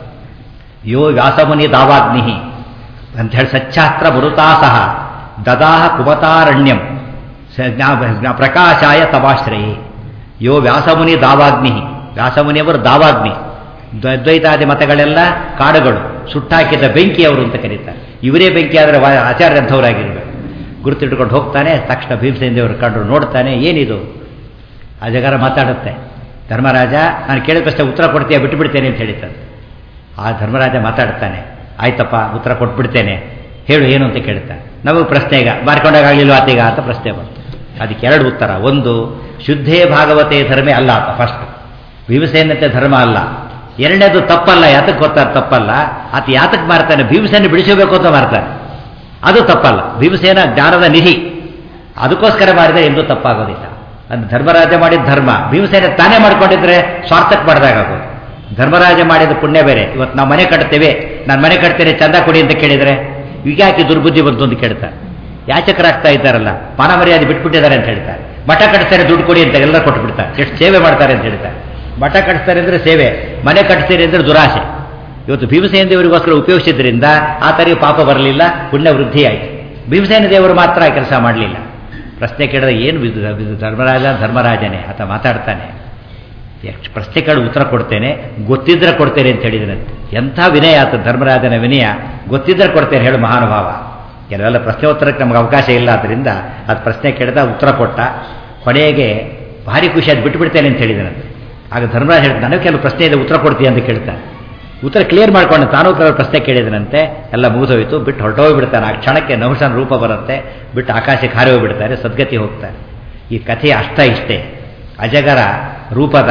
Speaker 1: ಯೋ ವ್ಯಾಸಮುನಿ ದಾವಾಗ್ನಿ ಅಂತ ಹೇಳಿ ಸಚ್ಚಾಸ್ತ್ರ ಮರುತಾಸಹ ದದಾಹ ಕುಮತಾರಣ್ಯಂ ಪ್ರಕಾಶಾಯ ತವಾಶ್ರಯಿ ಯೋ ವ್ಯಾಸಮುನಿ ದಾವಾಗ್ನಿ ವ್ಯಾಸಮುನಿಯವರು ದಾವಾಗ್ನಿ ದ್ವೈತಾದಿ ಮತಗಳೆಲ್ಲ ಕಾಡುಗಳು ಸುಟ್ಟಾಕಿದ ಬೆಂಕಿಯವರು ಅಂತ ಕರೀತಾರೆ ಇವರೇ ಬೆಂಕಿ ಆದರೆ ಆಚಾರ್ಯ ಅಂಥವರಾಗಿರ್ಬೇಕು ಗುರುತಿಟ್ಕೊಂಡು ಹೋಗ್ತಾನೆ ತಕ್ಷಣ ಭೀಮಸೇಂದೇವರು ಕಂಡ್ರು ನೋಡ್ತಾನೆ ಏನಿದು ಅಜಗಾರ ಮಾತಾಡುತ್ತೆ ಧರ್ಮರಾಜ ನಾನು ಕೇಳಿದ ಪ್ರಶ್ನೆ ಉತ್ತರ ಕೊಡ್ತೀಯ ಬಿಟ್ಟು ಬಿಡ್ತೇನೆ ಅಂತ ಹೇಳಿದ್ದಾನೆ ಆ ಧರ್ಮರಾಜ ಮಾತಾಡ್ತಾನೆ ಆಯ್ತಪ್ಪ ಉತ್ತರ ಕೊಟ್ಬಿಡ್ತೇನೆ ಹೇಳು ಏನು ಅಂತ ಕೇಳ್ತಾನೆ ನಮಗೆ ಪ್ರಶ್ನೆ ಈಗ ಬಾರ್ಕೊಂಡಾಗಲಿಲ್ಲ ಆತೀಗ ಅಂತ ಪ್ರಶ್ನೆ ಬಂತು ಅದಕ್ಕೆ ಎರಡು ಉತ್ತರ ಒಂದು ಶುದ್ಧೇ ಭಾಗವತೆ ಧರ್ಮೇ ಅಲ್ಲ ಅಂತ ಫಸ್ಟ್ ಭೀಮಸೇನತೆ ಧರ್ಮ ಅಲ್ಲ ಎರಡನೇದು ತಪ್ಪಲ್ಲ ಯಾತಕ್ಕೆ ಗೊತ್ತಾದ ತಪ್ಪಲ್ಲ ಆತ ಯಾತಕ್ಕೆ ಮಾರ್ತಾನೆ ಭೀಮಸೇನೆ ಬಿಡಿಸಬೇಕು ಅಂತ ಮಾರ್ತಾನೆ ಅದು ತಪ್ಪಲ್ಲ ಭೀಮಸೇನ ಜ್ಞಾನದ ನಿಧಿ ಅದಕ್ಕೋಸ್ಕರ ಮಾಡಿದರೆ ಎಂದೂ ತಪ್ಪಾಗೋದಿಲ್ಲ ಅದು ಧರ್ಮರಾಜ ಮಾಡಿದ ಧರ್ಮ ಭೀಮಸೇನೆ ತಾನೇ ಮಾಡ್ಕೊಂಡಿದ್ರೆ ಸ್ವಾರ್ಥಕ್ಕೆ ಮಾಡಿದಾಗೋದು ಧರ್ಮರಾಜ ಮಾಡಿದ ಪುಣ್ಯ ಬೇರೆ ಇವತ್ತು ನಾವು ಮನೆ ಕಟ್ತೇವೆ ನಾನು ಮನೆ ಕಟ್ತೇನೆ ಚಂದ ಕೊಡಿ ಅಂತ ಕೇಳಿದರೆ ಈಗ ಯಾಕೆ ದುರ್ಬುದ್ಧಿ ಬಂತು ಅಂತ ಕೇಳ್ತಾರೆ ಯಾಚಕರಾಗ್ತಾ ಇದ್ದಾರಲ್ಲ ಮಾನ ಮರ್ಯಾದೆ ಬಿಟ್ಬಿಟ್ಟಿದ್ದಾರೆ ಅಂತ ಹೇಳ್ತಾರೆ ಮಠ ಕಟ್ತಾರೆ ದುಡ್ಡು ಕೊಡಿ ಅಂತ ಎಲ್ಲ ಕೊಟ್ಬಿಡ್ತಾರೆ ಎಷ್ಟು ಸೇವೆ ಮಾಡ್ತಾರೆ ಅಂತ ಹೇಳ್ತಾರೆ ಮಠ ಕಟ್ತಾರೆ ಅಂದರೆ ಸೇವೆ ಮನೆ ಕಟ್ತೀರಿ ಅಂದರೆ ದುರಾಸೆ ಇವತ್ತು ಭೀಮಸೇನ ದೇವರಿಗೋಸ್ಕರ ಉಪಯೋಗಿಸಿದ್ರಿಂದ ಆತನಿಗೆ ಪಾಪ ಬರಲಿಲ್ಲ ಪುಣ್ಯ ವೃದ್ಧಿ ಆಯಿತು ಭೀಮಸೇನ ದೇವರು ಮಾತ್ರ ಕೆಲಸ ಮಾಡಲಿಲ್ಲ ಪ್ರಶ್ನೆ ಕೇಳಿದ್ರೆ ಏನು ಧರ್ಮರಾಜ ಧರ್ಮರಾಜನೇ ಆತ ಮಾತಾಡ್ತಾನೆ ಪ್ರಶ್ನೆ ಕೇಳಿ ಉತ್ತರ ಕೊಡ್ತೇನೆ ಗೊತ್ತಿದ್ರೆ ಕೊಡ್ತೇನೆ ಅಂತ ಹೇಳಿದನಂತೆ ಎಂಥ ವಿನಯ ಆತ ಧರ್ಮರಾಜನ ವಿನಯ ಗೊತ್ತಿದ್ರೆ ಕೊಡ್ತೇನೆ ಹೇಳು ಮಹಾನುಭಾವ ಕೆಲವೆಲ್ಲ ಪ್ರಶ್ನೆ ಉತ್ತರಕ್ಕೆ ನಮ್ಗೆ ಅವಕಾಶ ಇಲ್ಲ ಆದ್ದರಿಂದ ಅದು ಪ್ರಶ್ನೆ ಕೇಳಿದ ಉತ್ತರ ಕೊಟ್ಟ ಕೊನೆಗೆ ಭಾರಿ ಖುಷಿ ಅದು ಬಿಟ್ಟುಬಿಡ್ತೇನೆ ಅಂತ ಹೇಳಿದನಂತೆ ಆಗ ಧರ್ಮರಾಜ ಹೇಳಿದ ನನಗೆ ಕೆಲವು ಪ್ರಶ್ನೆ ಇದೆ ಉತ್ತರ ಕೊಡ್ತೀಯ ಅಂತ ಕೇಳ್ತಾನೆ ಉತ್ತರ ಕ್ಲಿಯರ್ ಮಾಡ್ಕೊಂಡು ತಾನೂ ಕೆಲವು ಪ್ರಶ್ನೆ ಕೇಳಿದನಂತೆ ಎಲ್ಲ ಮುಗಿದೋಯ್ತು ಬಿಟ್ಟು ಹೊರಟೋಗ್ಬಿಡ್ತಾನೆ ಆ ಕ್ಷಣಕ್ಕೆ ನಹುಶನ ರೂಪ ಬರುತ್ತೆ ಬಿಟ್ಟು ಆಕಾಶಕ್ಕೆ ಹಾರಿ ಹೋಗ್ಬಿಡ್ತಾರೆ ಸದ್ಗತಿ ಹೋಗ್ತಾರೆ ಈ ಕಥೆಯ ಅಷ್ಟ ಇಷ್ಟೇ ಅಜಗರ ರೂಪದ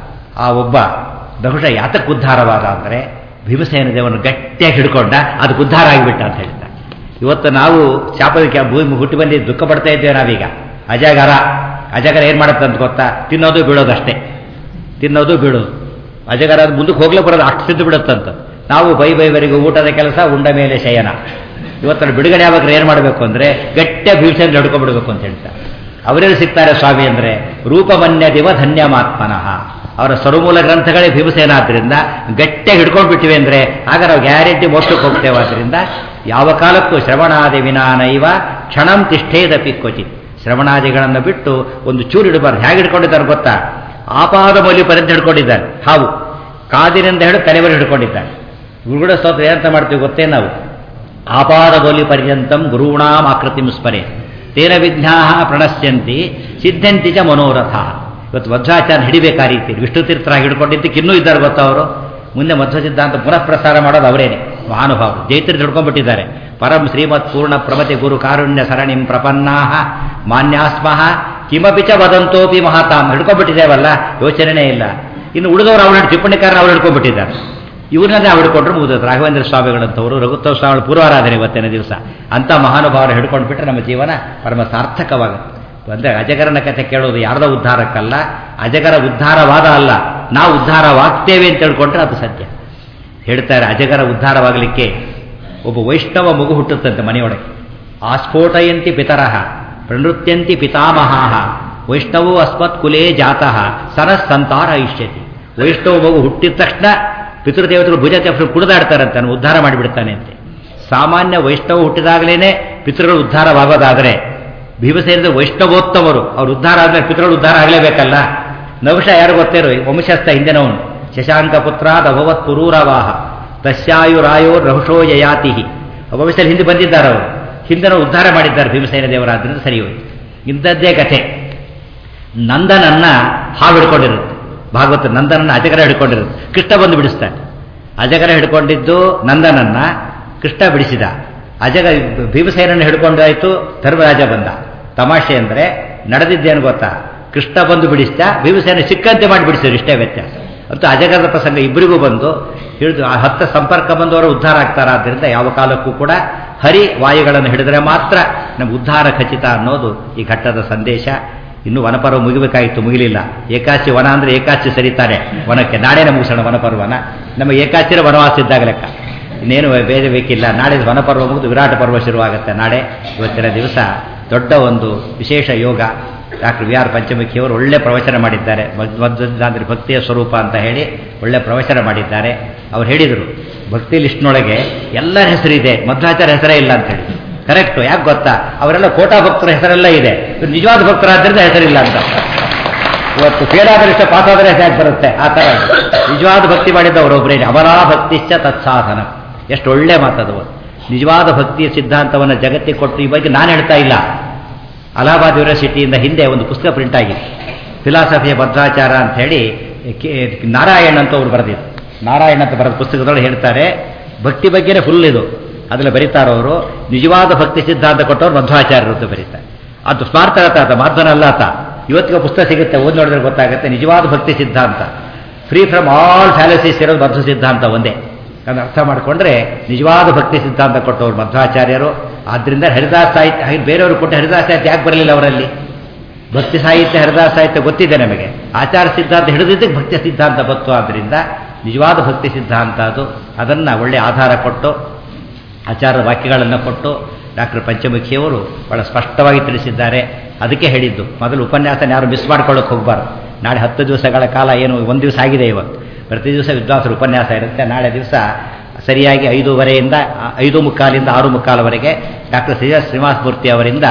Speaker 1: ಆ ಒಬ್ಬ ಬಹುಶಃ ಯಾತಕ್ಕೆ ಉದ್ಧಾರವಾದ ಅಂದರೆ ಭೀಮಸೇನ ದೇವನು ಗಟ್ಟಿಯಾಗಿ ಹಿಡ್ಕೊಂಡ ಅದಕ್ಕೆ ಉದ್ಧಾರ ಆಗಿಬಿಟ್ಟ ಅಂತ ಹೇಳ್ತಾರೆ ಇವತ್ತು ನಾವು ಶಾಪದಕ್ಕೆ ಭೂಮಿ ಹುಟ್ಟಿ ಬಂದು ದುಃಖ ಪಡ್ತಾ ಇದ್ದೇವೆ ನಾವೀಗ ಅಜಗರ ಅಜಗರ ಏನು ಮಾಡುತ್ತೆ ಅಂತ ಗೊತ್ತಾ ತಿನ್ನೋದು ಬೀಳೋದು ಅಷ್ಟೇ ತಿನ್ನೋದು ಬೀಳೋದು ಅಜಗರ ಅದು ಮುಂದಕ್ಕೆ ಹೋಗ್ಲೇ ಬರೋದು ಅಷ್ಟು ಸಿದ್ದು ಬಿಡುತ್ತಂತ ನಾವು ಬೈ ಬೈವರೆಗೂ ಊಟದ ಕೆಲಸ ಉಂಡ ಮೇಲೆ ಶಯನ ಇವತ್ತರ ಬಿಡುಗಡೆ ಯಾವಾಗ ಏನು ಮಾಡಬೇಕು ಅಂದರೆ ಗಟ್ಟಿಯ ಭೀಮಸೇನ ಹಿಡ್ಕೊಂಡ್ಬಿಡ್ಬೇಕು ಅಂತ ಹೇಳ್ತಾರೆ ಅವರೆಲ್ಲಿ ಸಿಗ್ತಾರೆ ಸ್ವಾಮಿ ಅಂದರೆ ರೂಪಮನ್ಯ ದಿವ ಧನ್ಯಮಾತ್ಮನಃ ಅವರ ಸರ್ವಮೂಲ ಗ್ರಂಥಗಳೇ ಭೀಮಸೇನ ಆದ್ದರಿಂದ ಗಟ್ಟಿಯಾಗಿ ಹಿಡ್ಕೊಂಡು ಬಿಟ್ಟಿವೆ ಅಂದರೆ ಆಗ ನಾವು ಗ್ಯಾರಂಟಿ ಮೋಕ್ಷಕ್ಕೆ ಹೋಗ್ತೇವೆ ಆದ್ದರಿಂದ ಯಾವ ಕಾಲಕ್ಕೂ ಶ್ರವಣಾದಿ ವಿನಾನೈವ ಕ್ಷಣಂ ತಿಷ್ಠೇದಪಿ ಕ್ವಚಿತ್ ಶ್ರವಣಾದಿಗಳನ್ನು ಬಿಟ್ಟು ಒಂದು ಚೂರು ಇಡಬಾರ್ದು ಹೇಗೆ ಹಿಡ್ಕೊಂಡಿದ್ದಾರೆ ಗೊತ್ತಾ ಆಪಾದ ಮೌಲ್ಯ ಪರ್ಯಂತ ಹಿಡ್ಕೊಂಡಿದ್ದಾರೆ ಹಾವು ಕಾದಿನಿಂದ ಹೇಳಿ ತಲೆವರೆ ಹಿಡ್ಕೊಂಡಿದ್ದಾರೆ ಗುರುಗುಡ ಸ್ತೋತ್ರ ಏನಂತ ಮಾಡ್ತೀವಿ ಗೊತ್ತೇ ನಾವು ಆಪಾದ ಮೌಲ್ಯ ಪರ್ಯಂತಂ ಗುರುಣಾಂ ಆಕೃತಿ ಸ್ಮರೆ ತೇನ ವಿಘ್ನಾ ಪ್ರಣಶ್ಯಂತಿ ಸಿದ್ಧಂತಿ ಚ ಮನೋರಥ ಇವತ್ತು ಮಧ್ವಾಚಾರ್ಯ ಹಿಡಿಬೇಕಾ ರೀತಿ ವಿಷ್ಣು ತೀರ್ಥರಾಗಿ ಹಿಡ್ಕೊಂಡಿದ್ದಕ್ಕೆ ಇನ್ನೂ ಇದ್ದಾರೆ ಗೊತ್ತಾ ಅವರು ಮುಂದೆ ಮಧ್ವ ಸಿದ್ಧಾಂತ ಪುನಃ ಪ್ರಸಾರ ಮಾಡೋದು ಅವರೇನೆ ಮಹಾನುಭಾವರು ಜೈತ್ರಿ ಹಿಡ್ಕೊಂಡ್ಬಿಟ್ಟಿದ್ದಾರೆ ಪರಂ ಶ್ರೀಮತ್ ಪೂರ್ಣ ಪ್ರಮತಿ ಗುರು ಕಾರುಣ್ಯ ಸರಣಿಂ ಪ್ರಪನ್ನಾ ಮಾನ್ಯಾಸ್ಮಃ ಕಿಮಪಿ ಚ ವದಂತೋಪಿ ಮಹಾತಾಮ್ ಹಿಡ್ಕೊಂಡ್ಬಿಟ್ಟಿದ್ದೇವಲ್ಲ ಯೋಚನೆನೇ ಇಲ್ಲ ಇನ್ನು ಉಳಿದವರು ಅವಳ ಟಿಪ್ಪಣಿಕಾರನ ಅವ್ರು ಹಿಡ್ಕೊಂಡ್ಬಿಟ್ಟಿದ್ದಾರೆ ಇವ್ರನ್ನೇ ನಾವು ಹಿಡ್ಕೊಂಡ್ರೆ ಮುಗಿದದ್ದು ರಾಘವೇಂದ್ರ ಸ್ವಾಮಿಗಳಂತವರು ರಘುತ್ತವ ಸ್ವಾಮಿಗಳ ಪೂರ್ವಾರಾಧನೆ ಇವತ್ತಿನ ದಿವಸ ಅಂಥ ಮಹಾನುಭಾವರು ಹಿಡ್ಕೊಂಡು ಬಿಟ್ಟರೆ ನಮ್ಮ ಜೀವನ ಪರಮ ಸಾರ್ಥಕವಾಗುತ್ತೆ ಅಂದರೆ ಅಜಗರನ ಕಥೆ ಕೇಳೋದು ಯಾರ್ದೋ ಉದ್ಧಾರಕ್ಕಲ್ಲ ಅಜಗರ ಉದ್ಧಾರವಾದ ಅಲ್ಲ ನಾವು ಉದ್ಧಾರವಾಗ್ತೇವೆ ಅಂತ ಹೇಳ್ಕೊಂಡ್ರೆ ಅದು ಸತ್ಯ ಹೇಳ್ತಾರೆ ಅಜಗರ ಉದ್ಧಾರವಾಗಲಿಕ್ಕೆ ಒಬ್ಬ ವೈಷ್ಣವ ಮಗು ಹುಟ್ಟುತ್ತಂತೆ ಮನೆಯೊಳಗೆ ಆಸ್ಫೋಟಯಂತಿ ಪಿತರಃ ಪ್ರನೃತ್ಯಂತಿ ಪಿತಾಮಹಾಹ ವೈಷ್ಣವೋ ಅಸ್ಮತ್ ಕುಲೇ ಜಾತಃ ಸನಸ್ ಸಂತಾರ ಇಷ್ಯತಿ ವೈಷ್ಣವ ಮಗು ಹುಟ್ಟಿದ ತಕ್ಷಣ ಪಿತೃದೇವತೆಗಳು ಭುಜ ತಪ್ಪು ಕುಡಿದಾಡ್ತಾರಂತೆ ಅವನು ಉದ್ಧಾರ ಮಾಡಿಬಿಡ್ತಾನೆ ಅಂತೆ ಸಾಮಾನ್ಯ ವೈಷ್ಣವ ಹುಟ್ಟಿದಾಗಲೇ ಪಿತೃಗಳು ಉದ್ಧಾರವಾಗೋದಾದರೆ ಭೀಮಸೇನಿಂದ ವೈಷ್ಣವೋತ್ತಮರು ಅವ್ರು ಉದ್ಧಾರ ಆದ್ಮೇಲೆ ಪಿತೃಗಳು ಉದ್ಧಾರ ಆಗಲೇಬೇಕಲ್ಲ ನವಶ ಯಾರು ಗೊತ್ತೇರೋ ವಂಶಸ್ಥ ಹಿಂದಿನವನು ಶಶಾಂಕ ಪುತ್ರಾದ ಅಭವತ್ ಪುರೂರವಾಹ ತಸ್ಯಾಯುರಾಯೋ ರಹುಷೋ ಯಯಾತಿ ವಂಶದಲ್ಲಿ ಹಿಂದೆ ಬಂದಿದ್ದಾರೆ ಅವರು ಹಿಂದನ ಉದ್ಧಾರ ಮಾಡಿದ್ದಾರೆ ಭೀಮಸೇನ ದೇವರಾದ್ರಿಂದ ಸರಿ ಹೋಯ್ತು ಇಂಥದ್ದೇ ಕಥೆ ನಂದನನ್ನ ಹಾವು ಹಿಡ್ಕೊಂಡಿರುತ್ತೆ ಭಾಗವತ ನಂದನನ್ನ ಅಜಗರ ಹಿಡ್ಕೊಂಡಿರುತ್ತೆ ಕೃಷ್ಣ ಬಂದು ಬಿಡಿಸ್ತಾನೆ ಅಜಗರ ಹಿಡ್ಕೊಂಡಿದ್ದು ನಂದನನ್ನ ಕೃಷ್ಣ ಬಿಡಿಸಿದ ಅಜಗ ಭೀಮಸೇನನ್ನು ಹಿಡ್ಕೊಂಡಾಯ್ತು ಧರ್ಮರಾಜ ಬಂದ ತಮಾಷೆ ಅಂದರೆ ನಡೆದಿದ್ದೇನು ಗೊತ್ತಾ ಕೃಷ್ಣ ಬಂದು ಬಿಡಿಸ್ದ ಭೀಮಸೇನ ಸಿಕ್ಕಂತೆ ಮಾಡಿ ಬಿಡಿಸಿದ್ರು ಇಷ್ಟೇ ವ್ಯತ್ಯಾಸ ಅಂತೂ ಅಜಗರದ ಪ್ರಸಂಗ ಇಬ್ಬರಿಗೂ ಬಂದು ಹಿಡಿದು ಆ ಹತ್ತ ಸಂಪರ್ಕ ಬಂದವರು ಉದ್ಧಾರ ಆಗ್ತಾರ ಆದ್ದರಿಂದ ಯಾವ ಕಾಲಕ್ಕೂ ಕೂಡ ಹರಿ ವಾಯುಗಳನ್ನು ಹಿಡಿದರೆ ಮಾತ್ರ ನಮ್ಗೆ ಉದ್ಧಾರ ಖಚಿತ ಅನ್ನೋದು ಈ ಘಟ್ಟದ ಸಂದೇಶ ಇನ್ನು ವನಪರ್ವ ಮುಗಿಬೇಕಾಗಿತ್ತು ಮುಗಿಲಿಲ್ಲ ಏಕಾಚಿ ವನ ಅಂದರೆ ಏಕಾಚಿ ಸರಿತಾರೆ ವನಕ್ಕೆ ನಾಳೆನೇ ಮುಗಿಸೋಣ ವನಪರ್ವನ ನಮ್ಮ ಏಕಾಚಿರ ವನವಾಸ ಇದ್ದಾಗ ಲೆಕ್ಕ ಇನ್ನೇನು ಬೇರೆ ಬೇಕಿಲ್ಲ ನಾಳೆ ವನಪರ್ವ ಮುಗಿದು ವಿರಾಟ ಪರ್ವ ಶುರುವಾಗುತ್ತೆ ನಾಳೆ ಇವತ್ತಿನ ದಿವಸ ದೊಡ್ಡ ಒಂದು ವಿಶೇಷ ಯೋಗ ಡಾಕ್ಟರ್ ವಿ ಆರ್ ಪಂಚಮುಖಿಯವರು ಒಳ್ಳೆ ಪ್ರವಚನ ಮಾಡಿದ್ದಾರೆ ಮಧ್ವಂದ್ರೆ ಭಕ್ತಿಯ ಸ್ವರೂಪ ಅಂತ ಹೇಳಿ ಒಳ್ಳೆ ಪ್ರವಚನ ಮಾಡಿದ್ದಾರೆ ಅವ್ರು ಹೇಳಿದರು ಭಕ್ತಿ ಲಿಸ್ಟ್ನೊಳಗೆ ಎಲ್ಲರ ಹೆಸರಿದೆ ಮಧ್ವಾಚಾರ್ಯ ಹೆಸರೇ ಇಲ್ಲ ಅಂತ ಹೇಳಿ ಕರೆಕ್ಟು ಯಾಕೆ ಗೊತ್ತಾ ಅವರೆಲ್ಲ ಕೋಟಾ ಭಕ್ತರ ಹೆಸರೆಲ್ಲ ಇದೆ ಇವ್ರು ನಿಜವಾದ ಭಕ್ತರಾದ್ರಿಂದ ಹೆಸರಿಲ್ಲ ಅಂತ ಇವತ್ತು ಫೇಲ್ ಆದರೆ ಇಷ್ಟ ಪಾಸ್ ಆದರೆ ಯಾಕೆ ಬರುತ್ತೆ ಆ ಥರ ನಿಜವಾದ ಭಕ್ತಿ ಮಾಡಿದ್ದವರು ಒಬ್ಬರೇ ಅವರಾ ಭಕ್ತಿಶ್ಚ ತತ್ಸಾಧನ ಎಷ್ಟು ಒಳ್ಳೆ ಮಾತದು ನಿಜವಾದ ಭಕ್ತಿಯ ಸಿದ್ಧಾಂತವನ್ನು ಜಗತ್ತಿಗೆ ಕೊಟ್ಟು ಈ ಬಗ್ಗೆ ನಾನು ಹೇಳ್ತಾ ಇಲ್ಲ ಅಲಹಾಬಾದ್ ಯೂನಿವರ್ಸಿಟಿಯಿಂದ ಹಿಂದೆ ಒಂದು ಪುಸ್ತಕ ಪ್ರಿಂಟ್ ಆಗಿದೆ ಫಿಲಾಸಫಿಯ ಭದ್ರಾಚಾರ ಅಂತ ಹೇಳಿ ನಾರಾಯಣ್ ಅಂತ ಅವರು ಬರೆದಿದ್ರು ನಾರಾಯಣ ಅಂತ ಬರೆದ ಪುಸ್ತಕದೊಳಗೆ ಹೇಳ್ತಾರೆ ಭಕ್ತಿ ಬಗ್ಗೆನೇ ಫುಲ್ ಇದು ಅದರಲ್ಲಿ ಬರೀತಾರವರು ನಿಜವಾದ ಭಕ್ತಿ ಸಿದ್ಧಾಂತ ಕೊಟ್ಟವ್ರು ಮಧ್ವಾಚಾರ್ಯರು ಅಂತ ಬರೀತಾರೆ ಅದು ಸ್ಮಾರ್ಥ ಆತ ಮಾಧ್ವನಲ್ಲ ಆತ ಇವತ್ತಿಗೆ ಪುಸ್ತಕ ಸಿಗುತ್ತೆ ಓದಿ ನೋಡಿದ್ರೆ ಗೊತ್ತಾಗುತ್ತೆ ನಿಜವಾದ ಭಕ್ತಿ ಸಿದ್ಧಾಂತ ಫ್ರೀ ಫ್ರಮ್ ಆಲ್ ಫ್ಯಾಲಸೀಸ್ ಇರೋದು ಮಧ್ವ ಸಿದ್ಧಾಂತ ಒಂದೇ ಅದನ್ನು ಅರ್ಥ ಮಾಡಿಕೊಂಡ್ರೆ ನಿಜವಾದ ಭಕ್ತಿ ಸಿದ್ಧಾಂತ ಕೊಟ್ಟವರು ಮಧ್ವಾಚಾರ್ಯರು ಆದ್ದರಿಂದ ಹರಿದಾಸ ಸಾಹಿತ್ಯ ಬೇರೆಯವರು ಕೊಟ್ಟ ಹರಿದಾಸ ಸಾಹಿತ್ಯ ಯಾಕೆ ಬರಲಿಲ್ಲ ಅವರಲ್ಲಿ ಭಕ್ತಿ ಸಾಹಿತ್ಯ ಹರಿದಾಸ ಸಾಹಿತ್ಯ ಗೊತ್ತಿದೆ ನಮಗೆ ಆಚಾರ ಸಿದ್ಧಾಂತ ಹಿಡಿದಿದ್ದಕ್ಕೆ ಭಕ್ತಿ ಸಿದ್ಧಾಂತ ಬಂತು ಆದ್ದರಿಂದ ನಿಜವಾದ ಭಕ್ತಿ ಸಿದ್ಧಾಂತ ಅದು ಅದನ್ನು ಒಳ್ಳೆ ಆಧಾರ ಕೊಟ್ಟು ಆಚಾರ ವಾಕ್ಯಗಳನ್ನು ಕೊಟ್ಟು ಡಾಕ್ಟರ್ ಪಂಚಮುಖಿಯವರು ಬಹಳ ಸ್ಪಷ್ಟವಾಗಿ ತಿಳಿಸಿದ್ದಾರೆ ಅದಕ್ಕೆ ಹೇಳಿದ್ದು ಮೊದಲು ಉಪನ್ಯಾಸನ ಯಾರು ಮಿಸ್ ಮಾಡ್ಕೊಳ್ಳೋಕೆ ಹೋಗಬಾರ್ದು ನಾಳೆ ಹತ್ತು ದಿವಸಗಳ ಕಾಲ ಏನು ಒಂದು ದಿವಸ ಆಗಿದೆ ಇವತ್ತು ಪ್ರತಿ ದಿವಸ ವಿದ್ವಾಂಸರ ಉಪನ್ಯಾಸ ಇರುತ್ತೆ ನಾಳೆ ದಿವಸ ಸರಿಯಾಗಿ ಐದೂವರೆಯಿಂದ ಐದು ಮುಕ್ಕಾಲಿಂದ ಆರು ಮುಕ್ಕಾಲವರೆಗೆ ಡಾಕ್ಟರ್ ಶ್ರೀ ಶ್ರೀನಿವಾಸ ಮೂರ್ತಿ ಅವರಿಂದ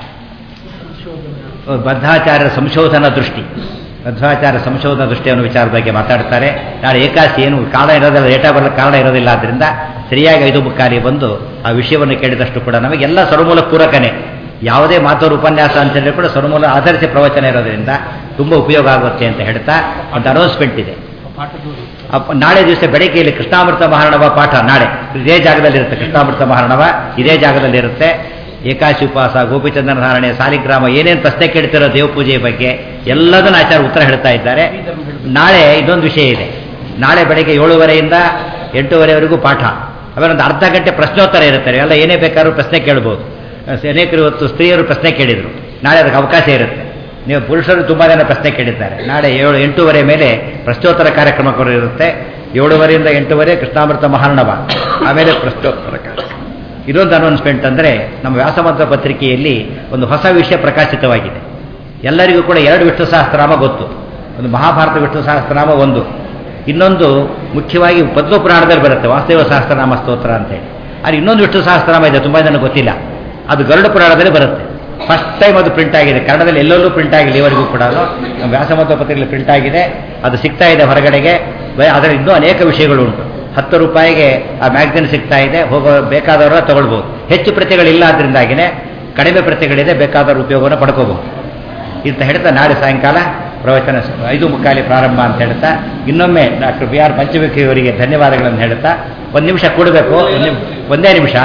Speaker 1: ಬದ್ಧಾಚಾರ್ಯರ ಸಂಶೋಧನಾ ದೃಷ್ಟಿ ಬದ್ಧಾಚಾರ್ಯ ಸಂಶೋಧನಾ ದೃಷ್ಟಿ ಅನ್ನೋ ವಿಚಾರದ ಬಗ್ಗೆ ಮಾತಾಡ್ತಾರೆ ನಾಳೆ ಏಕಾಸಿ ಏನು ಕಾರಣ ಇರೋದಿಲ್ಲ ಲೇಟ ಬರಲು ಕಾರಣ ಇರೋದಿಲ್ಲ ಆದ್ದರಿಂದ ಸರಿಯಾಗಿ ಐದು ಮುಕ್ಕಾಲಿ ಬಂದು ಆ ವಿಷಯವನ್ನು ಕೇಳಿದಷ್ಟು ಕೂಡ ನಮಗೆಲ್ಲ ಸರ್ವಮೂಲ ಪೂರಕನೇ ಯಾವುದೇ ಮಾತೋರು ಉಪನ್ಯಾಸ ಅಂತ ಹೇಳಿದ್ರೆ ಕೂಡ ಸರ್ವಮೂಲ ಆಧರಿಸಿ ಪ್ರವಚನ ಇರೋದ್ರಿಂದ ತುಂಬ ಉಪಯೋಗ ಆಗುತ್ತೆ ಅಂತ ಹೇಳ್ತಾ ಒಂದು ಅನೌನ್ಸ್ಮೆಂಟ್ ಇದೆ ನಾಳೆ ದಿವಸ ಬೆಳಗ್ಗೆಯಲ್ಲಿ ಕೃಷ್ಣಾಮೃತ ಮಹಾರಣವ ಪಾಠ ನಾಳೆ ಇದೇ ಜಾಗದಲ್ಲಿರುತ್ತೆ ಕೃಷ್ಣಾಮೃತ ಮಹಾರಣವ ಇದೇ ಜಾಗದಲ್ಲಿರುತ್ತೆ ಏಕಾಶಿ ಉಪವಾಸ ಗೋಪಿಚಂದ್ರನ ಧಾರಣೆ ಸಾಲಿಗ್ರಾಮ ಏನೇನು ಪ್ರಶ್ನೆ ಕೇಳ್ತಿರೋ ದೇವ ಪೂಜೆಯ ಬಗ್ಗೆ ಎಲ್ಲದನ್ನು ಆಚಾರ ಉತ್ತರ ಹೇಳ್ತಾ ಇದ್ದಾರೆ ನಾಳೆ ಇದೊಂದು ವಿಷಯ ಇದೆ ನಾಳೆ ಬೆಳಗ್ಗೆ ಏಳುವರೆಯಿಂದ ಎಂಟೂವರೆವರೆಗೂ ಪಾಠ ಆಮೇಲೆ ಒಂದು ಅರ್ಧ ಗಂಟೆ ಪ್ರಶ್ನೋತ್ತರ ಇರುತ್ತೆ ಎಲ್ಲ ಏನೇ ಬೇಕಾದ್ರೂ ಪ್ರಶ್ನೆ ಕೇಳ್ಬೋದು ಅನೇಕರು ಇವತ್ತು ಸ್ತ್ರೀಯರು ಪ್ರಶ್ನೆ ಕೇಳಿದರು ನಾಳೆ ಅದಕ್ಕೆ ಅವಕಾಶ ಇರುತ್ತೆ ನೀವು ಪುರುಷರು ತುಂಬ ಜನ ಪ್ರಶ್ನೆ ಕೇಳಿದ್ದಾರೆ ನಾಳೆ ಏಳು ಎಂಟೂವರೆ ಮೇಲೆ ಪ್ರಶ್ನೋತ್ತರ ಕಾರ್ಯಕ್ರಮಗಳು ಇರುತ್ತೆ ಏಳುವರೆಯಿಂದ ಎಂಟೂವರೆ ಕೃಷ್ಣಾಮೃತ ಮಹಾರ್ಣವ ಆಮೇಲೆ ಪ್ರಶ್ನೋತ್ತರ ಕಾರ್ಯಕ್ರಮ ಇದೊಂದು ಅನೌನ್ಸ್ಮೆಂಟ್ ಅಂದರೆ ನಮ್ಮ ವ್ಯಾಸಮಂತ್ರ ಪತ್ರಿಕೆಯಲ್ಲಿ ಒಂದು ಹೊಸ ವಿಷಯ ಪ್ರಕಾಶಿತವಾಗಿದೆ ಎಲ್ಲರಿಗೂ ಕೂಡ ಎರಡು ವಿಷ್ಣು ಸಹಸ್ರನಾಮ ಗೊತ್ತು ಒಂದು ಮಹಾಭಾರತ ವಿಷ್ಣು ಸಹಸ್ರನಾಮ ಒಂದು ಇನ್ನೊಂದು ಮುಖ್ಯವಾಗಿ ಪದ್ಮಪುರಾಣದಲ್ಲಿ ಬರುತ್ತೆ ವಾಸ್ತವ ಸಹಸ್ರನಾಮ ಸ್ತೋತ್ರ ಅಂತೇಳಿ ಅಲ್ಲಿ ಇನ್ನೊಂದು ವಿಷ್ಣು ಸಹಸ್ರನಾಮ ಇದೆ ತುಂಬ ಜನ ಗೊತ್ತಿಲ್ಲ ಅದು ಗರುಡ ಪುರಾಣದಲ್ಲಿ ಬರುತ್ತೆ ಫಸ್ಟ್ ಟೈಮ್ ಅದು ಪ್ರಿಂಟ್ ಆಗಿದೆ ಕನ್ನಡದಲ್ಲಿ ಎಲ್ಲೆಲ್ಲೂ ಪ್ರಿಂಟ್ ಆಗಿಲ್ಲ ಇವರಿಗೂ ಕೂಡ ನಮ್ಮ ವ್ಯಾಸಮಂತ್ರ ಪತ್ರಿಕೆಯಲ್ಲಿ ಪ್ರಿಂಟ್ ಆಗಿದೆ ಅದು ಸಿಗ್ತಾ ಇದೆ ಹೊರಗಡೆಗೆ ಅದರ ಇನ್ನೂ ಅನೇಕ ವಿಷಯಗಳು ಉಂಟು ಹತ್ತು ರೂಪಾಯಿಗೆ ಆ ಮ್ಯಾಗ್ಝಿನ್ ಸಿಗ್ತಾ ಇದೆ ಹೋಗೋ ಬೇಕಾದವರ ತಗೊಳ್ಬೋದು ಹೆಚ್ಚು ಪ್ರತಿಗಳಿಲ್ಲ ಅದರಿಂದಾಗಿನೇ ಕಡಿಮೆ ಪ್ರತಿಗಳಿದೆ ಬೇಕಾದರ ಉಪಯೋಗವನ್ನು ಪಡ್ಕೋಬಹುದು ಇಂತ ಹೇಳ್ತಾ ನಾಳೆ ಸಾಯಂಕಾಲ ಪ್ರವಚನ ಸ- ಐದು ಮುಕ್ಕಾಲಿ ಪ್ರಾರಂಭ ಅಂತ ಹೇಳ್ತಾ ಇನ್ನೊಮ್ಮೆ ಡಾಕ್ಟರ್ ಬಿ ಆರ್ ಪಂಚಮುಖಿ ಅವರಿಗೆ ಧನ್ಯವಾದಗಳನ್ನು ಹೇಳ್ತಾ ಒಂದು ನಿಮಿಷ ಕೊಡಬೇಕು ಒಂದು ನಿಮ್- ಒಂದೇ ನಿಮಿಷ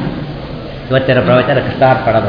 Speaker 1: ಇವತ್ತಿನ ಪ್ರವಚನ ಕೃಷ್ಣಾರ್ಪಣದ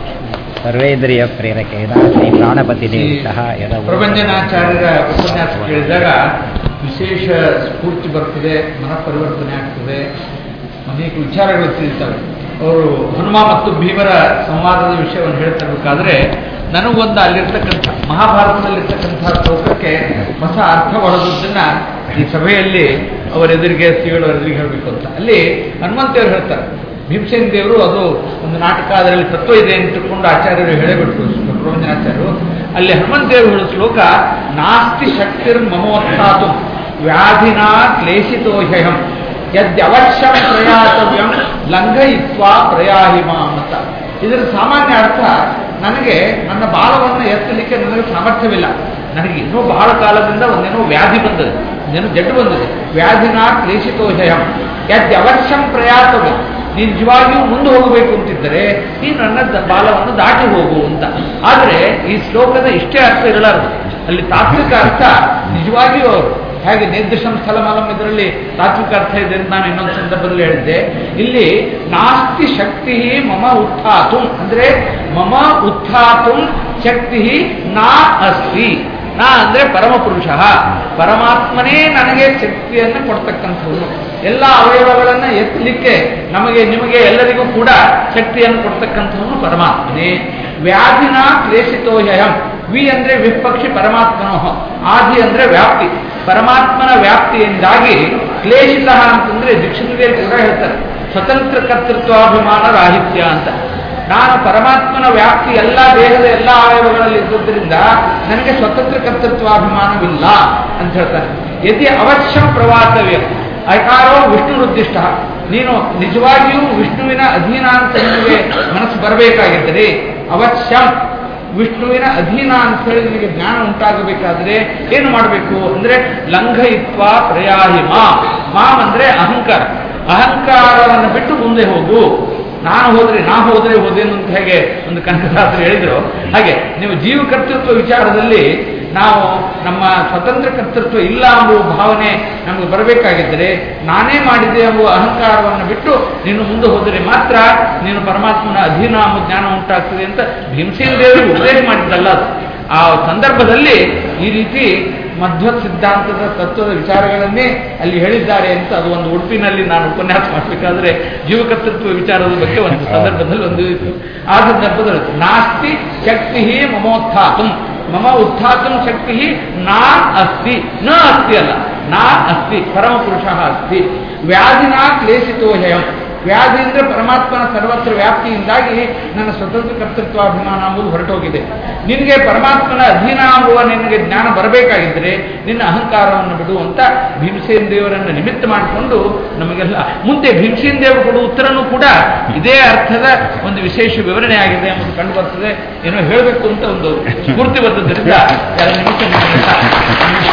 Speaker 1: ಸರ್ವೇಂದ್ರಿಯ ಪ್ರೇರಕೆ ಶ್ರೀ ಪ್ರಾಣಪತಿ ದೇವಿ ಸಹ ಯದ
Speaker 2: ಪ್ರಬಂಧನಾಚಾರ್ಯರ ಉಪನ್ಯಾಸ ಕೇಳಿದಾಗ ವಿಶೇಷ ಸ್ಫೂರ್ತಿ ಬರ್ತದೆ ಮನ ಪರಿವರ್ತನೆ ಆಗ್ತದೆ ಅನೇಕ ವಿಚಾರಗಳು ತಿಳಿತವೆ ಅವರು ಹನುಮ ಮತ್ತು ಭೀಮರ ಸಂವಾದದ ವಿಷಯವನ್ನು ಹೇಳ್ತಿರ್ಬೇಕಾದ್ರೆ ನನಗೊಂದು ಅಲ್ಲಿರ್ತಕ್ಕಂಥ ಮಹಾಭಾರತದಲ್ಲಿರ್ತಕ್ಕಂಥ ಶ್ಲೋಕಕ್ಕೆ ಹೊಸ ಅರ್ಥ ಹೊಡೆದದ್ದನ್ನ ಈ ಸಭೆಯಲ್ಲಿ ಅವರ ಎದುರಿಗೆ ಶ್ರೀಗಳು ಎದುರಿಗೆ ಹೇಳಬೇಕು ಅಂತ ಅಲ್ಲಿ ಹನುಮಂತೇವರು ಹೇಳ್ತಾರೆ ಭೀಮಸೇನ ದೇವರು ಅದು ಒಂದು ನಾಟಕ ಅದರಲ್ಲಿ ತತ್ವ ಇದೆ ಅಂತ ತಿಳ್ಕೊಂಡು ಆಚಾರ್ಯರು ಹೇಳಿಬಿಟ್ರು ಪ್ರಬಂಧನಾಚಾರ್ಯರು ಅಲ್ಲಿ ಹನುಮಂತೇವರು ಹೇಳೋ ಶ್ಲೋಕ ನಾಸ್ತಿ ಶಕ್ತಿರ್ ಮಮೋತ್ಥಾತು ವ್ಯಾಧಿನಾ ಕ್ಲೇಶಿತೋ ಹ್ಯಹಂ ಯದ್ಯವಶ್ಯಂ ಪ್ರಯಾತವ್ಯಂ ಲಂಘಯಿತ್ವಾ ಪ್ರಯಾಹಿ ಮಾಂ ಅಂತ ಇದರ ಸಾಮಾನ್ಯ ಅರ್ಥ ನನಗೆ ನನ್ನ ಬಾಲವನ್ನು ಎತ್ತಲಿಕ್ಕೆ ನನಗೆ ಸಾಮರ್ಥ್ಯವಿಲ್ಲ ನನಗೆ ಇನ್ನೂ ಬಹಳ ಕಾಲದಿಂದ ಒಂದೇನೋ ವ್ಯಾಧಿ ಬಂದದೆ ಒಂದೇನೋ ಜಡ್ಡು ಬಂದಿದೆ ವ್ಯಾಧಿನ ಕ್ಲೇಶಿತೋ ಜಯಂ ಯದ್ಯವಶ್ಯಂ ಪ್ರಯಾತವ್ಯ ನೀನು ನಿಜವಾಗಿಯೂ ಮುಂದೆ ಹೋಗಬೇಕು ಅಂತಿದ್ದರೆ ನೀನು ನನ್ನ ದ- ಬಾಲವನ್ನು ದಾಟಿ ಹೋಗು ಅಂತ ಆದರೆ ಈ ಶ್ಲೋಕದ ಇಷ್ಟೇ ಅರ್ಥ ಇರಲಾರದು ಅಲ್ಲಿ ತಾತ್ವಿಕ ಅರ್ಥ ನಿಜವಾಗಿಯೂ ಅವರು ಹೇಗೆ ನಿರ್ದಿಶಂ ಸ್ಥಳಮಲಂ ಇದರಲ್ಲಿ ತಾತ್ವಿಕ ಅರ್ಥ ಇದೆ ಅಂತ ನಾನು ಇನ್ನೊಂದು ಸಂದರ್ಭದಲ್ಲಿ ಹೇಳಿದ್ದೆ ಇಲ್ಲಿ ನಾಸ್ತಿ ಶಕ್ತಿ ಮಮ ಉತ್ಥಾತು ಅಂದ್ರೆ ಮಮ ಉತ್ಥಾತು ಶಕ್ತಿ ನಾ ಅಸ್ತಿ ನಾ ಅಂದ್ರೆ ಪರಮಪುರುಷ ಪರಮಾತ್ಮನೇ ನನಗೆ ಶಕ್ತಿಯನ್ನು ಕೊಡ್ತಕ್ಕಂಥವನು ಎಲ್ಲ ಅವಯವಗಳನ್ನ ಎತ್ತಲಿಕ್ಕೆ ನಮಗೆ ನಿಮಗೆ ಎಲ್ಲರಿಗೂ ಕೂಡ ಶಕ್ತಿಯನ್ನು ಕೊಡ್ತಕ್ಕಂಥವನು ಪರಮಾತ್ಮನೇ ವ್ಯಾಧಿನ ಕ್ಲೇಶಿತೋ ಯಯಂ ವಿ ಅಂದ್ರೆ ವಿಪಕ್ಷಿ ಪರಮಾತ್ಮನೋ ಆದಿ ಅಂದ್ರೆ ವ್ಯಾಪ್ತಿ ಪರಮಾತ್ಮನ ವ್ಯಾಪ್ತಿಯಿಂದಾಗಿ ಕ್ಲೇಶಿತ ಅಂತಂದ್ರೆ ಡಿಕ್ಷನರಿ ಕೂಡ ಹೇಳ್ತಾರೆ ಸ್ವತಂತ್ರ ಕರ್ತೃತ್ವಾಭಿಮಾನ ರಾಹಿತ್ಯ ಅಂತ ನಾನು ಪರಮಾತ್ಮನ ವ್ಯಾಪ್ತಿ ಎಲ್ಲ ದೇಹದ ಎಲ್ಲ ಅವಯವಗಳಲ್ಲಿ ಇದ್ದುದರಿಂದ ನನಗೆ ಸ್ವತಂತ್ರ ಕರ್ತೃತ್ವಾಭಿಮಾನವಿಲ್ಲ ಅಂತ ಹೇಳ್ತಾನೆ ಯದಿ ಅವಶ್ಯಂ ಪ್ರವಾಸವ್ಯ ಅಕಾರೋ ವಿಷ್ಣು ಉದ್ದಿಷ್ಟ ನೀನು ನಿಜವಾಗಿಯೂ ವಿಷ್ಣುವಿನ ಅಧೀನ ಅಂತ ನಿನಗೆ ಮನಸ್ಸು ಬರಬೇಕಾಗಿದ್ದರೆ ಅವಶ್ಯಂ ವಿಷ್ಣುವಿನ ಅಧೀನ ಅಂತ ಹೇಳಿ ನಿನಗೆ ಜ್ಞಾನ ಉಂಟಾಗಬೇಕಾದ್ರೆ ಏನು ಮಾಡಬೇಕು ಅಂದ್ರೆ ಲಂಘಯಿತ್ವ ಪ್ರಯಾಹಿ ಮಾ ಮಾಮ್ ಅಂದ್ರೆ ಅಹಂಕಾರ ಅಹಂಕಾರವನ್ನು ಬಿಟ್ಟು ಮುಂದೆ ಹೋಗು ನಾನು ಹೋದ್ರೆ ನಾ ಹೋದ್ರೆ ಹೋದೇನು ಅಂತ ಹೇಗೆ ಒಂದು ಕನಕದಾಸರು ಹೇಳಿದ್ರು ಹಾಗೆ ನೀವು ಜೀವ ಕರ್ತೃತ್ವ ವಿಚಾರದಲ್ಲಿ ನಾವು ನಮ್ಮ ಸ್ವತಂತ್ರ ಕರ್ತೃತ್ವ ಇಲ್ಲ ಎಂಬುವ ಭಾವನೆ ನಮಗೆ ಬರಬೇಕಾಗಿದ್ದರೆ ನಾನೇ ಮಾಡಿದೆ ಎಂಬುವ ಅಹಂಕಾರವನ್ನು ಬಿಟ್ಟು ನೀನು ಮುಂದೆ ಹೋದರೆ ಮಾತ್ರ ನೀನು ಪರಮಾತ್ಮನ ಅಧೀನ ಎಂಬ ಜ್ಞಾನ ಉಂಟಾಗ್ತದೆ ಅಂತ ಭೀಮಸೇನ ದೇವರು ಉಪದೇಶ ಮಾಡಿದ್ದಲ್ಲ ಅದು. ಆ ಸಂದರ್ಭದಲ್ಲಿ ಈ ರೀತಿ ಮಧ್ವ ಸಿದ್ಧಾಂತದ ತತ್ವದ ವಿಚಾರಗಳನ್ನೇ ಅಲ್ಲಿ ಹೇಳಿದ್ದಾರೆ ಅಂತ ಅದು ಒಂದು ಉಡುಪಿನಲ್ಲಿ ನಾನು ಉಪನ್ಯಾಸ ಮಾಡಬೇಕಾದ್ರೆ ಜೀವಕರ್ತೃತ್ವ ವಿಚಾರದ ಬಗ್ಗೆ ಒಂದು ಸಂದರ್ಭದಲ್ಲಿ ಒಂದು ಇತ್ತು ಆ ಸಂದರ್ಭದಲ್ಲಿ ನಾಸ್ತಿ ಶಕ್ತಿ ಮಮೋತ್ಥಾತಂ ಮಮ ಉತ್ಥಾತಂ ಶಕ್ತಿ ನಾ ಅಸ್ತಿ ನ ಅಸ್ತಿ ಅಲ್ಲ ನಾ ಅಸ್ತಿ ಪರಮಪುರುಷ ಅಸ್ತಿ ವ್ಯಾಧಿನ ಕ್ಲೇಶಿತೋ ಹಯಂ ವ್ಯಾಧಿ ಅಂದ್ರೆ ಪರಮಾತ್ಮನ ಸರ್ವತ್ರ ವ್ಯಾಪ್ತಿಯಿಂದಾಗಿ ನನ್ನ ಸ್ವತಂತ್ರ ಕರ್ತೃತ್ವಾಭಿಮಾನ ಎಂಬುದು ಹೊರಟೋಗಿದೆ ನಿನಗೆ ಪರಮಾತ್ಮನ ಅಧೀನ ಎಂಬುವ ನಿನಗೆ ಜ್ಞಾನ ಬರಬೇಕಾಗಿದ್ದರೆ ನಿನ್ನ ಅಹಂಕಾರವನ್ನು ಬಿಡು ಅಂತ ಭೀಮಸೇನ ದೇವರನ್ನು ನಿಮಿತ್ತ ಮಾಡಿಕೊಂಡು ನಮಗೆಲ್ಲ ಮುಂದೆ ಭೀಮಸೇನ ದೇವರು ಕೊಡುವ ಉತ್ತರನೂ ಕೂಡ ಇದೇ ಅರ್ಥದ ಒಂದು ವಿಶೇಷ ವಿವರಣೆ ಆಗಿದೆ ಎಂಬುದು ಕಂಡು ಬರ್ತದೆ ಏನೋ ಹೇಳಬೇಕು ಅಂತ ಒಂದು ಸ್ಫೂರ್ತಿ ಬಂದದ್ದರಿಂದ ಎರಡು ನಿಮಿಷ ನಿಮ್ಮನ್ನ